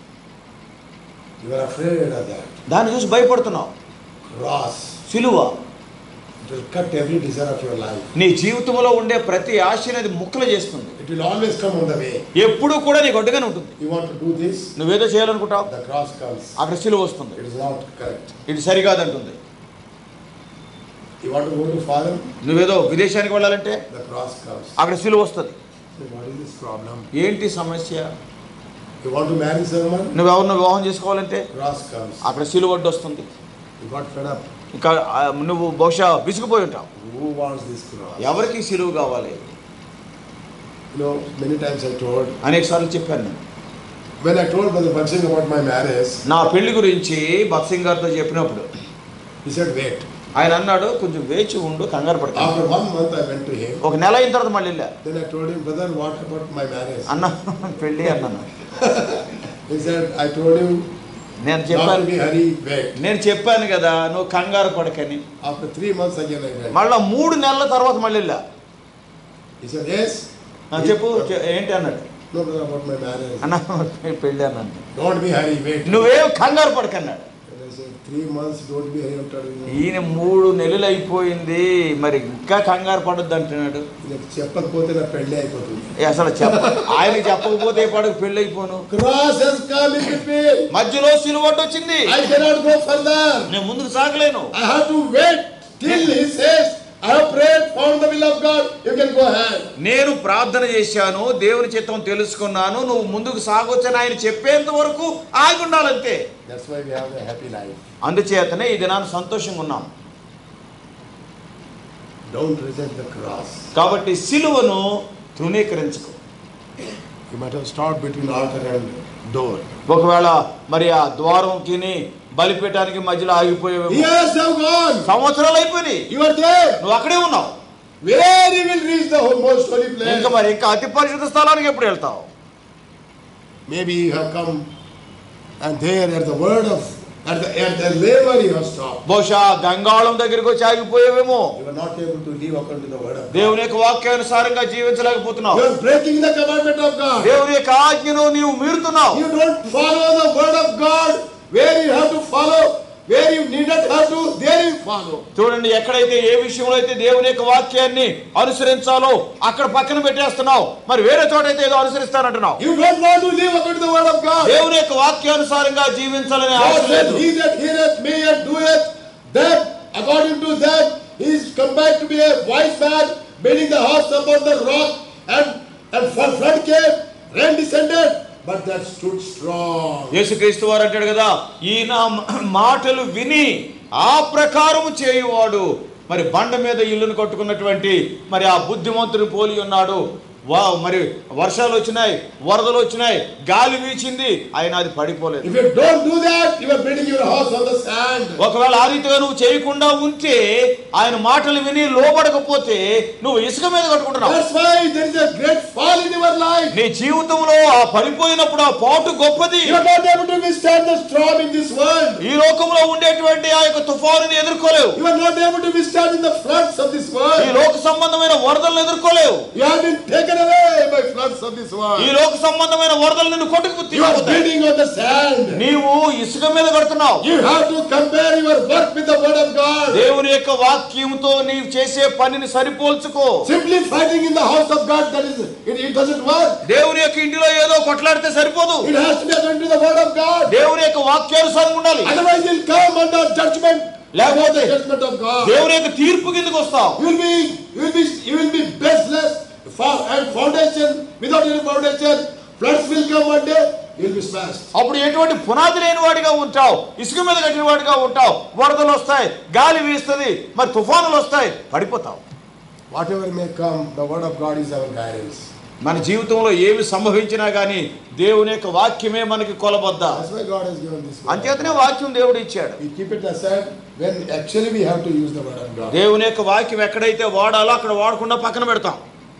You are afraid of that. దాన్ని చూసి భయపడుతున్నావు Cross. సిలువ It will cut every desire of your life. నీ జీవితంలో ఉండే ప్రతి ఆశని అది ముక్కలు చేస్తుంది It will always come on the way. ఎప్పుడూ కూడా నీకు అడ్డుగానే ఉంటుంది You want to do this, నువ్వేదో చేయాలనుకుంటావు the cross comes. అక్కడ సిలువ వస్తుంది It is not correct. ఇది సరికాదంటుంది You want to go to foreign, నువ్వేదో విదేశానికి వెళ్ళాలంటే the cross comes. అక్కడ సిలువ వస్తుంది So what is this problem? ఏంటి సమస్య You want to marry someone, నువ్వెవరిని వివాహం చేసుకోవాలంటే cross comes. అక్కడ సిలువ అడ్డు వస్తుంది You got fed up. ఇంకా ఆ, నువ్వు బహుశా విసిగిపోయి ఉంటావు Who wants this cross? ఎవరికి సిలువ కావాలి You know, many times I told, అనేక సార్లు చెప్పాను నేను when I told Brother Bhansing about my marriage, నా పెళ్లి గురించి భక్సింగ్ గారితో చెప్పినప్పుడు he said, wait. ఆయన అన్నాడు కొంచెం వేచి ఉండు కంగారు పడతా After one month I went to him. ఒక నెల అయిన తర్వాత మళ్ళీ వెళ్ళా Then I told him, brother, what about my marriage? అన్న పెళ్ళి అన్నాను He said, I told you నేను not to చెప్పాను be hurry, wait. నేను చెప్పాను కదా నువ్వు కంగారు పడకని After three months again I went. మళ్ళా మూడు నెలల తర్వాత మళ్ళీ వెళ్ళా He said, yes. ఆ, చెప్పు చె- ఏంటి అన్నాడు No, brother, about my marriage. అన్న పెళ్ళి అన్నాను Don't be hurry, wait. నువ్వేం కంగారు పడకన్నాడు And I said, three months, don't be hurry, I'm telling you. ఈయన మూడు నెలలు అయిపోయింది మరి ఇంకా కంగారు పడొద్దు అంటున్నాడు నీకు చెప్పకపోతే నా పెళ్ళి అయిపోతుంది ఏ అసలు చెప్ప ఆయనకి చెప్పకపోతే పడకు పెళ్ళి అయిపోను cross has come in between. మధ్యలో సిలువడ్డు వచ్చింది I cannot go further. నేను ముందుకు సాగలేను I have to wait till he says, I have prayed, found the will of God, God, you can go ahead. నేను ప్రార్థన చేశాను దేవుని చిత్తం తెలుసుకున్నాను నువ్వు ముందుకు సాగొచ్చని ఆయన చెప్పేంత వరకు ఆగి ఉండాలంతే That's why we have a happy life. అందుచేతనే ఈ దినాన్ని సంతోషంగా ఉన్నాం Don't resent the cross. కాబట్టి సిలువను తృణీకరించుకో You might have stopped between altar and door. ఒకవేళ మరి ఆ ద్వారంకి బలిపీఠానికి మధ్యలో ఆగిపోయేవేమో Years have gone. సంవత్సరాలు అయిపోయినాయి You are there. నువ్వు అక్కడే ఉన్నావు Where you will reach the whole most holy place. ఇంకా మరి ఇంకా అతి పరిశుద్ధ స్థలానికి ఎప్పుడు వెళ్తావు Maybe you have come and there at the word of, at the, at the labor you have stopped. బహుశా గంగాళం దగ్గరికి వచ్చి ఆగిపోయేవేమో You are not able to live according to the word of God. దేవుని యొక్క వాక్యానుసారంగా జీవించలేకపోతున్నావు You are breaking the commandment of God. దేవుని యొక్క ఆజ్ఞను నీవు మీరుతున్నావు You don't follow the word of God where you have to follow, where you need not have to, there you follow. చూడండి ఎక్కడైతే ఏ విషయంలో అయితే దేవుని యొక్క వాక్యాన్ని అనుసరించాలో అక్కడ పక్కన పెట్టేస్తున్నావు మరి వేరే చోట అయితే ఏదో అనుసరిస్తానంటున్నావు You don't want to live according to the word of God. దేవుని యొక్క వాక్యానుసారంగా జీవించాలనే ఆశ God said, లేదు He that heareth me and doeth, that according to that he is compared to be a wise man, building the house upon the rock, and and for flood came, rain descended, but that stood strong. యేసుక్రీస్తు వారు అంటాడు కదా ఈయన మాటలు విని ఆ ప్రకారం చేయువాడు మరి బండ మీద ఇల్లును కట్టుకున్నటువంటి మరి ఆ బుద్ధిమంతుని పోలి ఉన్నాడు వా మరి వర్షాలు వచ్చినాయి వరదలు వచ్చినాయి గాలి వీచింది ఆయన అది పడిపోలేదు If you don't do that, you are building your house on the sand. ఒకవేళ ఆ రీతిగా నువ్వు చేయకుండా ఉంటే ఆయన మాటలు విని లోబడకపోతే నువ్వు ఇసుక మీద కట్టుకుంటున్నావు That's why there is a great fall in your life. నీ జీవితంలో ఆ పడిపోయినప్పుడు ఆ పాటు గొప్పది You are not able to withstand the storm in this world. ఈ లోకంలో ఉండేటువంటి ఆ యొక్క తుఫానుని ఎదుర్కోలేవు You are not able to withstand in the floods of this ఈ world. లోక సంబంధమైన వరదలను ఎదుర్కోలేవు You have been taken away by floods of this ఈ world. లోక సంబంధమైన వరదలు నిన్ను కొట్టుకు You are తీసుకుపోతాయి. building on the sand. నీవు ఇసుక మీద కడుతున్నావు You have to compare your work with the word of God. దేవుని యొక్క వాక్యంతో నీవు చేసే పనిని సరిపోల్చుకో Simply fighting in the house of God, that is, it, it doesn't work. దేవుని యొక్క ఇంటిలో ఏదో కొట్లాడితే సరిపోదు It has to be according to the word of God. దేవుని యొక్క వాక్యానుసారం ఉండాలి Otherwise, you'll come under judgment. లేకపోతే the judgment of God. దేవుని యొక్క తీర్పు కిందకు వస్తావు You will be, you will be, you will be baseless for- and foundation without any foundation. Floods will come one day. You will be smashed. అప్పుడు ఎటువంటి పునాది లేని వాడిగా ఉంటావు ఇసుక మీద కట్టిన వాడిగా ఉంటావు వరదలు వస్తాయి గాలి వీస్తుంది మరి తుఫానులు వస్తాయి పడిపోతావు Whatever may come, the word of God is our guidance. మన జీవితంలో ఏమి సంభవించినా కానీ దేవుని యొక్క వాక్యమే మనకి కొలబద్ద That's why God has given this. word. అంచేతనే వాక్యం దేవుడు ఇచ్చాడు We keep it aside when actually we have to use the word of God. దేవుని యొక్క వాక్యం ఎక్కడైతే వాడాలో అక్కడ వాడకుండా పక్కన పెడతాం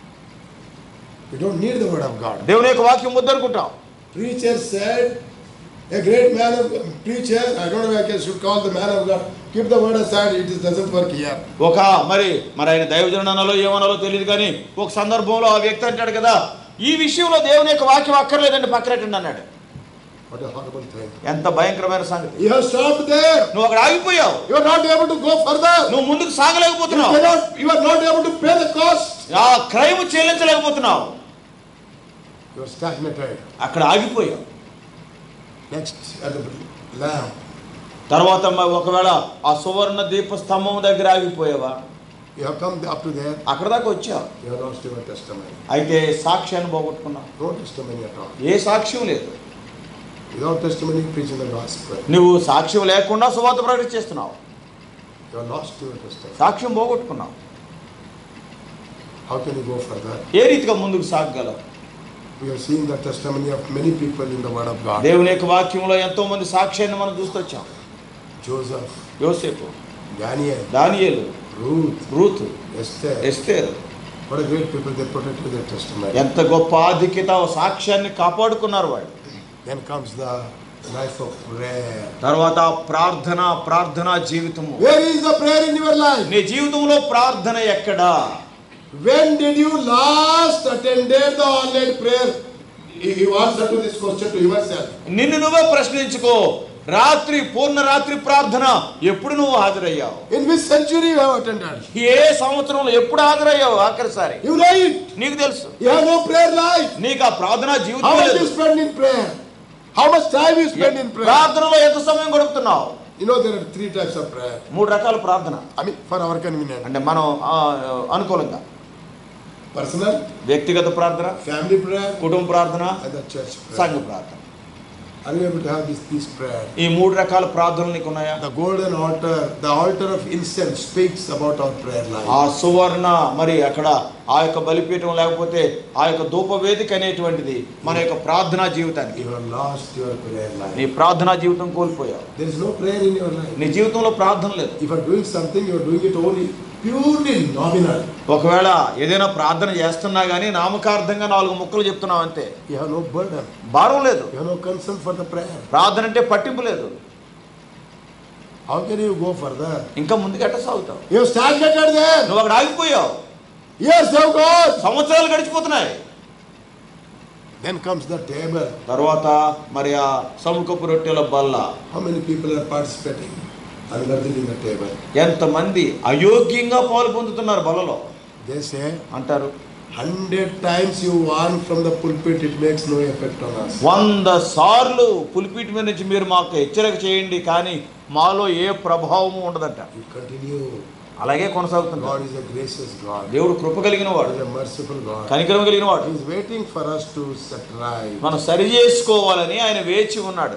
We don't need the word of God. దేవుని యొక్క వాక్యం వద్దనుకుంటాం Preacher said, a great man of preacher, I don't know if I should call the man of God, keep the word aside, it is, doesn't work here. ఒక మరి మరి ఆయన దైవజనాలో ఏమనాలో తెలియదు కానీ ఒక సందర్భంలో ఆ వ్యక్తి అంటాడు కదా ఈ విషయంలో దేవుని యొక్క వాక్యం అక్కర్లేదండి పక్కనట్టండి అన్నాడు What a horrible thing. ఎంత భయంకరమైన సంగతి You have stopped there. నువ్వు అక్కడ ఆగిపోయావు You are not able to go further. నువ్వు ముందుకు You సాగలేకపోతున్నావు cannot, you are not able to pay the cost. ఆ క్రైమ్ చెల్లించలేకపోతున్నావు You are stagnated. అక్కడ ఆగిపోయావు Next, at the lamb. తర్వాత మ- ఒకవేళ ఆ సువర్ణ దీప స్తంభం దగ్గర ఆగిపోయావా You have come up to there. అక్కడ దాకా వచ్చావు You have lost your testimony. అయితే సాక్ష్యాన్ని పోగొట్టుకున్నావు No testimony at all. ఏ సాక్ష్యం లేదు Without testimony, preaching the gospel. నువ్వు సాక్ష్యం లేకుండా సువార్త ప్రకటన చేస్తున్నావు You have lost your testimony. సాక్ష్యం పోగొట్టుకున్నావు How can you go further? ఏ రీతిగా ముందుకు సాగగలవు We have seen the testimony of many people in the word of God. దేవుని యొక్క వాక్యంలో ఎంతో మంది సాక్ష్యాన్ని మనం చూస్తొచ్చాం Joseph, యోసేపు Daniel, దానియేలు Ruth, రూతు Esther. ఎస్తేరు What a great people, they protected their testimony. ఎంత గొప్ప ఆధిక్యత సాక్ష్యాన్ని కాపాడుకున్నారు వాళ్ళు Then comes the life of prayer. తర్వాత ప్రార్థన ప్రార్థన జీవితము Where is the prayer in your life? నీ జీవితంలో ప్రార్థన ఎక్కడా When did you last attended the online prayer? You you answer to this question to yourself. నిన్ను నువ్వే ప్రశ్నించుకో రాత్రి పూర్ణ రాత్రి ప్రార్థన ఎప్పుడు నువ్వు హాజరయ్యావు In which century you have attended? ఏ సంవత్సరంలో ఎప్పుడు హాజరయ్యావు ఆఖరిసారి You know it. నీకు తెలుసు You have no prayer life. నీకు ఆ ప్రార్థన How జీవితం much లేదు you spend in prayer? How much time you spend in prayer? ప్రార్థనలో ఎంత సమయం గడుపుతున్నావు You know there are three types of prayer. మూడు రకాల ప్రార్థన I mean, for our convenience. అంటే మనం ఆ, అనుకూలంగా Personal, వ్యక్తిగత ప్రార్థన family prayer, కుటుంబ ప్రార్థన and the church సంఘ prayer. ప్రార్థన Are you able to have this, this prayer? ఈ మూడు రకాల ప్రార్థనలు నీకు ఉన్నాయా The golden altar, the altar of incense speaks about our prayer ఆ life. సువర్ణ మరి అక్కడ ఆ యొక్క బలిపీఠం లేకపోతే ఆ యొక్క ధూప వేదిక అనేటువంటిది మన యొక్క ప్రార్థనా జీవితానికి You have lost your prayer నీ life. ప్రార్థనా జీవితం కోల్పోయావు There is no prayer in your life. నీ జీవితంలో ప్రార్థన లేదు If you are doing something, you are doing it only purely nominal. ఒకవేళ ఏదైనా ప్రార్థన చేస్తున్నా కానీ నామకార్థంగా నాలుగు ముక్కలు చెప్తున్నావు అంతే You have no burden. భారం లేదు You have no concern for the prayer. ప్రార్థన అంటే పట్టింపు లేదు How can you go further? ఇంకా ముందుకెట్ట సాగుతావు You have stagnated there. నువ్వు అక్కడ ఆగిపోయావు Yes, you have gone. సంవత్సరాలు గడిచిపోతున్నాయి Then comes the table. తర్వాత మరి ఆ సముఖపు రొట్టెల బల్ల How many people are participating? Unworthy in the table. ఎంతమంది అయోగ్యంగా పాలు పొందుతున్నారు బలలో They say, అంటారు hundred times you warn from the pulpit, it makes no effect on us. వంద సార్లు పులిపీటి మీద నుంచి మీరు మాకు హెచ్చరిక చేయండి కానీ మాలో ఏ ప్రభావము ఉండదట You continue. అలాగే కొనసాగుతుంది God is a gracious God. దేవుడు కృప కలిగిన God వాడు is a merciful God. కనికరం కలిగిన వాడు He is waiting for us to set right. మనం సరి చేసుకోవాలని ఆయన వేచి ఉన్నాడు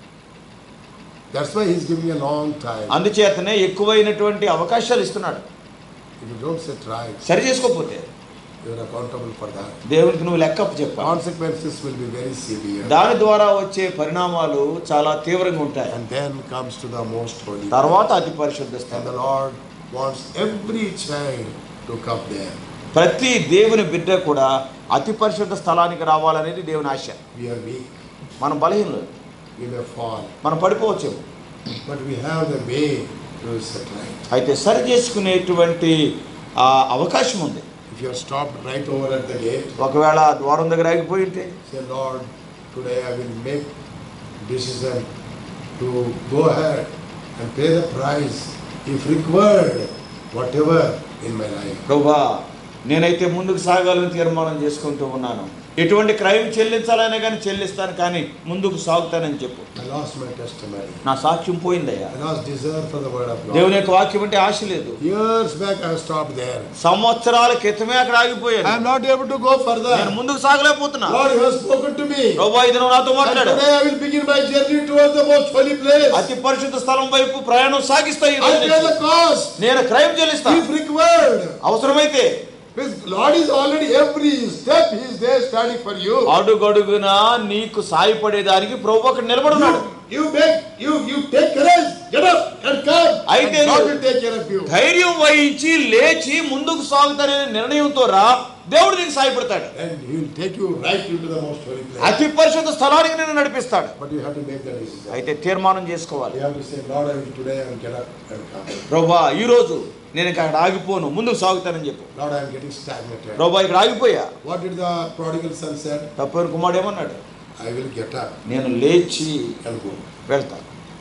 That's why He's giving a long time. అందుచేతనే ఎక్కువైనటువంటి అవకాశాలు ఇస్తున్నాడు If you don't set right, సరి చేసుకోకపోతే you are accountable for that. దేవునికి నువ్వు లెక్కప్పు చెప్పాలి Consequences will be very severe. దాని ద్వారా వచ్చే పరిణామాలు చాలా తీవ్రంగా ఉంటాయి And then comes to the most holy. తర్వాత అతి పరిశుద్ధ And స్థలం the Lord wants every child to come there. ప్రతి దేవుని బిడ్డ కూడా అతి పరిశుద్ధ స్థలానికి రావాలనేది దేవుని ఆశ We are weak. మనం బలహీనలు We may fall. మనం పడిపోవచ్చు But we have the way to set right. అయితే సరి చేసుకునేటువంటి ఆ, అవకాశం ఉంది If you are stopped right over at the gate, ఒకవేళ ద్వారం దగ్గర ఆగిపోయి ఉంటే say, Lord, today I will make decision to go ahead and pay the price if required, whatever in my life. ప్రభా నేనైతే ముందుకు సాగాలని తీర్మానం చేసుకుంటూ ఉన్నాను ఎటువంటి క్రైమ్ చెల్లించాలనే కానీ చెల్లిస్తాను కానీ ముందుకు సాగుతానని చెప్పు I lost my testimony. నా సాక్ష్యం పోయిందయ్యా I lost desire for the word of God. దేవుని యొక్క వాక్యం అంటే ఆశ లేదు Years back I stopped there. సంవత్సరాల క్రితమే అక్కడ I am ఆగిపోయాను not able to go నేను further. ముందుకు సాగలేకపోతున్నా Lord, you have spoken to me. ప్రభా ఇది నువ్వు నాతో And మాట్లాడు today I will begin my journey towards the most holy place. అతి పరిశుద్ధ స్థలం వైపు ప్రయాణం సాగిస్తా ఈ I రోజు pay the నుంచి. cost నేను క్రైమ్ చెల్లిస్తా if required. అవసరమైతే Because Lord is already every step He is there standing for you. అడుగడుగున నీకు సాయపడేదానికి ప్రభు అక్కడ నిలబడున్నాడు You, you make you you take courage, get up and come. అయితే And God నువ్వు- will take care of you. ధైర్యం వహించి లేచి ముందుకు సాగుతాననే నిర్ణయంతో రా దేవుడు నీకు సాయపడతాడు And He will take you right into the most holy place. అతి పరిశుద్ధ స్థలానికి నేను నడిపిస్తాడు But you have to make that decision. అయితే తీర్మానం చేసుకోవాలి You have to say, Lord, I will today I will get up and come. ప్రభా ఈ రోజు నేను ఇక్కడ ఆగిపోను ముందుకు సాగుతానని చెప్పు Lord, I am getting stagnated. ప్రభా ఇక్కడ ఆగిపోయా What did the prodigal son said? తప్పని కుమారుడు ఏమన్నాడు I will get up నేను లేచి and go. వెళ్తాను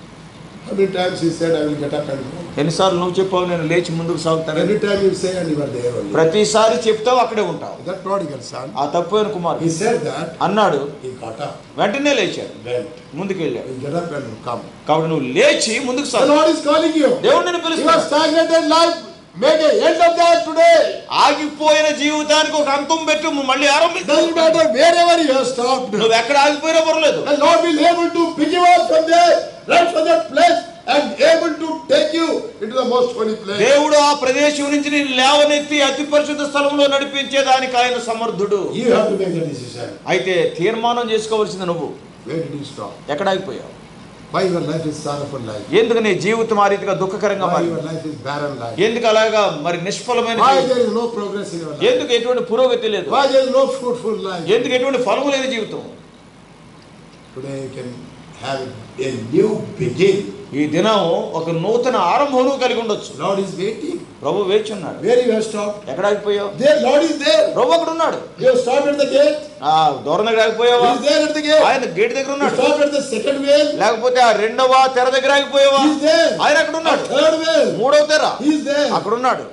How many times he said, I will get up and go? ఎన్నిసార్లు నువ్వు చెప్పావు నేను లేచి ముందుకు సాగుతానని Every time you say, and you are there only. ప్రతిసారి చెప్తావు అక్కడే ఉంటావు That prodigal son, ఆ తప్పైన కుమారుడు he said that, అన్నాడు he got up, వెంటనే లేచాడు went. ముందుకు వెళ్ళాడు He get up and come. కాబట్టి నువ్వు లేచి ముందుకు The సాగు Lord is calling you. దేవుడు నిన్ను You have పిలుస్తున్నాడు stagnated life. Make an end of that today. ఆగిపోయిన జీవితానికి ఒక అంతం పెట్టు మళ్ళీ ఆరంభించు Doesn't matter wherever you have stopped. నువ్వు ఎక్కడ ఆగిపోయినా పర్లేదు The Lord will able to pick you up from there, right from that place, and able to take you into the most holy place. దేవుడు ఆ ప్రదేశం నుంచి నేను లేవనెత్తి అతి పరిశుద్ధ స్థలంలో నడిపించేదానికి ఆయన సమర్థుడు You have to make the decision. అయితే తీర్మానం చేసుకోవాల్సింది నువ్వు Where did you stop? ఎక్కడ ఆగిపోయావు Why your life is sorrowful life? ఎందుకు నీ జీవితం ఆ రీతిగా దుఃఖకరంగా Why మారి your life is barren life? ఎందుకు అలాగా మరి నిష్ఫలమైన Why జీవితం? there is no progress in your life? ఎందుకు ఎటువంటి పురోగతి లేదు Why there is no fruitful life? ఎందుకు ఎటువంటి ఫలము లేని జీవితం Today you can have a new beginning. ఈ దినం ఒక నూతన ఆరంభం కలిగి ఉండొచ్చు Lord is waiting. ప్రభు వేచి ఉన్నాడు Where you have stopped? ఎక్కడ ఆగిపోయావు There, Lord is there. ప్రభు అక్కడ ఉన్నాడు You have stopped at the gate. ఆ దూరం దగ్గర ఆగిపోయావా He is there at the gate. ఆయన గేట్ దగ్గర You ఉన్నాడు stopped at the second well. లేకపోతే ఆ రెండవ తెర దగ్గర ఆగిపోయావా He is there. ఆయన అక్కడ ఉన్నాడు Third well. మూడవ తెర He is there. అక్కడ ఉన్నాడు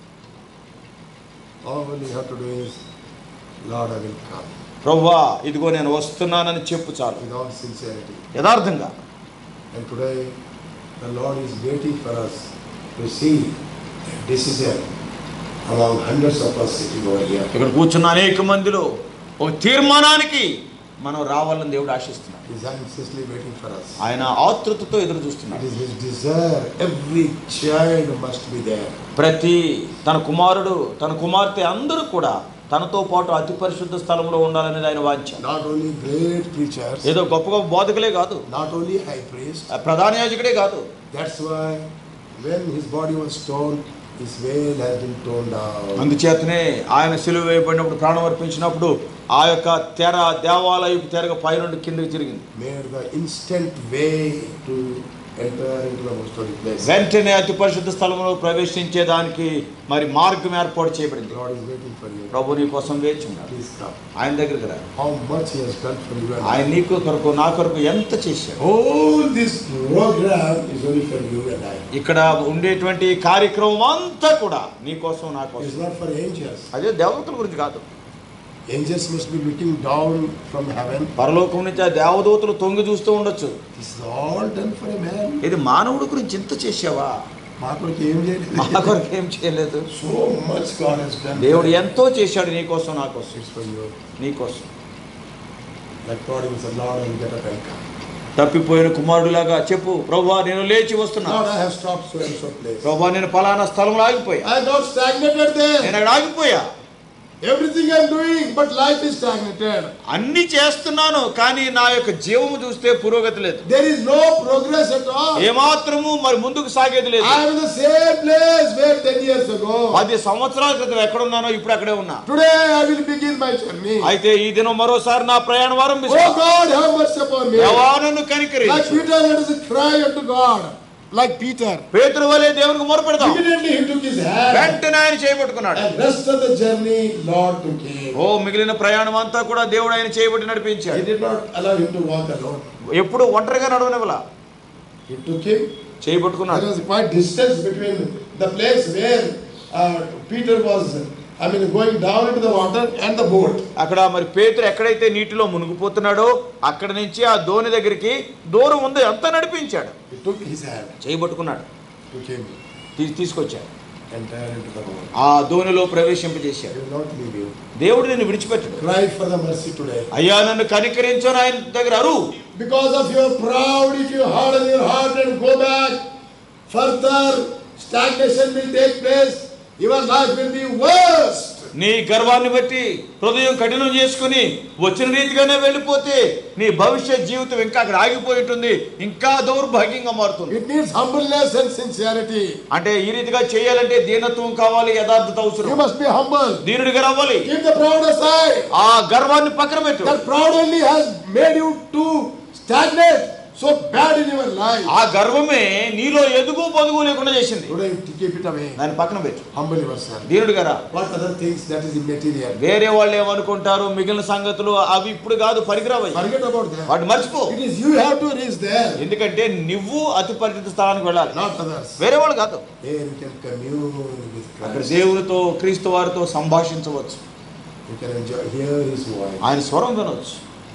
All you have to do is, Lord, I will come ప్రవ్వా ఇదిగో నేను వస్తున్నానని చెప్పు చాలు with all sincerity. యథార్థంగా And today, the Lord is waiting for us to see a decision among hundreds of us sitting over here. ఇక్కడ కూర్చున్న అనేక మందిలో ఒక తీర్మానానికి మనం రావాలని దేవుడు ఆశిస్తున్నాడు He is anxiously waiting for us. ఆయన ఆతృతతో ఎదురు చూస్తున్నాడు It is his desire. Every child must be there. ప్రతి తన కుమారుడు తన కుమార్తె అందరూ కూడా తనతో పాటు అతి పరిశుద్ధ స్థలంలో ఉండాలనేది ఆయన వాంఛ Not only great preachers, ఏదో గొప్ప గొప్ప బోధకులే కాదు not only high priests. ఆ ప్రధాన యాజకుడే కాదు That's why when his body was torn, his veil has been torn down. అందుచేతనే ఆయన సిలువ వేయబడినప్పుడు ప్రాణం అర్పించినప్పుడు ఆ యొక్క తెర దేవాలయపు తెరగ పైనుండి కిందకి తిరిగింది Made the instant way to enter into the most holy place. వెంటనే అతి పరిశుద్ధ స్థలంలో ప్రవేశించేదానికి మరి మార్గం ఏర్పాటు చేయబడింది God is waiting for you. ప్రభు నీ కోసం వేచి ఉన్నాడు Please come. ఆయన దగ్గరికి రా How much he has done for you and ఆయన I. నీకు కొరకు నా కొరకు ఎంత చేశాడు All this program is only for you and I. ఇక్కడ ఉండేటువంటి కార్యక్రమం అంతా కూడా నీ కోసం నా It కోసం is not for angels. అదే దేవతల గురించి కాదు Angels must be looking down from heaven. పరలోకం నుంచి ఆ దేవదూతలు తొంగి చూస్తూ ఉండొచ్చు This is all done for a man. ఇది మానవుడి గురించి ఇంత చేసావా మా కొరకు ఏం చేయలేదు. మా కొరకు ఏం చేయలేదు So much God has done. దేవుడు ఎంతో చేశాడు నీ కోసం నా కోసం It's for you. నీ కోసం Like prodigal son, Lord, I will get up and come. తప్పిపోయిన కుమారుడులాగా చెప్పు ప్రభా నేను లేచి వస్తున్నా Lord, I have stopped so and so place. ప్రభా నేను పలానా స్థలంలో ఆగిపోయా I got stagnated there. నేను అక్కడ ఆగిపోయా Everything I'm doing, but life is stagnated. అన్ని చేస్తున్నాను కానీ నా యొక్క జీవము చూస్తే పురోగతి లేదు There is no progress at all. ఏమాత్రము మరి ముందుకు సాగేది లేదు I am in the same place where 10 years ago. పది సంవత్సరాల క్రితం ఎక్కడున్నానో ఇప్పుడు అక్కడే ఉన్నా Today I will begin my journey. అయితే ఈ దినం మరోసారి నా ప్రయాణం Oh ఆరంభిస్తా God, have mercy upon me. యెహోవాను Like కనికరించు Peter, let us cry unto God. Like Peter. పేతురు వలె దేవునికి మొరపెడదాం Immediately he took his hand. వెంటనే ఆయన చేయబట్టుకున్నాడు And rest of the journey, Lord took him. ఓ మిగిలిన ప్రయాణం అంతా కూడా దేవుడు ఆయన చేయబట్టి He నడిపించాడు did not allow him to walk alone. ఎప్పుడు ఒంటరిగా నడవనివ్వల He took him. చేయబట్టుకున్నాడు There was quite distance between the place where uh, Peter was, I mean, going down into the water and the boat. అక్కడ మరి పేతురు ఎక్కడైతే నీటిలో మునిగిపోతున్నాడో అక్కడ నుంచి ఆ దోణి దగ్గరికి దూరం ఉంది అంతా నడిపించాడు He took his hand, చేయబట్టుకున్నాడు took him, తీ- తీసుకొచ్చాడు entered into the boat. ఆ దోణిలో He ప్రవేశింపజేశాడు will not leave you. దేవుడు నిన్ను విడిచిపెట్టడు Cry for the mercy today. అయ్యా నన్ను కనికరించు అని ఆయన దగ్గర అరు Because of your proud, if you harden your heart and go back, further stagnation will take place. Your life will be worse. నీ గర్వాన్ని బట్టి హృదయం కఠినం చేసుకుని వచ్చిన రీతిగానే వెళ్ళిపోతే నీ భవిష్యత్ జీవితం ఇంకా అక్కడ ఆగిపోయి ఉంటుంది ఇంకా దౌర్భాగ్యంగా మారుతుంది It needs humbleness and sincerity. అంటే ఈ రీతిగా చేయాలంటే దీనత్వం కావాలి యథార్థత You అవసరం must be humble. దీనుడిగా రావాలి Keep the proud aside. ఆ గర్వాన్ని పక్కన పెట్టు That proud only has made you to stagnate so bad in your life. ఆ గర్వమే నీలో ఎదుగు పొదుగు లేకుండా చేసింది Today, keep it away. దాన్ని పక్కన పెట్టు Humble yourself. దీనుడిగా రా What other things that is immaterial? వేరే వాళ్ళు ఏమనుకుంటారు మిగిలిన సంగతులు అవి ఇప్పుడు కాదు పరిగ్రావై Forget about that. వాటి మర్చిపో It is you have to reach there, ఎందుకంటే నువ్వు అతి పరిచిత స్థలానికి వెళ్ళాలి not others. వేరే వాళ్ళు కాదు There you can commune with అక్కడ Christ. దేవునితో క్రీస్తు వారితో సంభాషించవచ్చు You can enjoy, hear His voice. ఆయన స్వరం వినవచ్చు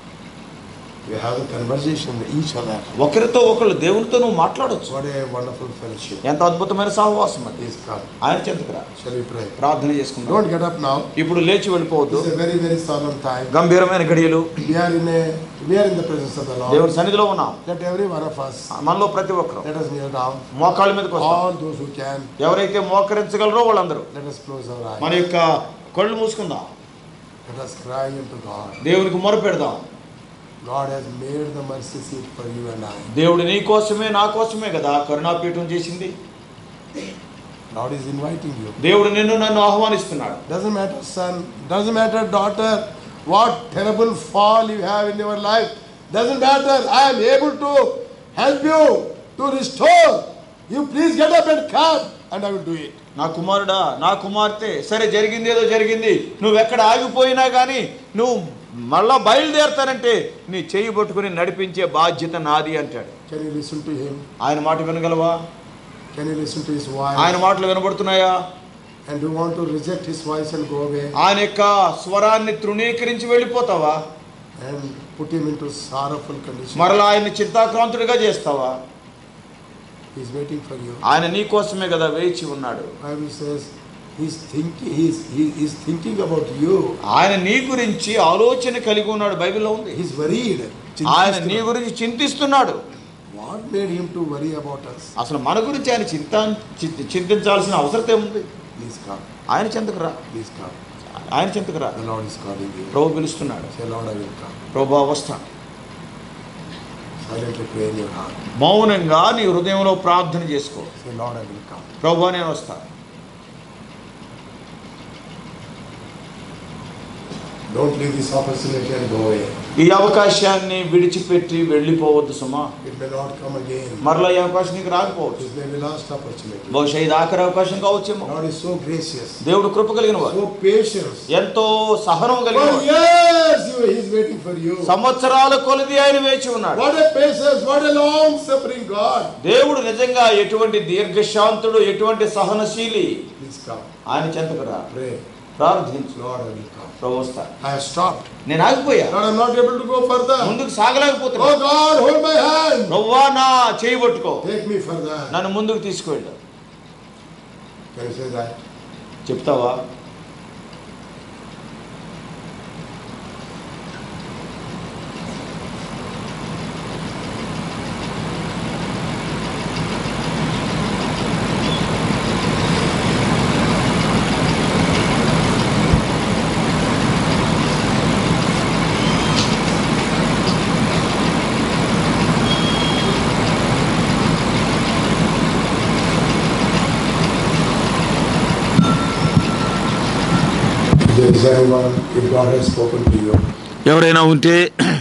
You have a conversation with each other. ఒకరితో ఒకళ్ళు దేవునితో నువ్వు మాట్లాడవచ్చు What a wonderful fellowship. ఎంత అద్భుతమైన సహవాసం అది Please come. ఆయన చెంతకురా Shall we pray? ప్రార్థన చేసుకుందాం Don't get up now. ఇప్పుడు లేచి వెళ్ళిపోవద్దు It's a very, very solemn time. గంభీరమైన గడియలు We are in a we are in the presence of the Lord. దేవుని సన్నిధిలో ఉన్నాం Let every one of us మనలో ప్రతి ఒక్కరు let us kneel down. మోకాళ్ళ మీదకి వస్తాం All those who can, ఎవరైతే మోకరించగలరో వాళ్ళందరూ let us close our మన eyes. యొక్క కళ్ళు మూసుకుందాం Let us cry unto God. దేవునికి మొరపెడదాం God has made the mercy seat for you and I. దేవుడు నీ కోసమే నా కోసమే కదా కరుణాపీఠం చేసింది Lord is inviting you. దేవుడు నిన్ను నన్ను ఆహ్వానిస్తున్నాడు Doesn't matter, son. Doesn't matter, daughter. What terrible fall you have in your life. Doesn't matter. I am able to help you to restore. You please get up and come, and I will do it. నా కుమారుడా నా కుమార్తె సరే జరిగింది ఏదో జరిగింది నువ్వు ఎక్కడ ఆగిపోయినా కానీ నువ్వు మళ్ళా బయలుదేరుతానంటే నీ చెయ్యి పట్టుకుని నడిపించే బాధ్యత నాది అంటాడు Can you listen to him? ఆయన మాట వినగలవా Can you listen to his ఆయన voice? మాటలు వినబడుతున్నాయా And do you want to reject his voice and go away ఆయన యొక్క స్వరాన్ని తృణీకరించి వెళ్ళిపోతావా and put him into sorrowful condition? మరలా ఆయన్ని చింతాక్రాంతుడిగా చేస్తావా He's waiting for you. ఆయన నీ కోసమే కదా వేచి ఉన్నాడు Bible says, He's thinking, he's, he, he's thinking about you. ఆయన నీ గురించి ఆలోచన కలిగి ఉన్నాడు బైబిల్లో ఉంది He's worried. ఆయన నీ గురించి చింతిస్తున్నాడు What made him to worry about us? అసలు మన గురించి ఆయన చింత చింత- చింతించాల్సిన అవసరం ఏముంది Please come. ఆయన చింతకురా Please come. ఆయన చింతకురా The Lord is calling you. ప్రభు పిలుస్తున్నాడు Say, Lord, I will come. ప్రభు వస్తాను Silently pray in your heart. మౌనంగా నీ హృదయంలో ప్రార్థన చేసుకో Say, Lord, I will come. ప్రభు నేను వస్తాను Don't leave this opportunity and go away. ఈ అవకాశాన్ని విడిచిపెట్టి వెళ్ళిపోవద్దు సుమా It may not come again. మరలా ఈ అవకాశం నీకు రాకపోవచ్చు This may be last opportunity. బహుశా ఇది ఆఖరి అవకాశం కావచ్చేమో Lord is so gracious, దేవుడు కృప కలిగిన వాడు so patient. ఎంతో సహనం కలిగిన For వాడు years you, He's waiting for you. సంవత్సరాల కొలిది ఆయన వేచి ఉన్నాడు What a patience, what a long suffering God. దేవుడు నిజంగా ఎటువంటి దీర్ఘశాంతుడు ఎటువంటి సహనశీలి Please come. ఆయన చెంతకురా Pray. ప్రార్థించు Lord, I will come. ప్రభు వస్తా I have stopped. నేను ఆగిపోయా Lord, I'm not able to go further. ముందుకు సాగలేకపోతున్నా Oh God, hold my hand. నువ్వా నా చేయి పట్టుకో Take me further. నన్ను ముందుకు తీసుకువెళ్ళు Can you say that? చెప్తావా If there is anyone, if God has spoken to you, ఎవరైనా ఉంటే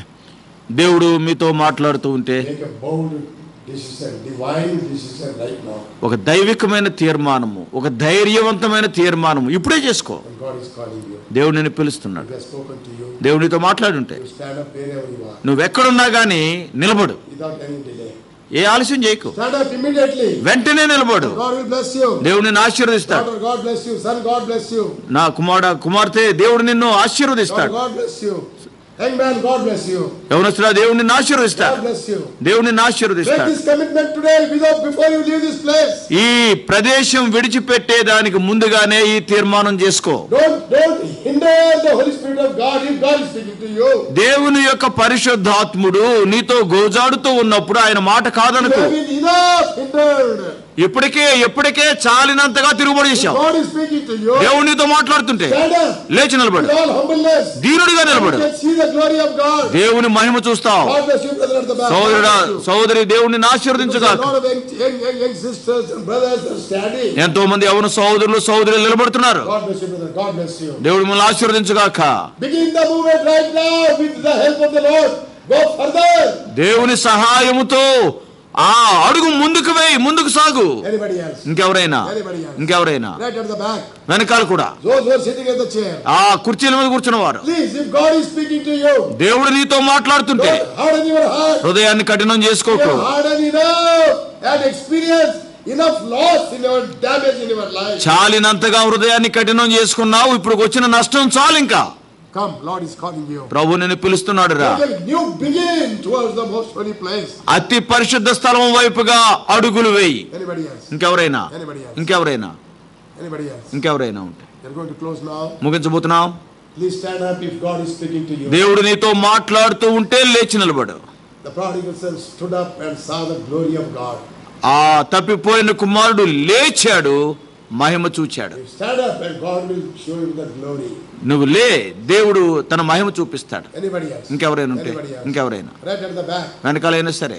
దేవుడు మీతో మాట్లాడుతూ ఉంటే make a bold decision, divine decision right now. ఒక దైవికమైన తీర్మానము ఒక ధైర్యవంతమైన తీర్మానము ఇప్పుడే చేసుకో And God is calling you. దేవుడు నిన్ను పిలుస్తున్నాడు He has spoken to you. దేవుడితో మాట్లాడుంటే You stand up wherever you are నువ్వెక్కడున్నా కానీ నిలబడు without any delay. ఏ ఆలస్యం చేయకు Stand up immediately. వెంటనే నిలబడు God will bless you. దేవుడు నిన్ను ఆశీర్వదిస్తాడు Daughter, God bless you. Son, God bless you. నా కుమారుడ కుమార్తె దేవుడు నిన్ను Daughter, ఆశీర్వదిస్తాడు God bless you. Young man, God bless you. యవనస్తుడా దేవుడు నిన్ను God ఆశీర్వదిస్తాడు bless you. దేవుడు నిన్ను Make ఆశీర్వదిస్తాడు this commitment today without, before you leave this place. ఈ ప్రదేశం విడిచిపెట్టే దానికి ముందుగానే ఈ తీర్మానం చేసుకో Don't, don't hinder the Holy Spirit of God if God is speaking to you. దేవుని యొక్క పరిశుద్ధాత్ముడు నీతో గోజాడుతూ ఉన్నప్పుడు ఆయన మాట You కాదనుకో have been enough hindered. ఇప్పటికే ఎప్పటికే చాలినంతగా తిరుగుబడి If చేశావు God is speaking to you. దేవుడు నీతో మాట్లాడుతుంటే Stand up. లేచి నిలబడు With all humbleness. దీనుడిగా You నిలబడు can see the glory of God. దేవుని మహిమ చూస్తావు God bless you, brother at the back. సోదరుడా God bless you. సోదరి దేవుడిని Because a ఆశీర్వదించుగాక lot of young, young, young, young sisters and brothers are standing. ఎంతో మంది ఎవరు సోదరులు సోదరులు నిలబడుతున్నారు God bless you, brother. God bless you. దేవుడు మిమ్మల్ని ఆశీర్వదించుగాక Begin the movement right now with the help of the Lord. Go further. దేవుని సహాయముతో ఆ అడుగు ముందుకు వేయి ముందుకు సాగు Anybody else? ఇంకెవరైనా Anybody else? ఇంకెవరైనా Right at the back. వెనకాల కూడా Those who are sitting at the chair. ఆ కుర్చీల మీద కూర్చున్న వారు Please, if God is speaking to you, దేవుడు నీతో మాట్లాడుతుంటే don't harden your heart. హృదయాన్ని కఠినం You చేసుకోకు have hardened enough and experienced enough loss in your damage in your life. చాలినంతగా హృదయాన్ని కఠినం చేసుకున్నావు ఇప్పుడు వచ్చిన నష్టం చాలు ఇంకా Come, Lord is calling you. ప్రభు నిన్ను పిలుస్తున్నాడు రా Make a new begin towards the most holy place. అతి పరిశుద్ధ స్థలం వైపుగా అడుగులు వేయి Anybody else? ఇంకెవరైనా Anybody else? ఇంకెవరైనా Anybody else? ఇంకెవరైనా ఉంటే We're going to close now. ముగించబోతున్నాం Please stand up if God is speaking to you. దేవుడు నీతో మాట్లాడుతూ ఉంటే లేచి నిలబడు The prodigal son stood up and saw the glory of God. ఆ తప్పిపోయిన కుమారుడు లేచాడు మహిమ చూచాడు You stand up and God will show you the glory. నువ్వు లే దేవుడు తన మహిమ చూపిస్తాడు Anybody else? ఇంకెవరైనా ఉంటే Anybody else? ఇంకెవరైనా Right at the back. వెనకాలైనా సరే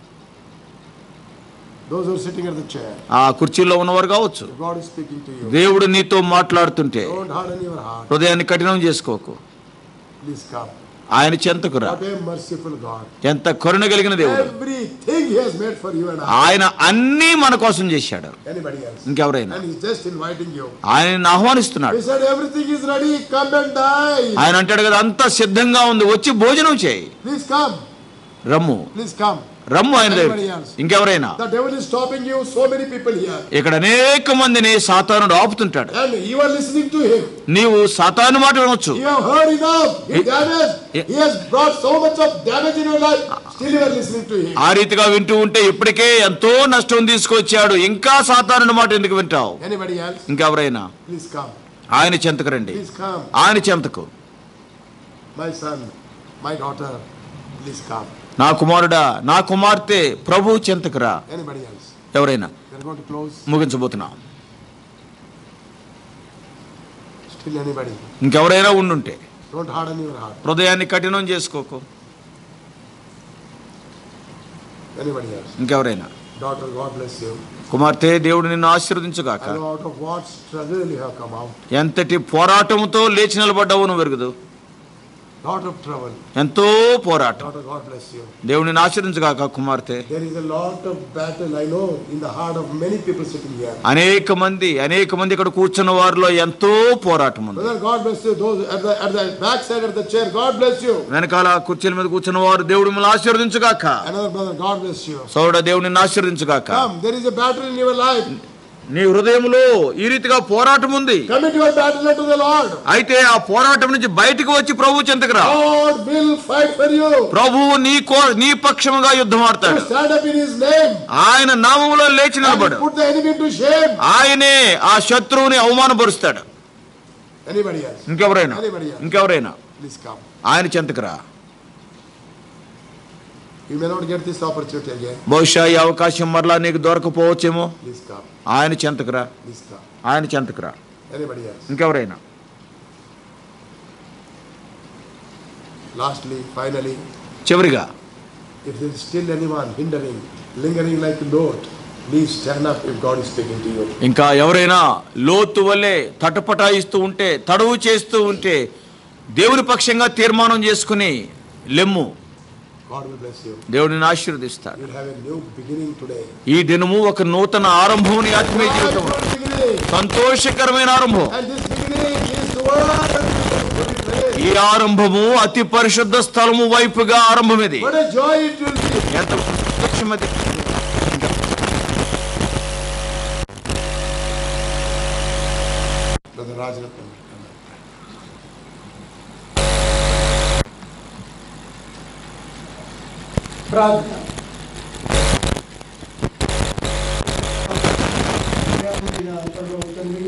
Those who are sitting at the chair. ఆ కుర్చీలో ఉన్నవారు కావచ్చు If God is speaking to you. దేవుడు నీతో మాట్లాడుతుంటే Don't harden your heart. హృదయాన్ని కఠినం చేసుకోకు Please come. ఆయన చెంతకురా What a merciful God. ఎంత కరుణ కలిగిన దేవుడు Everything He has made for you and I. ఆయన అన్నీ మన కోసం చేశాడు Anybody else? ఇంకెవరైనా And He's just inviting you. ఆయన నిన్ను ఆహ్వానిస్తున్నాడు He said, Everything is ready. Come and die. ఆయన అంటాడు కదా అంతా సిద్ధంగా ఉంది వచ్చి భోజనం చేయి Please come. Rum Please come. రమ్ము ఆయన దగ్గర Anybody else? ఇంకెవరైనా The devil is stopping you. So many people here. ఇక్కడ అనేక మందిని సాతానుడు ఆపుతుంటాడు And you are listening to him. నీవు సాతాను మాట వినొచ్చు You have heard enough. He He- damaged. He- He has brought so much of damage in your life. Still you are listening to him. ఆ రీతిగా వింటూ ఉంటే ఇప్పటికే ఎంతో నష్టం తీసుకొచ్చాడు ఇంకా సాతానుడి మాట ఎందుకు వింటావు Anybody else? ఇంకెవరైనా Please come. ఆయన చెంతకు రండి Please come. ఆయన చెంతకు My son, my daughter, please come. నా కుమారుడా నా కుమార్తె ప్రభు చెంతకు రా Anybody else? ఎవరైనా We are going to close. ముగించబోతున్నాం Still anybody? ఇంకెవరైనా ఉండుంటే Don't harden your heart. హృదయాన్ని కఠినం చేసుకోకు Anybody else? ఇంకెవరైనా Daughter, God bless you. కుమార్తె దేవుడు నిన్ను ఆశీర్వదించుగాక I know out of what struggle you have come out. ఎంతటి పోరాటముతో లేచి నిలబడ్డావు నువ్వు ఎరుగుదు Lot of trouble. ఎంతో పోరాటం Daughter, God bless you. దేవుడు నిన్ను ఆశీర్వదించుగాక కుమార్తె There is a lot of battle, I know, in the heart of many people sitting here. అనేక మంది అనేక మంది ఇక్కడ కూర్చున్న వారిలో ఎంతో పోరాటం ఉంది Brother, God bless you. Those at the, at the back side of the chair, God bless you. వెనకాల కుర్చీల మీద కూర్చున్న వారు దేవుడు మిమ్మల్ని ఆశీర్వదించుగాక Another brother, God bless you. సోడ దేవుడు నిన్ను ఆశీర్వదించుగాక Come, there is a battle in your life. నీ హృదయంలో ఈ రీతిగా పోరాటం ఉంది Commit your battle unto the Lord. అయితే ఆ పోరాటం నుంచి బయటకు వచ్చి ప్రభు చెంతకు రా God will fight for you. ప్రభువు నీ కో నీ పక్షముగా యుద్ధం You ఆడతాడు stand up in His name. ఆయన నామములో లేచి And నిలబడు put the enemy to shame. ఆయనే ఆ శత్రువుని అవమానపరుస్తాడు Anybody else? ఇంకెవరైనా Anybody else? ఇంకెవరైనా Please come. ఆయన చెంతకు రా You may not get this opportunity again. బహుశా ఈ అవకాశం మరలా నీకు దొరకపోవచ్చేమో Please come. ఆయన చెంతకు రా Please come. ఆయన చెంతకు రా Anybody else? ఇంకెవరైనా Lastly, finally, చివరిగా if there is still anyone hindering, lingering like a note, please stand up if God is speaking to you. ఇంకా ఎవరైనా లోతు వల్లే తటపటాయిస్తూ ఉంటే తడవు చేస్తూ ఉంటే దేవుని పక్షంగా తీర్మానం చేసుకుని లెమ్ము God will bless you. దేవుడిని ఆశీర్వదిస్తాడు You'll have a new beginning today. ఈ దినము ఒక నూతన ఆరంభం నీ ఆత్మీయ జీవితం New beginning. సంతోషకరమైన ఆరంభం And this beginning is the word that we pray. ఈ ఆరంభము అతి పరిశుద్ధ స్థలము వైపుగా ఆరంభం ఇది What a joy it will be. ఎంత సంతోషం అది. Brother Rajaratnam. ప్రార్థన ప్రేమించిన పరమ తండ్రి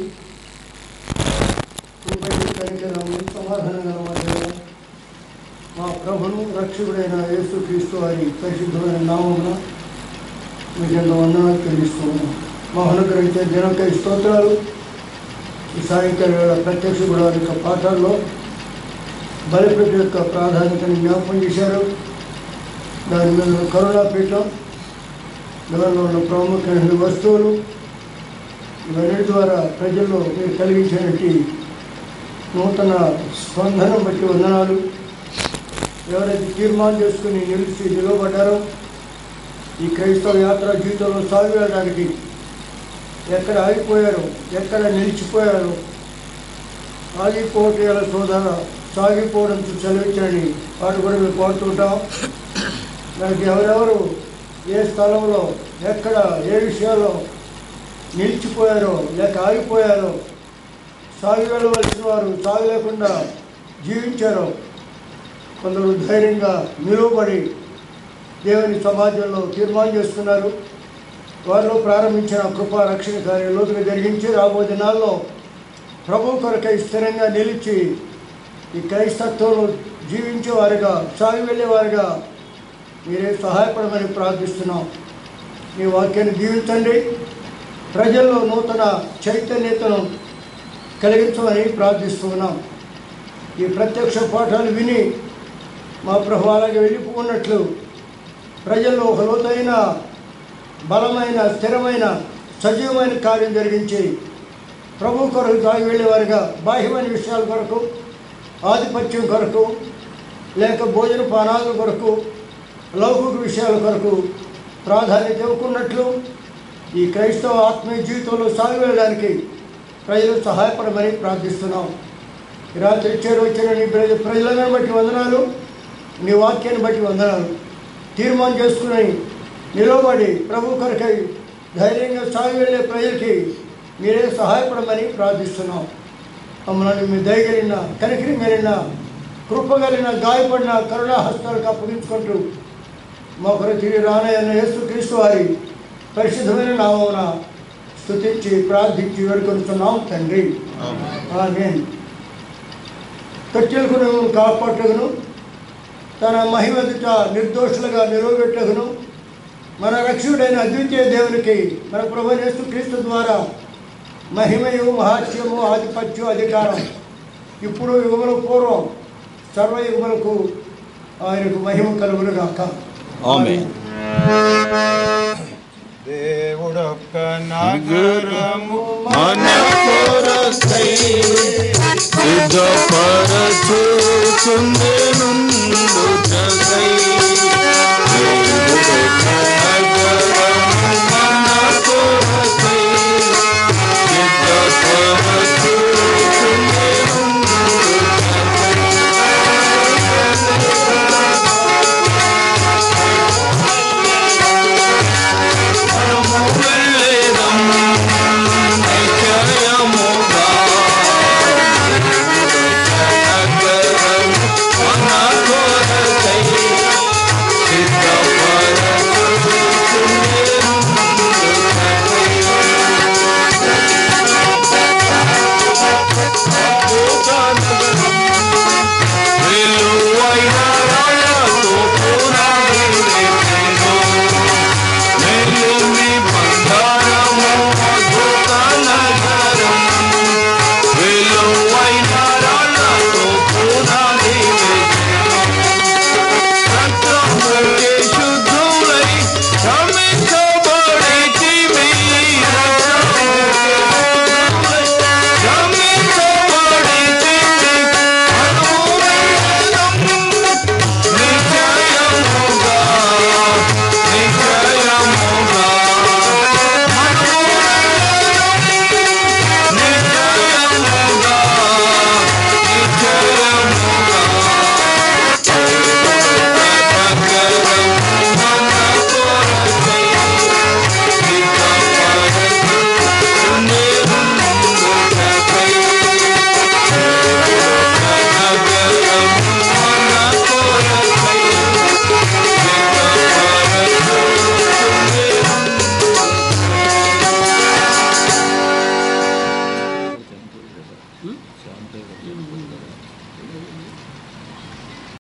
కృపయు కనికరము సమాధానం గలవాడైన మా ప్రభును రక్షకుడైన యేసుక్రీస్తు వారి పరిశుద్ధమైన నామమున మీకు ఎంతో వందనాలు తెలుస్తున్నాను మా అనుగ్రహించే దినకై స్తోత్రాలు ఈ సాయంకాల వేళ ప్రత్యక్ష గుడాల యొక్క పాఠాల్లో బలిపెట్టు యొక్క ప్రాధాన్యతను జ్ఞాపకం చేశారు దాని మీద ఉన్న కరుణాపీఠం దానిలో ఉన్న ప్రాముఖ్యమైన వస్తువులు ఇవన్నీ ద్వారా ప్రజల్లో మీరు కలిగించినటువంటి నూతన స్పందన బట్టి వందనాలు ఎవరైతే తీర్మానం చేసుకుని నిలిచి నిలవబడ్డారో ఈ క్రైస్తవ యాత్ర జీవితంలో సాగు వెళ్ళడానికి ఎక్కడ ఆగిపోయారో ఎక్కడ నిలిచిపోయారో ఆగిపోవటం సోదర సాగిపోవడంతో చదివించండి వాటి కూడా మేము కోరుతుంటాం దానికి ఎవరెవరు ఏ స్థలంలో ఎక్కడ ఏ విషయాల్లో నిలిచిపోయారో లేక ఆగిపోయారో సాగి వెళ్ళవలసిన వారు సాగు లేకుండా జీవించారో కొందరు ధైర్యంగా నిలువబడి దేవుని సమాజంలో తీర్మానం చేసుకున్నారు వారిలో ప్రారంభించిన కృపా రక్షణ కార్యం లోతుగా జరిగించి రాబోయే దినాల్లో ప్రభు కొరకై స్థిరంగా నిలిచి ఈ క్రైస్తత్వంలో జీవించేవారుగా సాగి వెళ్ళేవారుగా మీరే సహాయపడమని ప్రార్థిస్తున్నాం మీ వాక్యాన్ని దీవించండి ప్రజల్లో నూతన చైతన్యతను కలిగించమని ప్రార్థిస్తున్నాం ఈ ప్రత్యక్ష పాఠాలు విని మా ప్రభు అలాగే వెళ్ళిపోన్నట్లు ప్రజల్లో ఒక లోతైన బలమైన స్థిరమైన సజీవమైన కార్యం జరిగించి ప్రభు కొరకు తాగి వెళ్ళేవారుగా బాహ్యమైన విషయాల కొరకు ఆధిపత్యం కొరకు లేక భోజన పానాల కొరకు లౌకిక విషయాల కొరకు ప్రాధాన్యత ఇవ్వకున్నట్లు ఈ క్రైస్తవ ఆత్మీయ జీవితంలో సాగి వెళ్ళడానికి ప్రజలు సహాయపడమని ప్రార్థిస్తున్నాం ఈ రాత్రి చేరు వచ్చిన నీ ప్రజ ప్రజలను బట్టి వందనాలు నీ వాక్యాన్ని బట్టి వందనాలు తీర్మానం చేసుకుని నిలబడి ప్రభు కొరకై ధైర్యంగా సాగి వెళ్ళే ప్రజలకి మీరే సహాయపడమని ప్రార్థిస్తున్నాం మమ్మల్ని మీ దయగలిగిన కనికిరి మెరిన కృపగలిగిన గాయపడిన కరుణా హస్తాలకు అప్పగించుకుంటూ మా కొరకు తిరిగి రానయ్యన్న యేసు క్రీస్తు వారి పరిశుద్ధమైన నామమున స్తుతించి ప్రార్థించి వేడుకొనుతున్నాం తండ్రి ఆమేన్ కట్టెలకు నువ్వు కాపాడుటకును తన మహిమ ఎదుట నిర్దోషులుగా నిలవబెట్టకును మన రక్షకుడైన అద్వితీయ దేవునికి మన ప్రభు యేసు క్రీస్తు ద్వారా మహిమయు మహాత్యము ఆధిపత్యం అధికారం ఇప్పుడు యుగముల పూర్వం సర్వయుగములకు ఆయనకు మహిమ కలుగునుగాక ఆమేన్. దేవుడొక్క నగరము మన కొరకై సిద్ధపరచుచుండే